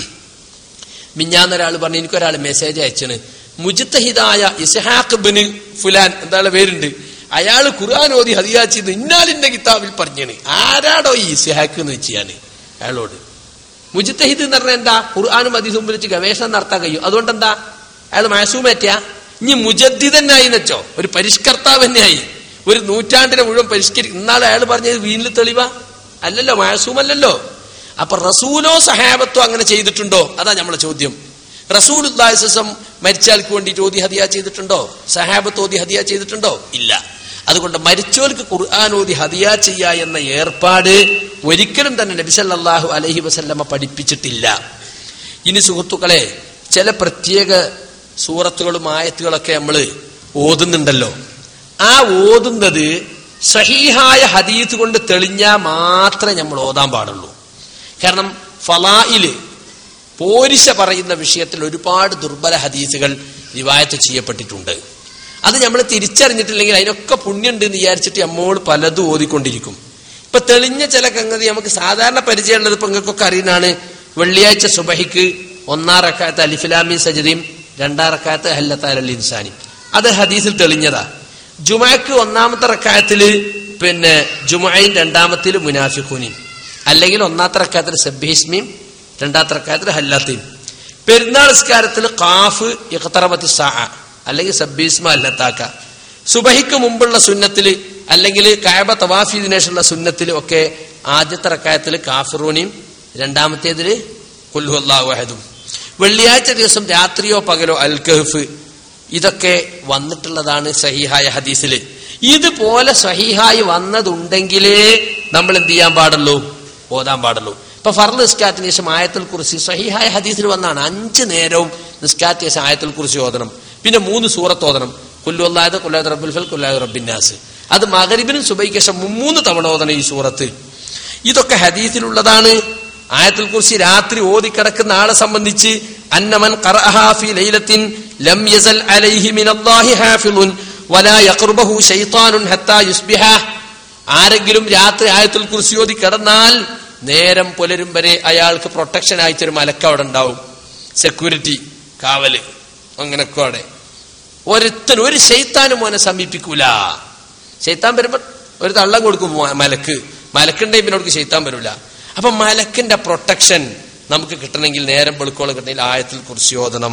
B: മിഞ്ഞാന്നൊരാൾ പറഞ്ഞു എനിക്കൊരാൾ മെസ്സേജ് അയച്ചണ് മുജിത്തഹിദായ ഇസ്ഹാഖ് ബിന് ഫുലാൻ എന്താണ് പേരുണ്ട് അയാൾ ഖുർആൻ ഓതി ഹദിയ ചെയ്ത് ഇന്നാലിന്റെ കിതാബിൽ പറഞ്ഞാണ് ആരാടോ ഈ ഇസ്ഹാഖ് എന്ന് വെച്ചാണ് അയാളോട് മുജിത്തഹിദ് എന്ന് പറഞ്ഞാൽ എന്താ ഖുർആാനും ഹദീസും വിളിച്ച് ഗവേഷണം നടത്താൻ കഴിയും അതുകൊണ്ട് എന്താ അയാൾ മാസൂമേറ്റാ ഇനി മുജദ്ദിതനായി വെച്ചോ ഒരു പരിഷ്കർത്താവ് തന്നെയായി ഒരു നൂറ്റാണ്ടിനെ മുഴുവൻ പരിഷ്കരിക്കും ഇന്നാളെ അയാൾ പറഞ്ഞത് വീണിൽ തെളിവാ അല്ലല്ലോ മാസൂമല്ലല്ലോ അപ്പൊ റസൂലോ സഹാബത്തോ അങ്ങനെ ചെയ്തിട്ടുണ്ടോ അതാ നമ്മളെ ചോദ്യം റസൂൽ ഉദ്ദാസം മരിച്ചാൾക്ക് വേണ്ടിയിട്ട് ഓതി ഹദിയ ചെയ്തിട്ടുണ്ടോ സഹാബത്ത് ഓതി ഹദിയ ചെയ്തിട്ടുണ്ടോ ഇല്ല അതുകൊണ്ട് മരിച്ചവർക്ക് ഖുർആൻ ഓതി ഹദിയ ചെയ്യ എന്ന ഏർപ്പാട് ഒരിക്കലും തന്നെ നബിസല്ലാഹു അലഹി വസല്ലമ്മ പഠിപ്പിച്ചിട്ടില്ല ഇനി സുഹൃത്തുക്കളെ ചില പ്രത്യേക സൂറത്തുകളും ആയത്തുകളൊക്കെ നമ്മൾ ഓതുന്നുണ്ടല്ലോ ആ ഓതുന്നത് സഹീഹായ ഹദീത്ത് കൊണ്ട് തെളിഞ്ഞാൽ മാത്രമേ നമ്മൾ ഓതാൻ പാടുള്ളൂ കാരണം ഫലായില് പോരിശ പറയുന്ന വിഷയത്തിൽ ഒരുപാട് ദുർബല ഹദീസുകൾ റിവായത്ത് ചെയ്യപ്പെട്ടിട്ടുണ്ട് അത് നമ്മൾ തിരിച്ചറിഞ്ഞിട്ടില്ലെങ്കിൽ അതിനൊക്കെ പുണ്യമുണ്ട് എന്ന് വിചാരിച്ചിട്ട് നമ്മോട് പലതും ഓതിക്കൊണ്ടിരിക്കും ഇപ്പൊ തെളിഞ്ഞ ചില സംഗതി നമുക്ക് സാധാരണ പരിചയമുള്ളത് ഇപ്പൊ നിങ്ങൾക്കൊക്കെ അറിയുന്നതാണ് വെള്ളിയാഴ്ച സുബഹിക്ക് ഒന്നാം റക്കായത്ത് അലിഫിലാമി സജദയും രണ്ടാം റക്കായത്ത് ഹല്ലത്താൽ ഇൻസാനി അത് ഹദീസിൽ തെളിഞ്ഞതാ ജുമാക്ക് ഒന്നാമത്തെ റക്കായത്തില് പിന്നെ ജുമായും രണ്ടാമത്തില് മുനാഫിഖൂനിയും അല്ലെങ്കിൽ ഒന്നാമത്തെ റക്കായത്തിൽ സബ്ബീസ്മിയും രണ്ടാമത്തെ റക്കായത്തിൽ ഹല്ലാത്തയും പെരുന്നാൾ നിസ്കാരത്തിൽ കാഫ് ഇഖ്തറബത്തി സാ അല്ലെങ്കിൽ സബ്ബീസ്മ അല്ലത്താക്ക സുബഹിക്ക് മുമ്പുള്ള സുന്നത്തിൽ അല്ലെങ്കിൽ കായബ തവാഫിദിന് ശേഷമുള്ള സുന്നത്തിൽ ഒക്കെ ആദ്യത്തെ റക്കായത്തിൽ കാഫിറൂനിയും രണ്ടാമത്തേതിൽ കുൽഹുല്ലാഹുഹദും വെള്ളിയാഴ്ച ദിവസം രാത്രിയോ പകലോ അൽ കഹഫ് ഇതൊക്കെ വന്നിട്ടുള്ളതാണ് സഹിഹായ ഹദീസിൽ ഇതുപോലെ സഹിഹായി വന്നതുണ്ടെങ്കിലേ നമ്മൾ എന്ത് ചെയ്യാൻ പാടുള്ളൂ ഓതാൻ പാടുള്ളൂ ഇപ്പൊ ഫർദ് നിസ്കാരത്തിന് ശേഷം ആയത്തിൽ കുറിച്ച് സഹിഹായ ഹദീസിൽ വന്നാണ് അഞ്ച് നേരവും നിസ്കാരത്തിന് ശേഷം ആയത്തിൽ കുറിച്ച് ഓതണം പിന്നെ മൂന്ന് സൂറത്ത് ഓതണം കുല്ലുല്ലായത് കുല്ലായത് റബ്ബുൽ ഫൽ കുല്ലായത് റബ്ബിന്നാസ് അത് മകരിബിനും സുബൈക്ക് ശേഷം മൂന്ന് തവണ ഓതണം ഈ സൂറത്ത് ഇതൊക്കെ ഹദീസിലുള്ളതാണ് ആയത്തിൽ കുറിച്ച് രാത്രി ഓതിക്കിടക്കുന്ന ആളെ സംബന്ധിച്ച് അന്നമൻ ഖറഅഹാ ഫീ ലൈലത്തിൻ ലം യസൽ അലൈഹി മിനല്ലാഹി ഹാഫിളുൻ വലാ യഖ്റുബഹു ശൈത്താനുൻ ഹത്താ യുസ്ബിഹ ആരെങ്കിലും രാത്രി ആയത്തുൽ കുറിച്ച് ഓതി കിടന്നാൽ നേരം പുലരും വരെ അയാൾക്ക് പ്രൊട്ടക്ഷൻ ആയിട്ടൊരു മലക്ക് അവിടെ ഉണ്ടാവും സെക്യൂരിറ്റി കാവല് അങ്ങനൊക്കെ അവിടെ ഒരുത്തൻ ഒരു ശൈത്താനും മോനെ സമീപിക്കൂല ശൈത്താൻ വരുമ്പോ ഒരു തള്ളം കൊടുക്കും മോ- മലക്ക് മലക്കുണ്ടെങ്കിൽ പിന്നെ അവർക്ക് ശൈത്താൻ വരൂല അപ്പൊ മലക്കിന്റെ പ്രൊട്ടക്ഷൻ നമുക്ക് കിട്ടണമെങ്കിൽ നേരം വെളുക്കോളം കിട്ടണമെങ്കിൽ ആയത്തിൽ കുറിച്ച് ഓതണം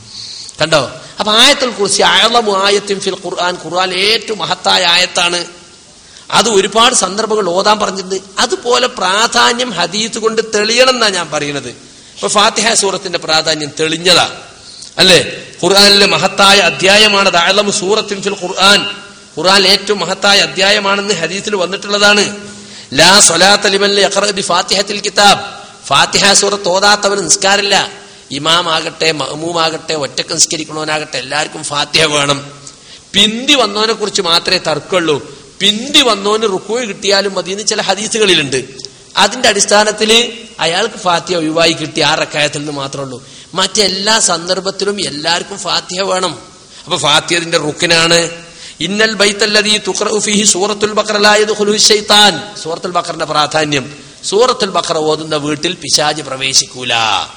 B: കണ്ടോ അപ്പൊ ആയത്തിൽ കുറിച്ച് അയലമു ആയത്തിൻ ഫിൽ ഖുർആൻ ഖുർആൻ ഏറ്റവും മഹത്തായ ആയത്താണ് അത് ഒരുപാട് സന്ദർഭങ്ങൾ ഓതാൻ പറഞ്ഞിട്ടുണ്ട് അതുപോലെ പ്രാധാന്യം ഹദീത്ത് കൊണ്ട് തെളിയണം എന്നാ ഞാൻ പറയുന്നത് ഇപ്പൊ ഫാത്തിഹ സൂറത്തിന്റെ പ്രാധാന്യം തെളിഞ്ഞതാ അല്ലേ ഖുർആനിലെ മഹത്തായ അധ്യായമാണ് ദഅലമു സൂറത്തിൻ ഫിൽ ഖുർആൻ ഖുർആൻ ഏറ്റവും മഹത്തായ അധ്യായമാണെന്ന് ഹദീസിൽ വന്നിട്ടുള്ളതാണ് ലാ സ്വലാത്ത ലിമൻ യഖറഅ ബി ഫാത്തിഹത്തിൽ കിതാബ് ഫാത്തിഹ സൂറത്ത് ഓതാത്തവന് നിസ്കാരമില്ല ഇമാം ആകട്ടെ മഹ്മൂമാകട്ടെ ഒറ്റക്ക് നിസ്കരിക്കണവനാകട്ടെ എല്ലാവർക്കും ഫാത്തിഹ വേണം പിന്തി വന്നവനെ കുറിച്ച് മാത്രമേ തർക്കമുള്ളൂ പിന്തി വന്നവന് റുക്കോയ് കിട്ടിയാലും മതി എന്ന് ചില ഹദീസുകളിലുണ്ട് അതിന്റെ അടിസ്ഥാനത്തിൽ അയാൾക്ക് ഫാത്തിഹ ഒഴിവായി കിട്ടി ആ റക്കായത്തിൽ നിന്ന് മാത്രമേ ഉള്ളൂ മറ്റെല്ലാ സന്ദർഭത്തിലും എല്ലാവർക്കും ഫാത്തിഹ വേണം അപ്പൊ ഫാത്തിഹത്തിന്റെ റുക്കിനാണ് ഇന്നൽ ബൈത്തല്ലദീ തുഖ്റഉ ഫീഹി സൂറത്തുൽ ബഖറ ലാ യദ്ഖുലുഹു ശൈത്താൻ സൂറത്തുൽ ബഖറിന്റെ പ്രാധാന്യം സൂറത്തുൽ ബഖറ ഓതുന്ന വീട്ടിൽ പിശാജ് പ്രവേശിക്കൂല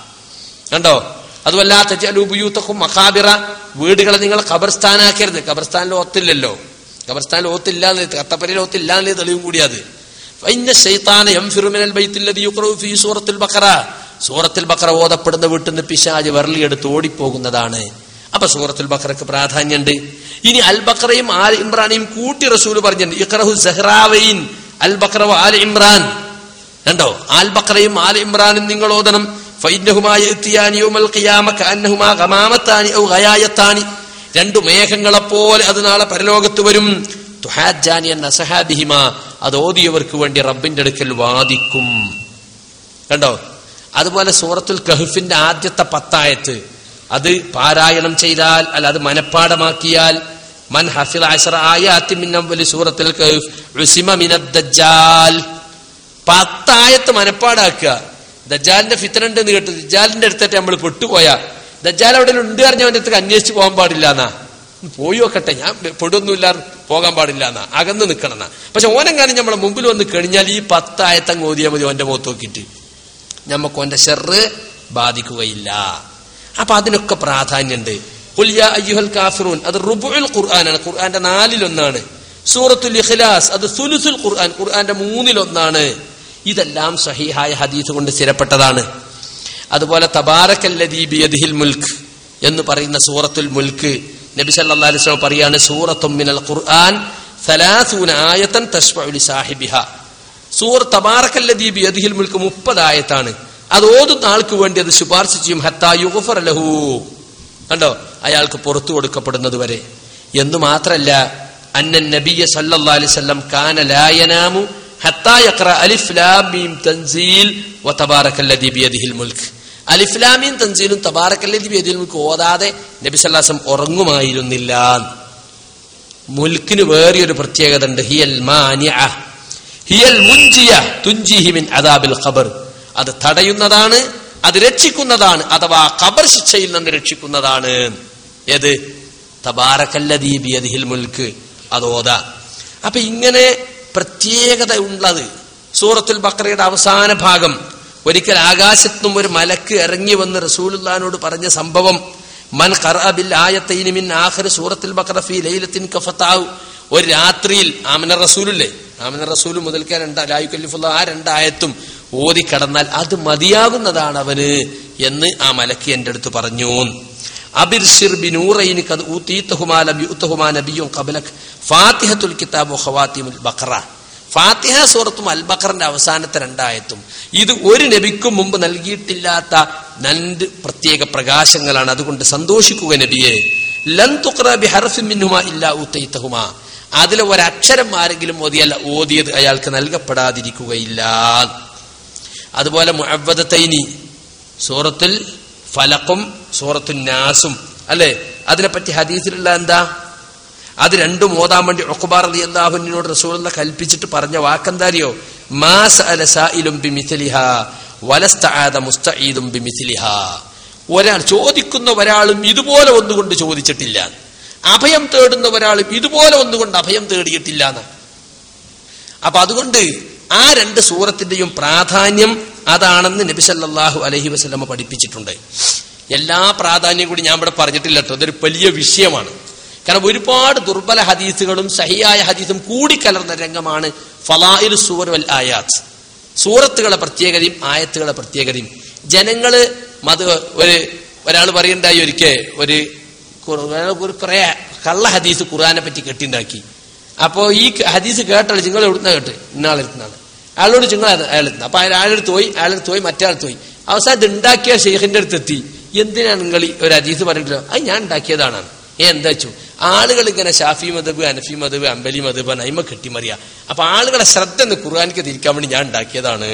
B: കണ്ടോ അതുമല്ല തെജലൂബുയൂത്തക്കും മഹാബിറ വീടുകളെ നിങ്ങൾ ഖബർസ്ഥാനാക്കരുത് ഖബർസ്ഥാനിൽ ഓത്തില്ലല്ലോ ഖബർസ്ഥാനിൽ ഓത്തില്ല കത്തപ്പരയിൽ ഓത്തില്ല എന്നേ തെളിവും കൂടി അത് ഫൈന ശൈത്താന യംഫിറു മിനൽ ബൈത്തില്ലദീ യുഖ്റഉ ഫീ സൂറത്തുൽ ബഖറ സൂറത്തുൽ ബഖറ ഓതപ്പെടുന്ന വീട്ടിൽ നിന്ന് പിശാജ് വെറലിയെടുത്ത് ഓടിപ്പോകുന്നതാണ് അപ്പൊ സൂറത്തുൽ ബഖറക്ക് പ്രാധാന്യമുണ്ട് ഇനി അൽ ബഖറയും ആൽ ഇമ്രാനെയും കൂട്ടി റസൂൽ പറഞ്ഞിട്ടുണ്ട് ഇഖ്റഹു സഹ്റാവൈൻ അൽ ബഖറ വ ആൽ ഇമ്രാൻ കണ്ടോ ആൽ ബഖറയും ആൽ ഇമ്രാനും നിങ്ങൾ ഓതണം ഫൈനഹുമാ യഅ്തിയാനി യൗമൽ ഖിയാമ കഅന്നഹുമാ ഗമാമത്താനി ഔ ഗയായത്താനി രണ്ടു മേഘങ്ങളെപ്പോലെ അത് നാളെ പരലോകത്ത് വരും തുഹാജാനി എന്ന സഹാബിഹിമ അത് ഓതിയവർക്ക് വേണ്ടി റബ്ബിന്റെ അടുക്കൽ വാദിക്കും കണ്ടോ അതുപോലെ സൂറത്തുൽ കഹഫിന്റെ ആദ്യത്തെ പത്തായത്ത് അത് പാരായണം ചെയ്താൽ അല്ല അത് മനഃപ്പാടമാക്കിയാൽ മൻ ഹഫിൽ അശറ ആയാത്തി മിൻ അവ്വലി സൂറത്തുൽ കഹഫ് ഉസിമ മിനദ് ദജ്ജാൽ പത്തായത്ത് മനഃപ്പാടാക്കുക ദജ്ജാലിന്റെ ഫിത്തനുണ്ട് എന്ന് കേട്ടു ദജ്ജാലിന്റെ അടുത്തിട്ട് നമ്മൾ പെട്ടുപോയാ ദജ്ജാൽ അവിടെ ഉണ്ട് അറിഞ്ഞവന്റെ അടുത്തേക്ക് അന്വേഷിച്ച് പോകാൻ പാടില്ല എന്നാ പോയി നോക്കട്ടെ ഞാൻ പെടൊന്നുമില്ല പോകാൻ പാടില്ല എന്നാ അകന്ന് നിൽക്കണം എന്നാ പക്ഷെ ഓനെങ്ങാനും നമ്മളെ മുമ്പിൽ വന്ന് കഴിഞ്ഞാൽ ഈ പത്തായത്തങ്ങ് ഓതിയാൽ മതി ഓന്റെ മുഖത്ത് നോക്കിയിട്ട് നമുക്ക് ഓന്റെ ഷെറ് ബാധിക്കുകയില്ല അപ്പൊ അതിനൊക്കെ പ്രാധാന്യമുണ്ട് ഖുൽ യാ അയ്യുഹൽ കാഫിറൂൻ അത് റുബുൽ ഖുർആനാണ് ഖുർആന്റെ നാലിലൊന്നാണ് സൂറത്തുൽ ഇഖ്ലാസ് അത് സുലുസുൽ ഖുർആൻ ഖുർആന്റെ മൂന്നിലൊന്നാണ് ഇതെല്ലാം സഹീഹായ ഹദീസ് കൊണ്ട് സ്ഥിരപ്പെട്ടതാണ് അതുപോലെ തബാറക്കല്ലദീ ബിയദിഹിൽ മുൽക്ക് എന്ന് പറയുന്ന സൂറത്തുൽ മുൽക്ക് നബി സല്ലല്ലാഹു അലൈഹി വസല്ലം പറയാണ് സൂറത്തും മിനൽ ഖുർആൻ സലാസൂന ആയത്തൻ തശ്ഫഉ ലി സാഹിബിഹ സൂർ തബാറക്കല്ലദീ ബിയദിഹിൽ മുൽക്ക് മുപ്പതായത്താണ് അത് ഓതുന്ന ആൾക്ക് വേണ്ടി അത് ശുപാർശ ചെയ്യും ഹത്താ യുഗ്ഫർ ലഹു കണ്ടോ അയാൾക്ക് പുറത്തു കൊടുക്കപ്പെടുന്നത് വരെ എന്ന് മാത്രല്ല അന്നൻ നബിയ സല്ലല്ലാഹു അലൈഹി വസല്ലം കാന ലാ യനാമു ഹത്താ യഖറ അലിഫ് ലാം മീം തൻസീൽ വ തബാറക്കല്ലദീ ബിയദിഹിൽ മുൽക്ക് അലിഫ് ലാം മീം തൻസീലും തബാറക്കല്ലദീ ബിയദിഹിൽ മുൽക്ക് ഓതാതെ നബി സല്ലല്ലാഹു അലൈഹി വസല്ലം ഉറങ്ങുമായിരുന്നില്ല മുൽക്കിന് വേറെയൊരു പ്രത്യേകത ഉണ്ട് ഹിയൽ മാനിഅ ഹിയൽ മുൻജിയ തുഞ്ചിഹി മിൻ അദാബിൽ ഖബർ അത് തടയുന്നതാണ് അത് രക്ഷിക്കുന്നതാണ് അഥവാ ഖബർ ശിക്ഷയിൽ നിന്ന് രക്ഷിക്കുന്നതാണ് ഏത് തബാറക്കല്ലദീ ബിയദിഹിൽ മുൽക്ക് അതോത അപ്പൊ ഇങ്ങനെ പ്രത്യേകത ഉള്ളത് സൂറത്തുൽ ബക്രയുടെ അവസാന ഭാഗം ഒരിക്കൽ ആകാശത്തും ഒരു മലക്ക് ഇറങ്ങി വന്ന് റസൂലുല്ലാനോട് പറഞ്ഞ സംഭവം മൻ ഖറഅ ബിൽ ആയത്തൈനി മിൻ ആഖിർ സൂറത്തുൽ ബഖറ ഫീ ലൈലത്തിൻ കഫതാഉ ഒരു രാത്രിയിൽ ആമന റസൂലില്ലേ ആമന റസൂൽ മുതൽക്കാൻ രണ്ട് ലായുക്കല്ലിഫുള്ള ആ രണ്ടായത്തും ഓതി കടന്നാൽ അത് മതിയാകുന്നതാണ് അവന് എന്ന് ആ മലക്ക് എന്റെ അടുത്ത് പറഞ്ഞു അബിർഷിർ ബിനൂറൈനി കത് ഊതീതഹുമാ ലം യുതഹുമാ നബിയ്യുൻ ഖബലക് ഫാത്തിഹത്തുൽ കിതാബ് ഖവാത്തിമുൽ ബഖറ ഫാത്തിഹ സൂറത്തും അൽ ബഖറിന്റെ അവസാനത്തെ രണ്ടായത്തും ഇത് ഒരു നബിക്കും മുമ്പ് നൽകിയിട്ടില്ലാത്ത രണ്ട് പ്രത്യേക പ്രകാശങ്ങളാണ് അതുകൊണ്ട് സന്തോഷിക്കുക നബിയെ ലൻ തുഖ്റ ബിഹർഫിൻ മിൻഹുമാ ഇല്ലാ ഊതൈതഹുമാ അതിലെ ഒരക്ഷരം ആരെങ്കിലും ഓതിയല്ല ഓതിയത് അയാൾക്ക് നൽകപ്പെടാതിരിക്കുകയില്ല അതുപോലെ മുഅവ്വദത്തൈനി സൂറത്തുൽ ഫലക്കും സൂറത്തുൽ നാസും അല്ലെ അതിനെപ്പറ്റി ഹദീസിലുള്ള എന്താ അത് രണ്ടും ഓതാൻ വേണ്ടി ഒക്കുബാർ അലി അള്ളാഹുവിനോട് റസൂലുള്ള കൽപ്പിച്ചിട്ട് പറഞ്ഞ വാക്കെന്താരിയോ മാസ് അലസായിലും ബിമിഥിലിഹ വലസ്തആദ മുസ്തഈദും ബിമിഥിലിഹ ഒരാൾ ചോദിക്കുന്ന ഒരാളും ഇതുപോലെ ഒന്നുകൊണ്ട് ചോദിച്ചിട്ടില്ല അഭയം തേടുന്ന ഒരാളും ഇതുപോലെ ഒന്നുകൊണ്ട് അഭയം തേടിയിട്ടില്ല എന്ന് അപ്പൊ അതുകൊണ്ട് ആ രണ്ട് സൂറത്തിന്റെയും പ്രാധാന്യം അതാണെന്ന് നബി സല്ലല്ലാഹു അലൈഹി വസല്ലമ പഠിപ്പിച്ചിട്ടുണ്ട് എല്ലാ പ്രാധാന്യം കൂടി ഞാൻ ഇവിടെ പറഞ്ഞിട്ടില്ല കേട്ടോ അതൊരു വലിയ വിഷയമാണ് കാരണം ഒരുപാട് ദുർബല ഹദീസുകളും സഹിയായ ഹദീസും കൂടിക്കലർന്ന രംഗമാണ് ഫലായിൽ സൂർ വൽ ആയാത്ത് സൂറത്തുകളെ പ്രത്യേകതയും ആയത്തുകളെ പ്രത്യേകതയും ജനങ്ങള് മത് ഒരു ഒരാൾ പറയണ്ടായി ഒരിക്കൽ ഒരു ഖുർ- ഒരു കുറെ കള്ള ഹദീസ് ഖുർആനെ പറ്റി കെട്ടിണ്ടാക്കി അപ്പോ ഈ ഹദീസ് കേട്ടാൽ നിങ്ങൾ എവിടുന്ന കേട്ട് ഇന്നാളെടുത്തുന്നാണ് അയാളോട് നിങ്ങൾ അയാളെത്തുന്നത് അപ്പൊ അയാൾ അയാളെടുത്ത് പോയി അയാളെടുത്ത് പോയി മറ്റേ പോയി അവസാനം ഇത് ഉണ്ടാക്കിയ ഷെയ്ഖിന്റെ അടുത്ത് എത്തി എന്തിനാണ് നിങ്ങൾ ഈ ഒരു ഹദീസ് പറഞ്ഞിട്ടില്ല അത് ഞാൻ ഉണ്ടാക്കിയതാണ് ഏ എന്താ വെച്ചു ആളുകൾ ഇങ്ങനെ ഷാഫി മദബ് അനഫി മദബ് അമ്പലി മദബ് നൈമ കെട്ടിമറിയ അപ്പൊ ആളുകളെ ശ്രദ്ധ ഒന്ന് ഖുർആാനിക്ക് തിരിക്കാൻ വേണ്ടി ഞാൻ ഉണ്ടാക്കിയതാണ്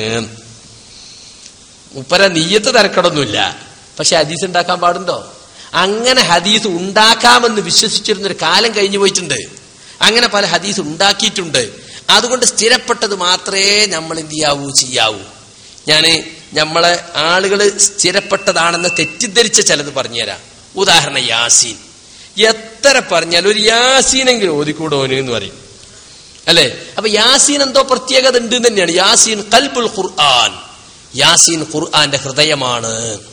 B: മുപ്പര നീയത്ത് തിരക്കടൊന്നുമില്ല പക്ഷെ ഹദീസ് ഉണ്ടാക്കാൻ പാടുണ്ടോ അങ്ങനെ ഹദീസ് ഉണ്ടാക്കാമെന്ന് വിശ്വസിച്ചിരുന്ന ഒരു കാലം കഴിഞ്ഞു പോയിട്ടുണ്ട് അങ്ങനെ പല ഹദീസ് ഉണ്ടാക്കിയിട്ടുണ്ട് അതുകൊണ്ട് സ്ഥിരപ്പെട്ടത് മാത്രമേ നമ്മൾ എന്ത് ചെയ്യാവൂ ചെയ്യാവൂ ഞാന് നമ്മളെ ആളുകൾ സ്ഥിരപ്പെട്ടതാണെന്ന് തെറ്റിദ്ധരിച്ച ചിലത് പറഞ്ഞുതരാം ഉദാഹരണം യാസീൻ എത്ര പറഞ്ഞാലും ഒരു യാസീനെങ്കിലും ഓതിക്കൂടോന് എന്ന് പറയും അല്ലെ അപ്പൊ യാസീൻ എന്തോ പ്രത്യേകത ഉണ്ട് എന്ന് തന്നെയാണ് യാസീൻ കൽബുൽ ഖുർആൻ യാസീൻ ഖുർആന്റെ ഹൃദയമാണ്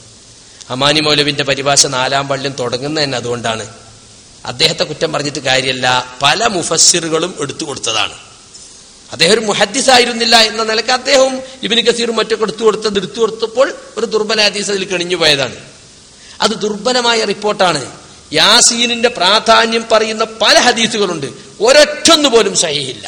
B: അമാനി മൗലവിന്റെ പരിഭാഷ നാലാം പള്ളിയും തുടങ്ങുന്നത് തന്നെ അതുകൊണ്ടാണ് അദ്ദേഹത്തെ കുറ്റം പറഞ്ഞിട്ട് കാര്യമല്ല പല മുഫസ്സിറുകളും എടുത്തു കൊടുത്തതാണ് അദ്ദേഹം ഒരു മുഹദ്ദിസ് ആയിരുന്നില്ല എന്ന നിലക്ക് അദ്ദേഹം ഇബിന് കസീറും മറ്റൊക്കെ എടുത്തു കൊടുത്തത് എടുത്തു കൊടുത്തപ്പോൾ ഒരു ദുർബല ഹദീസ് അതിൽ കിണിഞ്ഞു പോയതാണ് അത് ദുർബലമായ റിപ്പോർട്ടാണ് യാസീനിന്റെ പ്രാധാന്യം പറയുന്ന പല ഹദീസുകളുണ്ട് ഒരൊറ്റൊന്നു പോലും സഹിയില്ല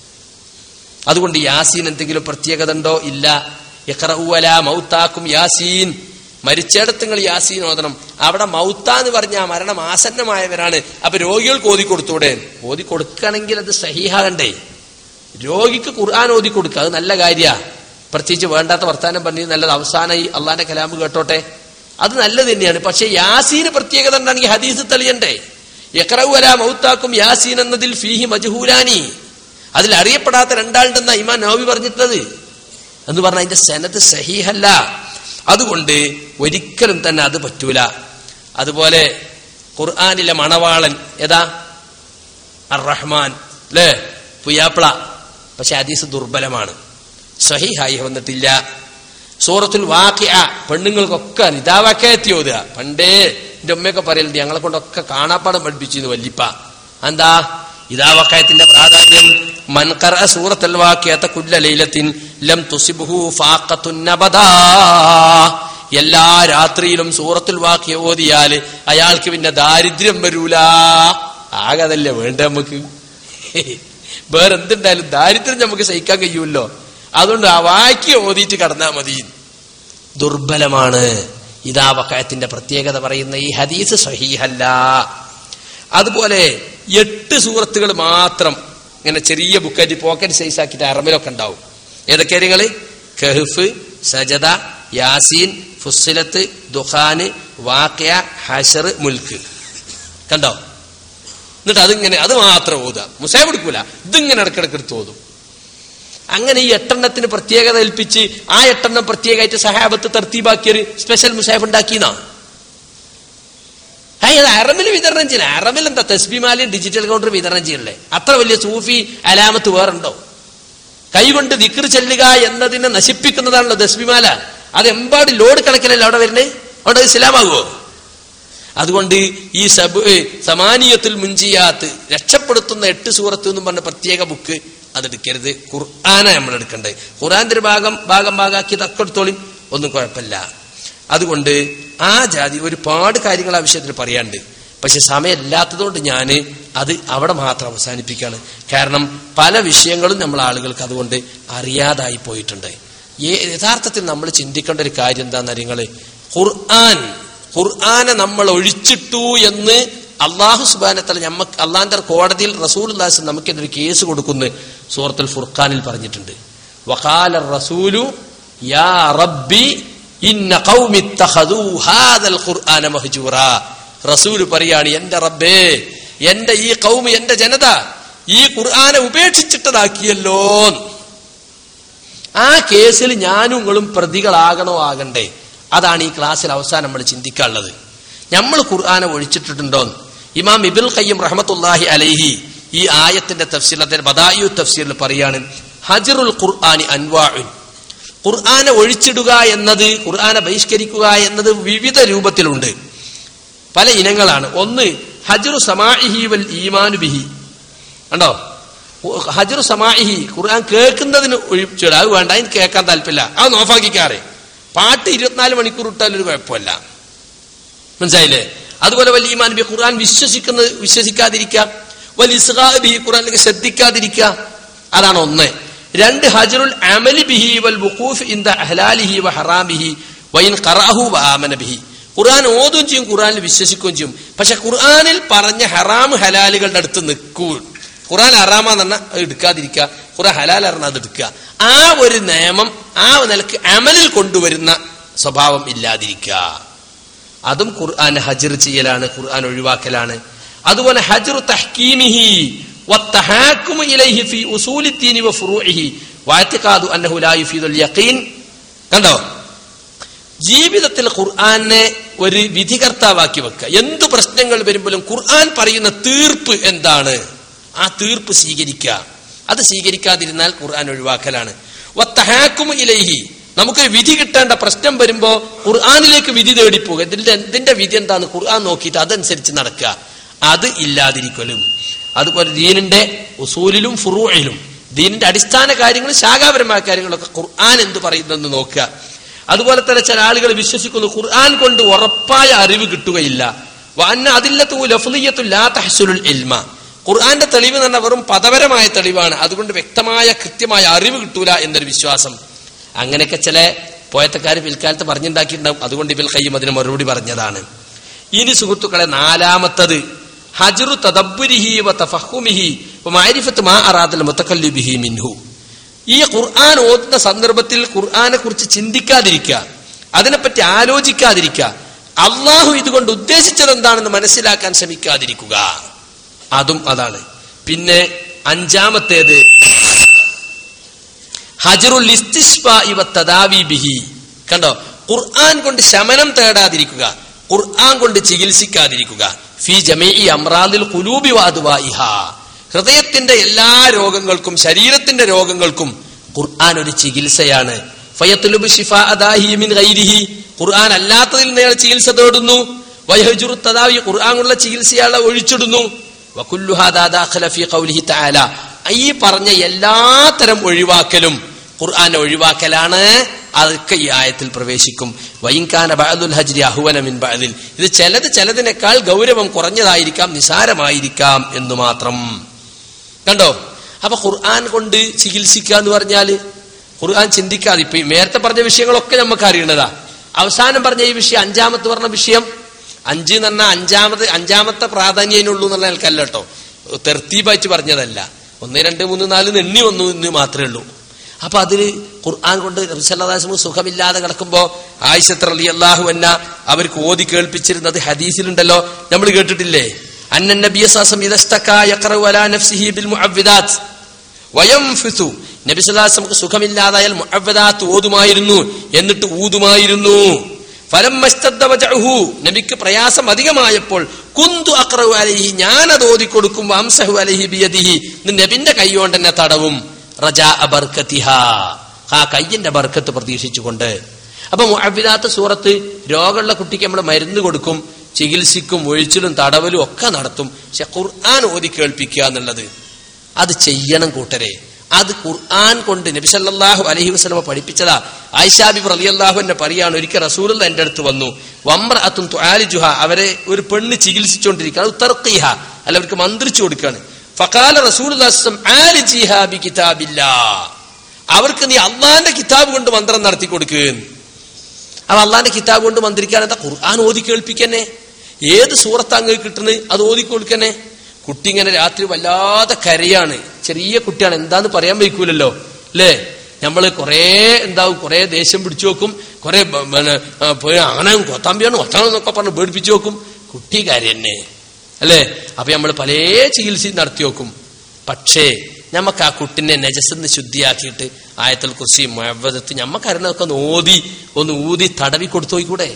B: അതുകൊണ്ട് യാസീൻ എന്തെങ്കിലും പ്രത്യേകത ഉണ്ടോ ഇല്ല ഇഖ്റഉവല മൗത്താക്കും യാസീൻ മരിച്ചിടത്ത് നിങ്ങൾ യാസീൻ ഓതണം അവിടെ മൗത്ത എന്ന് പറഞ്ഞ ആ മരണം ആസന്നമായവരാണ് അപ്പൊ രോഗികൾക്ക് ഓതി കൊടുത്തൂടെ ഓതി കൊടുക്കണമെങ്കിൽ അത് സഹിഹാകണ്ടേ രോഗിക്ക് ഖുർആൻ ഓതി കൊടുക്കുക അത് നല്ല കാര്യ പ്രത്യേകിച്ച് വേണ്ടാത്ത വർത്താനം പറഞ്ഞത് നല്ലത് അവസാനമായി അള്ളാന്റെ കലാമ് കേട്ടോട്ടെ അത് നല്ലത് തന്നെയാണ് പക്ഷെ യാസീന് പ്രത്യേകത ഉണ്ടാണെങ്കിൽ ഹദീസ് തെളിയണ്ടേ യക്രൗവല മൗത്താക്കും യാസീൻ എന്നതിൽ ഫീഹി മജഹൂലാനി അതിൽ അറിയപ്പെടാത്ത രണ്ടാളുണ്ടെന്ന ഇമാൻ നോവി പറഞ്ഞിട്ടത് എന്ന് പറഞ്ഞാൽ അതിന്റെ സെനത് സഹീഹല്ല അതുകൊണ്ട് ഒരിക്കലും തന്നെ അത് പറ്റൂല അതുപോലെ ഖുർആാനിലെ മണവാളൻ ഏതാ അർ റഹ്മാൻ അല്ലേ പുയാപ്ല പക്ഷെ ഹദീസ് ദുർബലമാണ് സഹിഹായി വന്നിട്ടില്ല സൂറത്തുൽ വാക്കിയ പെണ്ണുങ്ങൾക്കൊക്കെ നിതാവാക്കയത്തി ഓതുക പണ്ടേ എന്റെ ഉമ്മയൊക്കെ പറയലുണ്ട് ഞങ്ങളെ കൊണ്ടൊക്കെ കാണാപ്പാടം പഠിപ്പിച്ചിരുന്നു വല്ലിപ്പ എന്താ ഇതാവക്കയത്തിന്റെ പ്രാധാന്യം മൻകറ സൂറത്തുൽ വാക്കിയത്തെ കുല്ല ലൈലത്തിൻ ലം തുസിബുഹു ഫാഖത്തുൻ നബദാ എല്ലാ രാത്രിയിലും സൂറത്തുൽ വാക്കിയ ഓതിയാല് അയാൾക്ക് പിന്നെ ദാരിദ്ര്യം വരൂല ആകെ അതല്ലേ വേണ്ട നമുക്ക് വേറെ എന്തുണ്ടായാലും ദാരിദ്ര്യം നമുക്ക് സഹിക്കാൻ കഴിയുമല്ലോ അതുകൊണ്ട് ആ വാക്യ ഓതിയിട്ട് കടന്നാ മതി ദുർബലമാണ് ഇതാ വക്കയത്തിന്റെ പ്രത്യേകത പറയുന്ന ഈ ഹദീസ് സഹീഹല്ല അതുപോലെ എട്ട് സൂറത്തുകൾ മാത്രം ഇങ്ങനെ ചെറിയ ബുക്കായിട്ട് പോക്കറ്റ് സൈസ് ആക്കിയിട്ട് അറമിലൊക്കെ ഉണ്ടാവും ഏതൊക്കെ നിങ്ങള് കഹ്ഫ് സജദ യാസീൻ ഫുസ്സിലത്ത് ദുഖാന് വാക്യ ഹഷർ മുൽക്ക് കണ്ടോ എന്നിട്ട് അതിങ്ങനെ അത് മാത്രം ഓതുക മുസാബ് എടുക്കൂല ഇതിങ്ങനെ ഇടക്കിടക്ക് എടുത്ത് ഓതും അങ്ങനെ ഈ എട്ടെണ്ണത്തിന് പ്രത്യേകത ഏൽപ്പിച്ച് ആ എട്ടെണ്ണം പ്രത്യേകമായിട്ട് സഹാബത്ത് തർത്തീബാക്കിയൊരു സ്പെഷ്യൽ മുസാഫ് ഉണ്ടാക്കിയെന്നാ ആ
A: അയാൾ അറബിൽ വിതരണം ചെയ്യില്ല അറബിൽ എന്താ തസ്ബിമാലയും ഡിജിറ്റൽ കൗണ്ടർ വിതരണം ചെയ്യല്ലേ അത്ര വലിയ സൂഫി അലാമത്ത് വേറുണ്ടോ കൈകൊണ്ട് ദിക്ർ ചെല്ലുക എന്നതിനെ നശിപ്പിക്കുന്നതാണല്ലോ ദസ്ബിമാല അത് എമ്പാട് ലോഡ് കണക്കിലല്ലേ അവിടെ വരുന്നേ അവിടെ അത് ഇസ്ലാമാകുമോ അതുകൊണ്ട് ഈ സബ് ഏ, സമാനിയത്തിൽ മുഞ്ചിയാത്ത് രക്ഷപ്പെടുത്തുന്ന എട്ട് സൂറത്ത് എന്നും പറഞ്ഞ പ്രത്യേക ബുക്ക് അതെടുക്കരുത് ഖുർആാന നമ്മൾ എടുക്കേണ്ടത് ഖുർആന്റെ ഒരു ഭാഗം ഭാഗം ഭാഗമാക്കി തക്കെടുത്തോളും ഒന്നും കുഴപ്പമില്ല അതുകൊണ്ട് ആ ജാതി ഒരുപാട് കാര്യങ്ങൾ ആ വിഷയത്തിൽ പറയാണ്ട് പക്ഷെ സമയമില്ലാത്തതുകൊണ്ട് ഞാൻ അത് അവിടെ മാത്രം അവസാനിപ്പിക്കുകയാണ് കാരണം പല വിഷയങ്ങളും നമ്മൾ ആളുകൾക്ക് അതുകൊണ്ട് അറിയാതായി പോയിട്ടുണ്ട് ഏ- യഥാർത്ഥത്തിൽ നമ്മൾ ചിന്തിക്കേണ്ട ഒരു കാര്യം എന്താണെന്ന് നിങ്ങള് ഖുർആൻ ഖുർആനെ നമ്മൾ ഒഴിച്ചിട്ടു എന്ന് അള്ളാഹു സുബാനത്തല ഞമ്മക്ക് അള്ളാന്റെ കോടതിയിൽ റസൂൽ ദാസ് നമുക്കെതിരെ കേസ് കൊടുക്കുന്നു സൂറത്തുൽ ഫുർഖാനിൽ പറഞ്ഞിട്ടുണ്ട് വഖാല റസൂലു യാ റബ്ബി ഇന്ന ഖൗമി ഇത്തഖദൂ ഹാദൽ ഖുർആന മഹ്ജൂറ റസൂൽ പറയാണ് എന്റെ റബ്ബേ എന്റെ ഈ കൗമ് എന്റെ ജനത ഈ ഖുർആനെ ഉപേക്ഷിച്ചിട്ടതാക്കിയല്ലോ ആ കേസിൽ ഞാനും നിങ്ങളും പ്രതികളാകണോ ആകണ്ടേ അതാണ് ഈ ക്ലാസ്സിൽ അവസാനം നമ്മൾ ചിന്തിക്കാനുള്ളത് നമ്മൾ ഖുർആനെ ഒഴിച്ചിട്ടുണ്ടോന്ന് ഇമാം ഇബിൽ ഖയ്യം റഹ്മത്തുല്ലാഹി അലൈഹി ഈ ആയത്തിന്റെ തഫ്സീൽ അദ്ദേഹം ബദായു തഫ്സീലിൽ പറയാണ് ഹജറുൽ ഖുർആനി അൻവാഉൻ ഖുർആനെ ഒഴിച്ചിടുക എന്നത് ഖുർആനെ ബഹിഷ്കരിക്കുക എന്നത് വിവിധ രൂപത്തിലുണ്ട് പല ഇനങ്ങളാണ് ഒന്ന് ഹജറു സമാഇഹി വൽ ഈമാനു ബിഹി കണ്ടോ ഹജറു സമാഇഹി ഖുർആൻ കേൾക്കുന്നതിന് ഒഴിച്ചിടുക അത് വേണ്ട അതിന് കേൾക്കാൻ താല്പര്യമില്ല അത് നോഫാക്കിക്കാറ് പാട്ട് ഇരുപത്തിനാല് മണിക്കൂർ ഇട്ടാലും ഒരു കുഴപ്പമില്ല മനസ്സിലായില്ലേ അതുപോലെ വലിയ ഈമാൻ ബി ഖുർആൻ വിശ്വസിക്കുന്നത് വിശ്വസിക്കാതിരിക്കുക വലിയ ഇസ്ഹാ ബിഹി ഖുർആനിലേക്ക് ശ്രദ്ധിക്കാതിരിക്കുക അതാണ് ഒന്ന് രണ്ട് ഹജറുൽ അമലി ബിഹി വൽ വുഖൂഫ് ഇൻ ദ അഹ്ലാലിഹി വ ഹറാമിഹി വൈൻ ഖറഅഹു വ ആമന ബിഹി ഖുർആൻ ഓതും ചെയ്യും ഖുർആനിൽ വിശ്വസിക്കുകയും ചെയ്യും പക്ഷെ ഖുർആനിൽ പറഞ്ഞ ഹറാം ഹലാലുകളുടെ അടുത്ത് നിൽക്കൂ ഖുർആൻ ഹറാമാന്ന് പറഞ്ഞാൽ അത് എടുക്കാതിരിക്കുക ഖുർആൻ ഹലാൽ പറഞ്ഞാൽ അത് എടുക്കുക ആ ഒരു നിയമം ആ നിലക്ക് അമലിൽ കൊണ്ടുവരുന്ന സ്വഭാവം ഇല്ലാതിരിക്കുക അതും ഖുർആൻ ഹജർ ചെയ്യലാണ് ഖുർആൻ ഒഴിവാക്കലാണ് അതുപോലെ ഹജറു തഹ്കീമിഹി والتحاكم إليه في أصول الدين وفروعه واعتقاد أنه لا يفيد اليقين കണ്ടോ ജീവിതത്തിൽ ഖുർആനെ ഒരു വിധികർത്താവാക്കി വെക്കുക എന്തു പ്രശ്നങ്ങൾ വരുമ്പോഴും ഖുർആൻ പറയുന്ന തീർപ്പ് എന്താണ് ആ തീർപ്പ് സ്വീകരിക്കുക അത് സ്വീകരിക്കാതിരുന്നാൽ ഖുർആൻ ഒഴിവാക്കലാണ് വത്തഹാക്കും ഇലൈഹി നമുക്കൊരു വിധി കിട്ടേണ്ട പ്രശ്നം വരുമ്പോ ഖുർആനിലേക്ക് വിധി തേടിപ്പോകുക ഇതിന്റെ എന്തിന്റെ വിധി എന്താണ് ഖുർആൻ നോക്കിയിട്ട് അതനുസരിച്ച് നടക്കുക അത് ഇല്ലാതിരിക്കലും അതുപോലെ ദീനിന്റെ ഉസൂലിലും ഫുറൂയിലും ദീനിന്റെ അടിസ്ഥാന കാര്യങ്ങൾ ശാഖാപരമായ കാര്യങ്ങളൊക്കെ ഖുർആൻ എന്ത് പറയുന്നെന്ന് നോക്കുക അതുപോലെ തന്നെ ചില ആളുകൾ വിശ്വസിക്കുന്നു ഖുർആൻ കൊണ്ട് ഉറപ്പായ അറിവ് കിട്ടുകയില്ല വഅന്ന അതില്ലത്തു ലഫ്ലിയത്തു ലാ തഹ്സുലുൽ ഇൽമ ഖുർആന്റെ തെളിവ് എന്ന് പറഞ്ഞാൽ വെറും പദപരമായ തെളിവാണ് അതുകൊണ്ട് വ്യക്തമായ കൃത്യമായ അറിവ് കിട്ടൂല എന്നൊരു വിശ്വാസം അങ്ങനെയൊക്കെ ചില പോയത്തക്കാർ പിൽക്കാലത്ത് പറഞ്ഞുണ്ടാക്കിയിട്ടുണ്ടാവും അതുകൊണ്ട് ഇബിൽ കയ്യും അതിന് മറുപടി പറഞ്ഞതാണ് ഇനി സുഹൃത്തുക്കളെ നാലാമത്തത് ഹജറു തദബ്ബുരിഹി വ തഫഹുമിഹി വ മഅരിഫത്ത് മാ അറാദൽ മുതകല്ലിബിഹി മിൻഹു ഈ ഖുർആൻ ഓതുന്ന സന്ദർഭത്തിൽ ഖുർആനെ കുറിച്ച് ചിന്തിക്കാതിരിക്കുക അതിനെപ്പറ്റി ആലോചിക്കാതിരിക്കുക അള്ളാഹു ഇതുകൊണ്ട് ഉദ്ദേശിച്ചത് എന്താണെന്ന് മനസ്സിലാക്കാൻ ശ്രമിക്കാതിരിക്കുക അതും അതാണ് പിന്നെ അഞ്ചാമത്തേത് ഹജറുൽ ഇസ്തിസ്ഫാ ഇവ തദാവി ബിഹി കണ്ടോ ഖുർആൻ കൊണ്ട് ശമനം തേടാതിരിക്കുക ഖുർആൻ കൊണ്ട് ചികിത്സിക്കാതിരിക്കുക ഫി ജമീഇ അമ്രാദിൽ ഖുലൂബി വാദ്വാഇഹ ഹൃദയത്തിന്റെ എല്ലാ രോഗങ്ങൾക്കും ശരീരത്തിന്റെ രോഗങ്ങൾക്കും ഖുർആൻ ഒരു ചികിത്സയാണ് ഫയത്തുലുബ് ഷിഫാ അദാഹി മിൻ ഗൈരിഹി ഖുർആൻ അല്ലാത്തതിൽ നിന്ന് അയാൾ ചികിത്സ തേടുന്നു വയഹജുറു തദാവി ഖുർആൻ കൊണ്ടുള്ള ചികിത്സ അയാളെ ഒഴിച്ചിടുന്നു വകുല്ലു ഹാദാ ദാഖല ഫീ ഖൗലിഹി തആല ഈ പറഞ്ഞ എല്ലാത്തരം ഒഴിവാക്കലും ഖുർആൻ ഒഴിവാക്കലാണ് അതൊക്കെ ഈ ആയത്തിൽ പ്രവേശിക്കും വൈൻകാന ബഅദുൽ ഹജ്രി അഹുവന മിൻ ബഅദിൽ ഇത് ചിലത് ചിലതിനേക്കാൾ ഗൗരവം കുറഞ്ഞതായിരിക്കാം നിസാരമായിരിക്കാം എന്ന് മാത്രം കണ്ടോ അപ്പൊ ഖുർആൻ കൊണ്ട് ചികിത്സിക്കുക എന്ന് പറഞ്ഞാല് ഖുർആൻ ചിന്തിക്കാതെ ഇപ്പൊ ഈ നേരത്തെ പറഞ്ഞ വിഷയങ്ങളൊക്കെ നമുക്ക് അറിയേണ്ടതാ അവസാനം പറഞ്ഞ ഈ വിഷയം അഞ്ചാമത്തെ പറഞ്ഞ വിഷയം അഞ്ച് എന്ന് പറഞ്ഞാൽ അഞ്ചാമത് അഞ്ചാമത്തെ പ്രാധാന്യനുള്ളൂ എന്നുള്ള നിലക്കല്ല കേട്ടോ തെർത്തീബായിട്ട് പറഞ്ഞതല്ല ഒന്ന് രണ്ട് മൂന്ന് നാല് എന്ന് എണ്ണി വന്നു എന്ന് മാത്രമേ ഉള്ളൂ അപ്പൊ അതില് ഖുർആൻ കൊണ്ട് റബ്സല്ലാസ്മു സുഖമില്ലാതെ കിടക്കുമ്പോ ആയിഷത്ത് അലി അള്ളാഹു എന്ന അവർക്ക് ഓതി കേൾപ്പിച്ചിരുന്നത് ഹദീസിലുണ്ടല്ലോ നമ്മൾ കേട്ടിട്ടില്ലേ അന്നൻ നബിയസാസം നബി സല്ലാസ് നമുക്ക് സുഖമില്ലാതായാൽ മുഅവ്വദാത്ത് ഓതുമായിരുന്നു എന്നിട്ട് ഊതുമായിരുന്നു ഫലം നബിക്ക് പ്രയാസം അധികമായപ്പോൾ
B: കുന്തു അക്രഹു അലഹി ഞാൻ അത് ഓതിക്കൊടുക്കും വംസഹു അലഹി ബിയദിഹി ഇത് നബിന്റെ കൈ കൊണ്ട് തന്നെ തടവും റജാ ബർക്കത്തിഹ ആ കയ്യിന്റെ ബർക്കത്ത് പ്രതീക്ഷിച്ചുകൊണ്ട് അപ്പൊ മുഅവ്വിദാത്ത് സൂറത്ത് രോഗമുള്ള കുട്ടിക്ക് നമ്മൾ മരുന്ന് കൊടുക്കും ചികിത്സിക്കും ഒഴിച്ചിലും തടവലും ഒക്കെ നടത്തും പക്ഷെ ഖുർആൻ ഓതി കേൾപ്പിക്കുക എന്നുള്ളത് അത് ചെയ്യണം കൂട്ടരെ അത് ഖുർആൻ കൊണ്ട് നബി സല്ലല്ലാഹു അലൈഹി വസല്ലമ പഠിപ്പിച്ചതാ ആയിഷാബി റളിയല്ലാഹു എന്നെ പറയാണ് ഒരിക്കൽ റസൂലുള്ള എന്റെ അടുത്ത് വന്നു വമ്രഅത്തുൻ തുആലിജുഹ അവരെ ഒരു പെണ്ണ് ചികിത്സിച്ചുകൊണ്ടിരിക്കുകയാണ് അത് തർക്കീഹ അല്ല അവർക്ക് മന്ത്രിച്ചു കൊടുക്കുകയാണ് ഫഖാല റസൂലുള്ളാഹി സ്വല്ലം ആലിജിഹ ബി കിതാബില്ലാഹ് അവർക്ക് നീ അള്ളാന്റെ കിതാബ് കൊണ്ട് മന്ത്രം നടത്തി കൊടുക്കുകയും അപ്പൊ അള്ളാന്റെ കിതാബ് കൊണ്ട് മന്ത്രിക്കാൻ എന്താ ഖുർആൻ ഓതി കേൾപ്പിക്കന്നെ ഏത് സൂറത്ത് അങ്ങ് കിട്ടുന്നത് അത് ഓതി കൊടുക്കന്നെ കുട്ടി ഇങ്ങനെ രാത്രി വല്ലാതെ കരയാണ് ചെറിയ കുട്ടിയാണ് എന്താന്ന് പറയാൻ വയ്ക്കൂലല്ലോ അല്ലേ നമ്മള് കൊറേ എന്താവും കൊറേ ദേഷ്യം പിടിച്ചു വെക്കും കൊറേ ബ- പിന്നെ, ആ, പോയി ആനയും കൊത്താമ്പിയാണ് ഒത്താണെന്നൊക്കെ പറഞ്ഞ് പേടിപ്പിച്ചു വെക്കും കുട്ടി കരയന്നെ അല്ലേ അപ്പൊ നമ്മൾ പല ചികിത്സയും നടത്തി വെക്കും പക്ഷേ നമുക്ക് ആ കുട്ടിനെ നജസെന്ന് ശുദ്ധിയാക്കിയിട്ട് ആയത്തിൽ കുറിച്ച് മവദത്ത് ഞമ്മക്ക് അറിയണതൊക്കെ ഒന്ന് ഓതി ഒന്ന് ഊതി തടവി കൊടുത്തു പോയിക്കൂടെ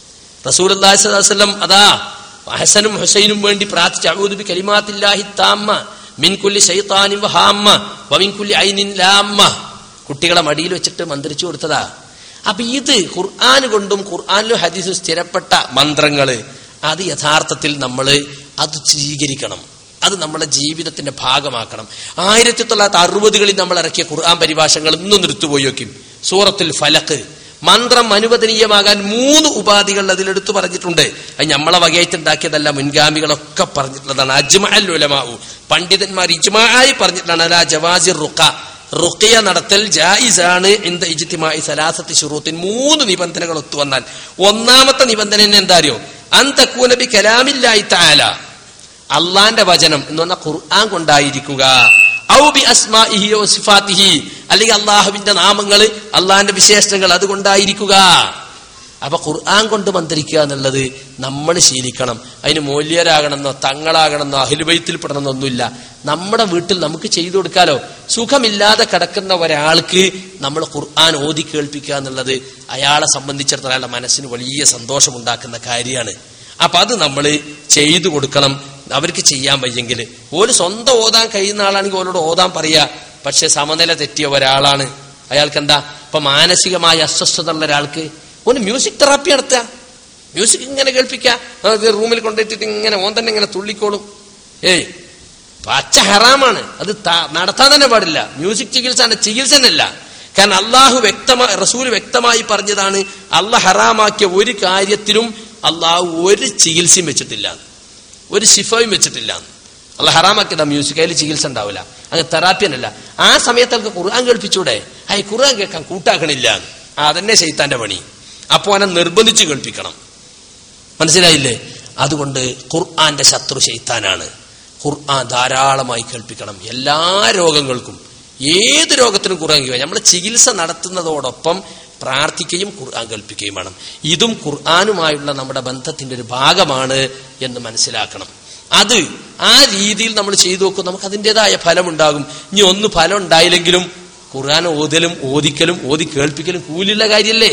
B: റസൂൽ അള്ളാഹിസ്വല്ലം അതാ ഹസനും ഹുസൈനും വേണ്ടി പ്രാർത്ഥിച്ച അഊദു കലിമാത്തില്ലാഹി താമ്മ മിൻ കുല്ലി ശൈത്താനിൻ വഹാമ്മ വമിൻ കുല്ലി ഐനിൻ ലാമ്മ കുട്ടികളെ മടിയിൽ വെച്ചിട്ട് മന്ത്രിച്ചു കൊടുത്തതാ അപ്പൊ ഇത് ഖുർആൻ കൊണ്ടും ഖുർആാനിലും ഹദീസും സ്ഥിരപ്പെട്ട മന്ത്രങ്ങള് അത് യഥാർത്ഥത്തിൽ നമ്മൾ അത് സ്വീകരിക്കണം അത് നമ്മുടെ ജീവിതത്തിന്റെ ഭാഗമാക്കണം ആയിരത്തി തൊള്ളായിരത്തി അറുപതുകളിൽ നമ്മൾ ഇറക്കിയ ഖുർആൻ പരിഭാഷകൾ ഇന്നും നിർത്തുപോയി നോക്കും സൂറത്തുൽ ഫലക്ക് മന്ത്രം അനുവദനീയമാകാൻ മൂന്ന് ഉപാധികൾ അതിൽ എടുത്തു പറഞ്ഞിട്ടുണ്ട് അത് നമ്മളെ വകയായിട്ട് ഉണ്ടാക്കിയതല്ല മുൻഗാമികളൊക്കെ പറഞ്ഞിട്ടുള്ളതാണ് അജ്മഅൽ ഉലമാഉ പണ്ഡിതന്മാർ ഇജ്മാആയി പറഞ്ഞിട്ടുള്ളതാണ് അലാ ജവാസിർ റുഖ റുഖിയ നടത്തൽ ജായിസാണ് ഇന്ത ഇജ്തിമായി സലാസത്തി ഷുറൂത്തിൻ മൂന്ന് നിബന്ധനകൾ ഒത്തുവന്നാൽ ഒന്നാമത്തെ നിബന്ധന തന്നെ എന്താ അറിയോ അന്തക്കൂന ബി കലാമില്ലായി താല അള്ളാന്റെ വചനം എന്ന് പറഞ്ഞാൽ ഖുർആൻ കൊണ്ടായിരിക്കുക ഔ ബി അസ്മാഇഹി ഓ സിഫാത്തിഹി അല്ലെങ്കിൽ അള്ളാഹുവിന്റെ നാമങ്ങൾ അള്ളാഹിന്റെ വിശേഷണങ്ങൾ അതുകൊണ്ടായിരിക്കുക അപ്പൊ ഖുർആൻ കൊണ്ട് മന്ത്രിക്കുക എന്നുള്ളത് നമ്മൾ ശീലിക്കണം അതിന് മൂല്യരാകണമെന്നോ തങ്ങളാകണമെന്നോ അഹിലുബൈത്തിൽ പെടണമെന്നൊന്നുമില്ല നമ്മുടെ വീട്ടിൽ നമുക്ക് ചെയ്തു കൊടുക്കാലോ സുഖമില്ലാതെ കിടക്കുന്ന ഒരാൾക്ക് നമ്മൾ ഖുർആൻ ഓതി കേൾപ്പിക്കുക എന്നുള്ളത് അയാളെ സംബന്ധിച്ചിടത്തോളം അയാളുടെ മനസ്സിന് വലിയ സന്തോഷമുണ്ടാക്കുന്ന കാര്യമാണ് അപ്പൊ അത് നമ്മൾ ചെയ്തു കൊടുക്കണം അവർക്ക് ചെയ്യാൻ വയ്യെങ്കിൽ ഓല് സ്വന്തം ഓതാൻ കഴിയുന്ന ആളാണെങ്കിൽ ഓലോട് ഓതാൻ പറയാ പക്ഷെ സമനില തെറ്റിയ ഒരാളാണ് അയാൾക്ക് എന്താ ഇപ്പൊ മാനസികമായ അസ്വസ്ഥത ഉള്ള ഒരാൾക്ക് ഓന് മ്യൂസിക് തെറാപ്പി നടത്തുക മ്യൂസിക് ഇങ്ങനെ കേൾപ്പിക്കുക ആ, ഇത് റൂമിൽ കൊണ്ടിട്ടിട്ട് ഇങ്ങനെ ഓൻ തന്നെ ഇങ്ങനെ തുള്ളിക്കോളും ഏയ് പച്ച ഹറാമാണ് അത് ത- നടത്താൻ തന്നെ പാടില്ല മ്യൂസിക് ചികിത്സ ചികിത്സ തന്നെയല്ല കാരണം അള്ളാഹു വ്യക്തമായി റസൂൽ വ്യക്തമായി പറഞ്ഞതാണ് അള്ളാഹ് ഹറാമാക്കിയ ഒരു കാര്യത്തിലും അള്ളാഹു ഒരു ചികിത്സയും വെച്ചിട്ടില്ല ഒരു ശിഫയും വെച്ചിട്ടില്ല അല്ല ഹറാമാക്കിയതാ മ്യൂസിക് അതിൽ ചികിത്സ ഉണ്ടാവില്ല അങ്ങ് തെറാപ്പിയനല്ല ആ സമയത്ത് അവർക്ക് ഖുർആൻ കേൾപ്പിച്ചൂടെ ആ ഈ ഖുർആൻ കേൾക്കാൻ കൂട്ടാക്കണില്ല ആ അതന്നെ ചെയ്ത്താന്റെ പണി അപ്പോ അവനെ നിർബന്ധിച്ച് കേൾപ്പിക്കണം മനസ്സിലായില്ലേ അതുകൊണ്ട് ഖുർആന്റെ ശത്രു ശൈത്താനാണ് ഖുർആൻ ധാരാളമായി കേൾപ്പിക്കണം എല്ലാ രോഗങ്ങൾക്കും ഏത് രോഗത്തിനും ഖുർആൻ കേൾക്കുക നമ്മൾ ചികിത്സ നടത്തുന്നതോടൊപ്പം പ്രാർത്ഥിക്കുകയും ഖുർആൻ കേൾപ്പിക്കുകയും വേണം ഇതും ഖുർആനുമായുള്ള നമ്മുടെ ബന്ധത്തിന്റെ ഒരു ഭാഗമാണ് എന്ന് മനസ്സിലാക്കണം അത് ആ രീതിയിൽ നമ്മൾ ചെയ്തു നോക്കും നമുക്ക് അതിൻ്റെതായ ഫലമുണ്ടാകും ഇനി ഒന്ന് ഫലം ഉണ്ടായില്ലെങ്കിലും ഖുർആൻ ഓതലും ഓദിക്കലും ഓതി കേൾപ്പിക്കലും കൂലിയുള്ള കാര്യല്ലേ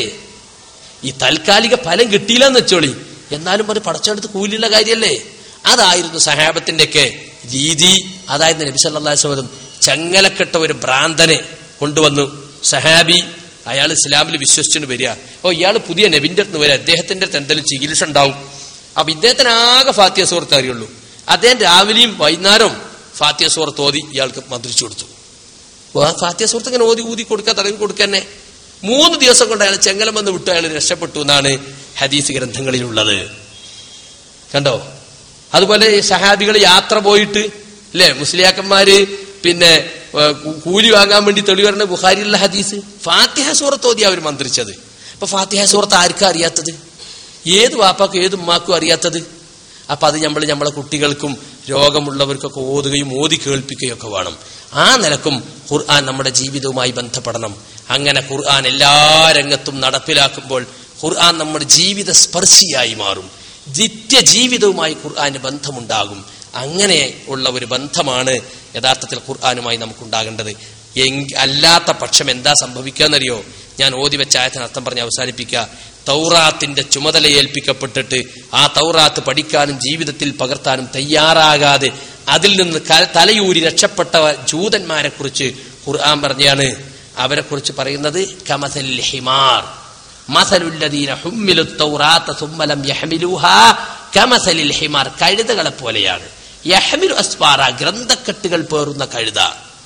B: ഈ താൽക്കാലിക ഫലം കിട്ടിയില്ല എന്ന് വെച്ചോളി എന്നാലും അത് പടച്ചെടുത്ത് കൂലിയുള്ള കാര്യല്ലേ അതായിരുന്നു സഹാബത്തിന്റെയൊക്കെ രീതി അതായിരുന്നു നബി സല്ലല്ലാഹു അലൈഹി വസല്ലം ചങ്ങലക്കെട്ട ഒരു ഭ്രാന്തനെ കൊണ്ടുവന്നു സഹാബി അയാൾ ഇസ്ലാമിൽ വിശ്വസിച്ചുകൊണ്ട് വരിക അപ്പൊ ഇയാൾ പുതിയ നബിന്റെ അടുത്ത് വരിക അദ്ദേഹത്തിന്റെ അടുത്ത് എന്തെങ്കിലും ചികിത്സ ഉണ്ടാവും അപ്പൊ ഇദ്ദേഹത്തിന് ആകെ ഫാത്തിയ സുഹൃത്ത് അറിയുള്ളൂ അദ്ദേഹം രാവിലെയും വൈകുന്നേരവും ഫാത്തിയ സുഹൃത്ത് ഓതി ഇയാൾക്ക് മന്ത്രിച്ചു കൊടുത്തു അപ്പൊ ആ ഫാത്തിയ സുഹൃത്ത് ഇങ്ങനെ ഓതി ഊതി കൊടുക്കുക തടവി കൊടുക്കുക തന്നെ മൂന്ന് ദിവസം കൊണ്ട് അയാൾ ചെങ്ങലം വന്ന് വിട്ട് അയാൾ രക്ഷപ്പെട്ടു എന്നാണ് ഹദീസ് ഗ്രന്ഥങ്ങളിലുള്ളത് കണ്ടോ അതുപോലെ ഈ സഹാബികൾ യാത്ര പോയിട്ട് അല്ലെ മുസ്ലിയാക്കന്മാര് പിന്നെ ഏ, കൂ- കൂലി വാങ്ങാൻ വേണ്ടി തെളിവറിന ബുഖാരിയുള്ള ഹദീസ് ഫാത്തിഹ സൂറത്ത് ഓതി അവർ മന്ത്രിച്ചത് അപ്പൊ ഫാത്തിഹ സൂറത്ത് ആർക്കാ അറിയാത്തത് ഏത് വാപ്പാക്കും ഏത് ഉമ്മാക്കും അറിയാത്തത് അപ്പൊ അത് നമ്മൾ നമ്മളെ കുട്ടികൾക്കും രോഗമുള്ളവർക്കൊക്കെ ഓതുകയും ഓതി കേൾപ്പിക്കുകയും ഒക്കെ വേണം ആ നിലക്കും ഖുർആൻ നമ്മുടെ ജീവിതവുമായി ബന്ധപ്പെടണം അങ്ങനെ ഖുർആൻ എല്ലാ രംഗത്തും നടപ്പിലാക്കുമ്പോൾ ഖുർആൻ നമ്മുടെ ജീവിത സ്പർശിയായി മാറും നിത്യ ജീവിതവുമായി ഖുർആന് ബന്ധമുണ്ടാകും അങ്ങനെ ഉള്ള ഒരു ബന്ധമാണ് യഥാർത്ഥത്തിൽ ഖുർആനുമായി നമുക്കുണ്ടാകേണ്ടത് എങ് അല്ലാത്ത പക്ഷം എന്താ സംഭവിക്കുക എന്നറിയോ ഞാൻ ഓതി വെച്ച ആയത്തിന് അർത്ഥം പറഞ്ഞ് അവസാനിപ്പിക്കുക തൗറാത്തിന്റെ ചുമതല ഏൽപ്പിക്കപ്പെട്ടിട്ട് ആ തൗറാത്ത് പഠിക്കാനും ജീവിതത്തിൽ പകർത്താനും തയ്യാറാകാതെ അതിൽ നിന്ന് ക- തലയൂരി രക്ഷപ്പെട്ട ജൂതന്മാരെ കുറിച്ച് ഖുർആൻ പറഞ്ഞാണ് അവരെ കുറിച്ച് പറയുന്നത് കമസൽ ഹിമാർ മസലുല്ലദീന ഹുമ്മിലു തൗറാത്ത സുമ്മലം യഹ്മിലൂഹാ കമസലിൽ ഹിമാർ കഴുതകളെ പോലെയാണ് യഹ്മിലു അസ്പാറ ഗ്രന്ഥക്കെട്ടുകൾ പേറുന്ന കഴുത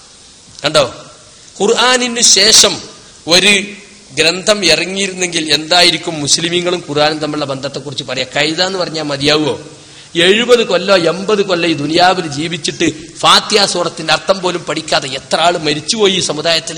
B: കണ്ടോ ഖുർആാനിന് ശേഷം ഒരു ഗ്രന്ഥം ഇറങ്ങിയിരുന്നെങ്കിൽ എന്തായിരിക്കും മുസ്ലിമീങ്ങളും ഖുർആാനും തമ്മിലുള്ള ബന്ധത്തെക്കുറിച്ച് പറയാ കഴുത എന്ന് പറഞ്ഞാൽ മതിയാവുമോ എഴുപത് കൊല്ലോ എൺപത് കൊല്ലം ഈ ദുനിയാവിൽ ജീവിച്ചിട്ട് ഫാത്യ സൂറത്തിന്റെ അർത്ഥം പോലും പഠിക്കാതെ എത്ര ആള് മരിച്ചുപോയി ഈ സമുദായത്തിൽ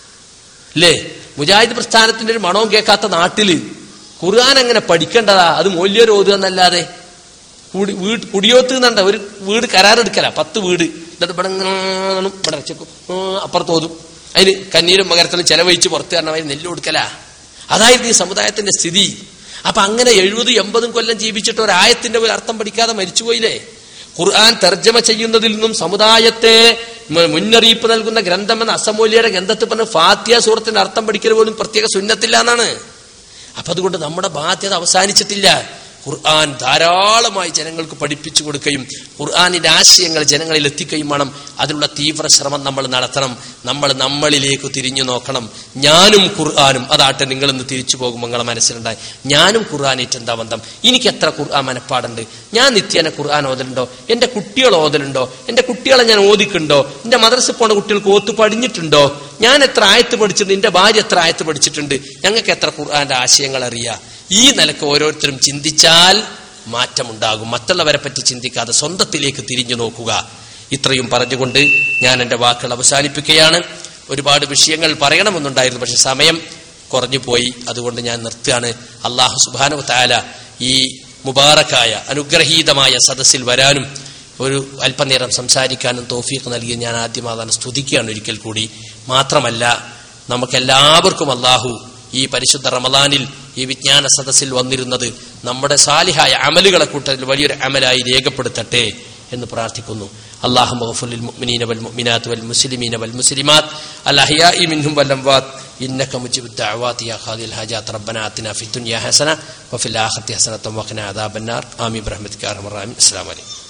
B: അല്ലേ മുജാഹിദ് പ്രസ്ഥാനത്തിന്റെ ഒരു മണവും കേൾക്കാത്ത നാട്ടില് ഖുർആൻ എങ്ങനെ പഠിക്കേണ്ടതാ അത് മൂല്യം ഓതുക എന്നല്ലാതെ കുടി വീട് കുടിയോത്ത് എന്നണ്ട ഒരു വീട് കരാറെടുക്കല പത്ത് വീട് എന്നിട്ട് ഇവിടെ ഇങ്ങനെ ഇവിടെ വെച്ചേക്കും അപ്പുറത്ത് ഓതും അതിന് കണ്ണീരും മകരത്തിലും ചെലവഴിച്ച് പുറത്ത് കാരണമായി നെല്ല് കൊടുക്കല അതായിരുന്നു ഈ സമുദായത്തിന്റെ സ്ഥിതി അപ്പൊ അങ്ങനെ എഴുപതും എൺപതും കൊല്ലം ജീവിച്ചിട്ട് ഒരു ആയത്തിന്റെ ഒരു അർത്ഥം പഠിക്കാതെ മരിച്ചുപോയില്ലേ ഖുർആൻ തർജ്ജമ ചെയ്യുന്നതിൽ നിന്നും സമുദായത്തെ മ- മുന്നറിയിപ്പ് നൽകുന്ന ഗ്രന്ഥമെന്ന അസമൂല്യയുടെ ഗ്രന്ഥത്തിൽ പറഞ്ഞ ഫാത്തിയ സൂറത്തിന്റെ അർത്ഥം പഠിക്കൽ പോലും പ്രത്യേക സുന്നത്തില്ല എന്നാണ് അപ്പൊ അതുകൊണ്ട് നമ്മുടെ ബാധ്യത അവസാനിച്ചിട്ടില്ല ഖുർആൻ ധാരാളമായി ജനങ്ങൾക്ക് പഠിപ്പിച്ചു കൊടുക്കുകയും ഖുർആാനിന്റെ ആശയങ്ങൾ ജനങ്ങളിൽ എത്തിക്കുകയും വേണം അതിനുള്ള തീവ്ര ശ്രമം നമ്മൾ നടത്തണം നമ്മൾ നമ്മളിലേക്ക് തിരിഞ്ഞു നോക്കണം ഞാനും ഖുർആാനും അതാട്ടെ നിങ്ങൾ ഇന്ന് തിരിച്ചു പോകുമ്പോൾ നിങ്ങളെ മനസ്സിലുണ്ടായി ഞാനും ഖുർആാനായിട്ട് എന്താ ബന്ധം എനിക്ക് എത്ര ഖുർആൻ മനപ്പാടുണ്ട് ഞാൻ നിത്യേന ഖുർആൻ ഓതലുണ്ടോ എന്റെ കുട്ടികൾ ഓതലുണ്ടോ എന്റെ കുട്ടികളെ ഞാൻ ഓദിക്കുണ്ടോ എന്റെ മദ്രസ പോണ കുട്ടികൾക്ക് ഓത്ത് പഠിഞ്ഞിട്ടുണ്ടോ ഞാൻ എത്ര ആയത്ത് പഠിച്ചിട്ടുണ്ട് എന്റെ ഭാര്യ എത്ര ആയത്ത് പഠിച്ചിട്ടുണ്ട് ഞങ്ങൾക്ക് എത്ര ഖുർആന്റെ ആശയങ്ങൾ അറിയാം ഈ നിലക്ക് ഓരോരുത്തരും ചിന്തിച്ചാൽ മാറ്റമുണ്ടാകും മറ്റുള്ളവരെ പറ്റി ചിന്തിക്കാതെ സ്വന്തത്തിലേക്ക് തിരിഞ്ഞു നോക്കുക ഇത്രയും പറഞ്ഞുകൊണ്ട് ഞാൻ എന്റെ വാക്കുകൾ അവസാനിപ്പിക്കുകയാണ് ഒരുപാട് വിഷയങ്ങൾ പറയണമെന്നുണ്ടായിരുന്നു പക്ഷെ സമയം കുറഞ്ഞു പോയി അതുകൊണ്ട് ഞാൻ നിർത്തുകയാണ് അള്ളാഹു സുബാനു താല ഈ മുബാറക്കായ അനുഗ്രഹീതമായ സദസ്സിൽ വരാനും ഒരു അല്പനേരം സംസാരിക്കാനും തോഫീക്ക് നൽകി ഞാൻ ആദ്യം അതാണ് സ്തുതിക്കുകയാണ് ഒരിക്കൽ കൂടി മാത്രമല്ല നമുക്കെല്ലാവർക്കും അള്ളാഹു ഈ പരിശുദ്ധ റമദാനിൽ ഈ വിജ്ഞാന സദസ്സിൽ വന്നിരുന്നത് നമ്മുടെ സാലിഹായ അമലുകളെ കൂട്ടത്തിൽ വലിയൊരു അമലായി രേഖപ്പെടുത്തട്ടെ എന്ന് പ്രാർത്ഥിക്കുന്നു അള്ളാഹു മഗ്ഫുലിൽ മുഅ്മിനീന വൽ മുഅ്മിനാത്ത് വൽ മുസ്ലിമീന വൽ മുസ്ലിമാത്ത് അൽ അഹ്യാഇ മിൻഹും വൽ അംവാത്ത് إنك مجيب الدعوات يا قاضي الحاجات ربنا آتنا في الدنيا حسنة وفي الآخرة حسنة وقنا عذاب النار آمين برحمتك يا أرحم الراحمين السلام عليكم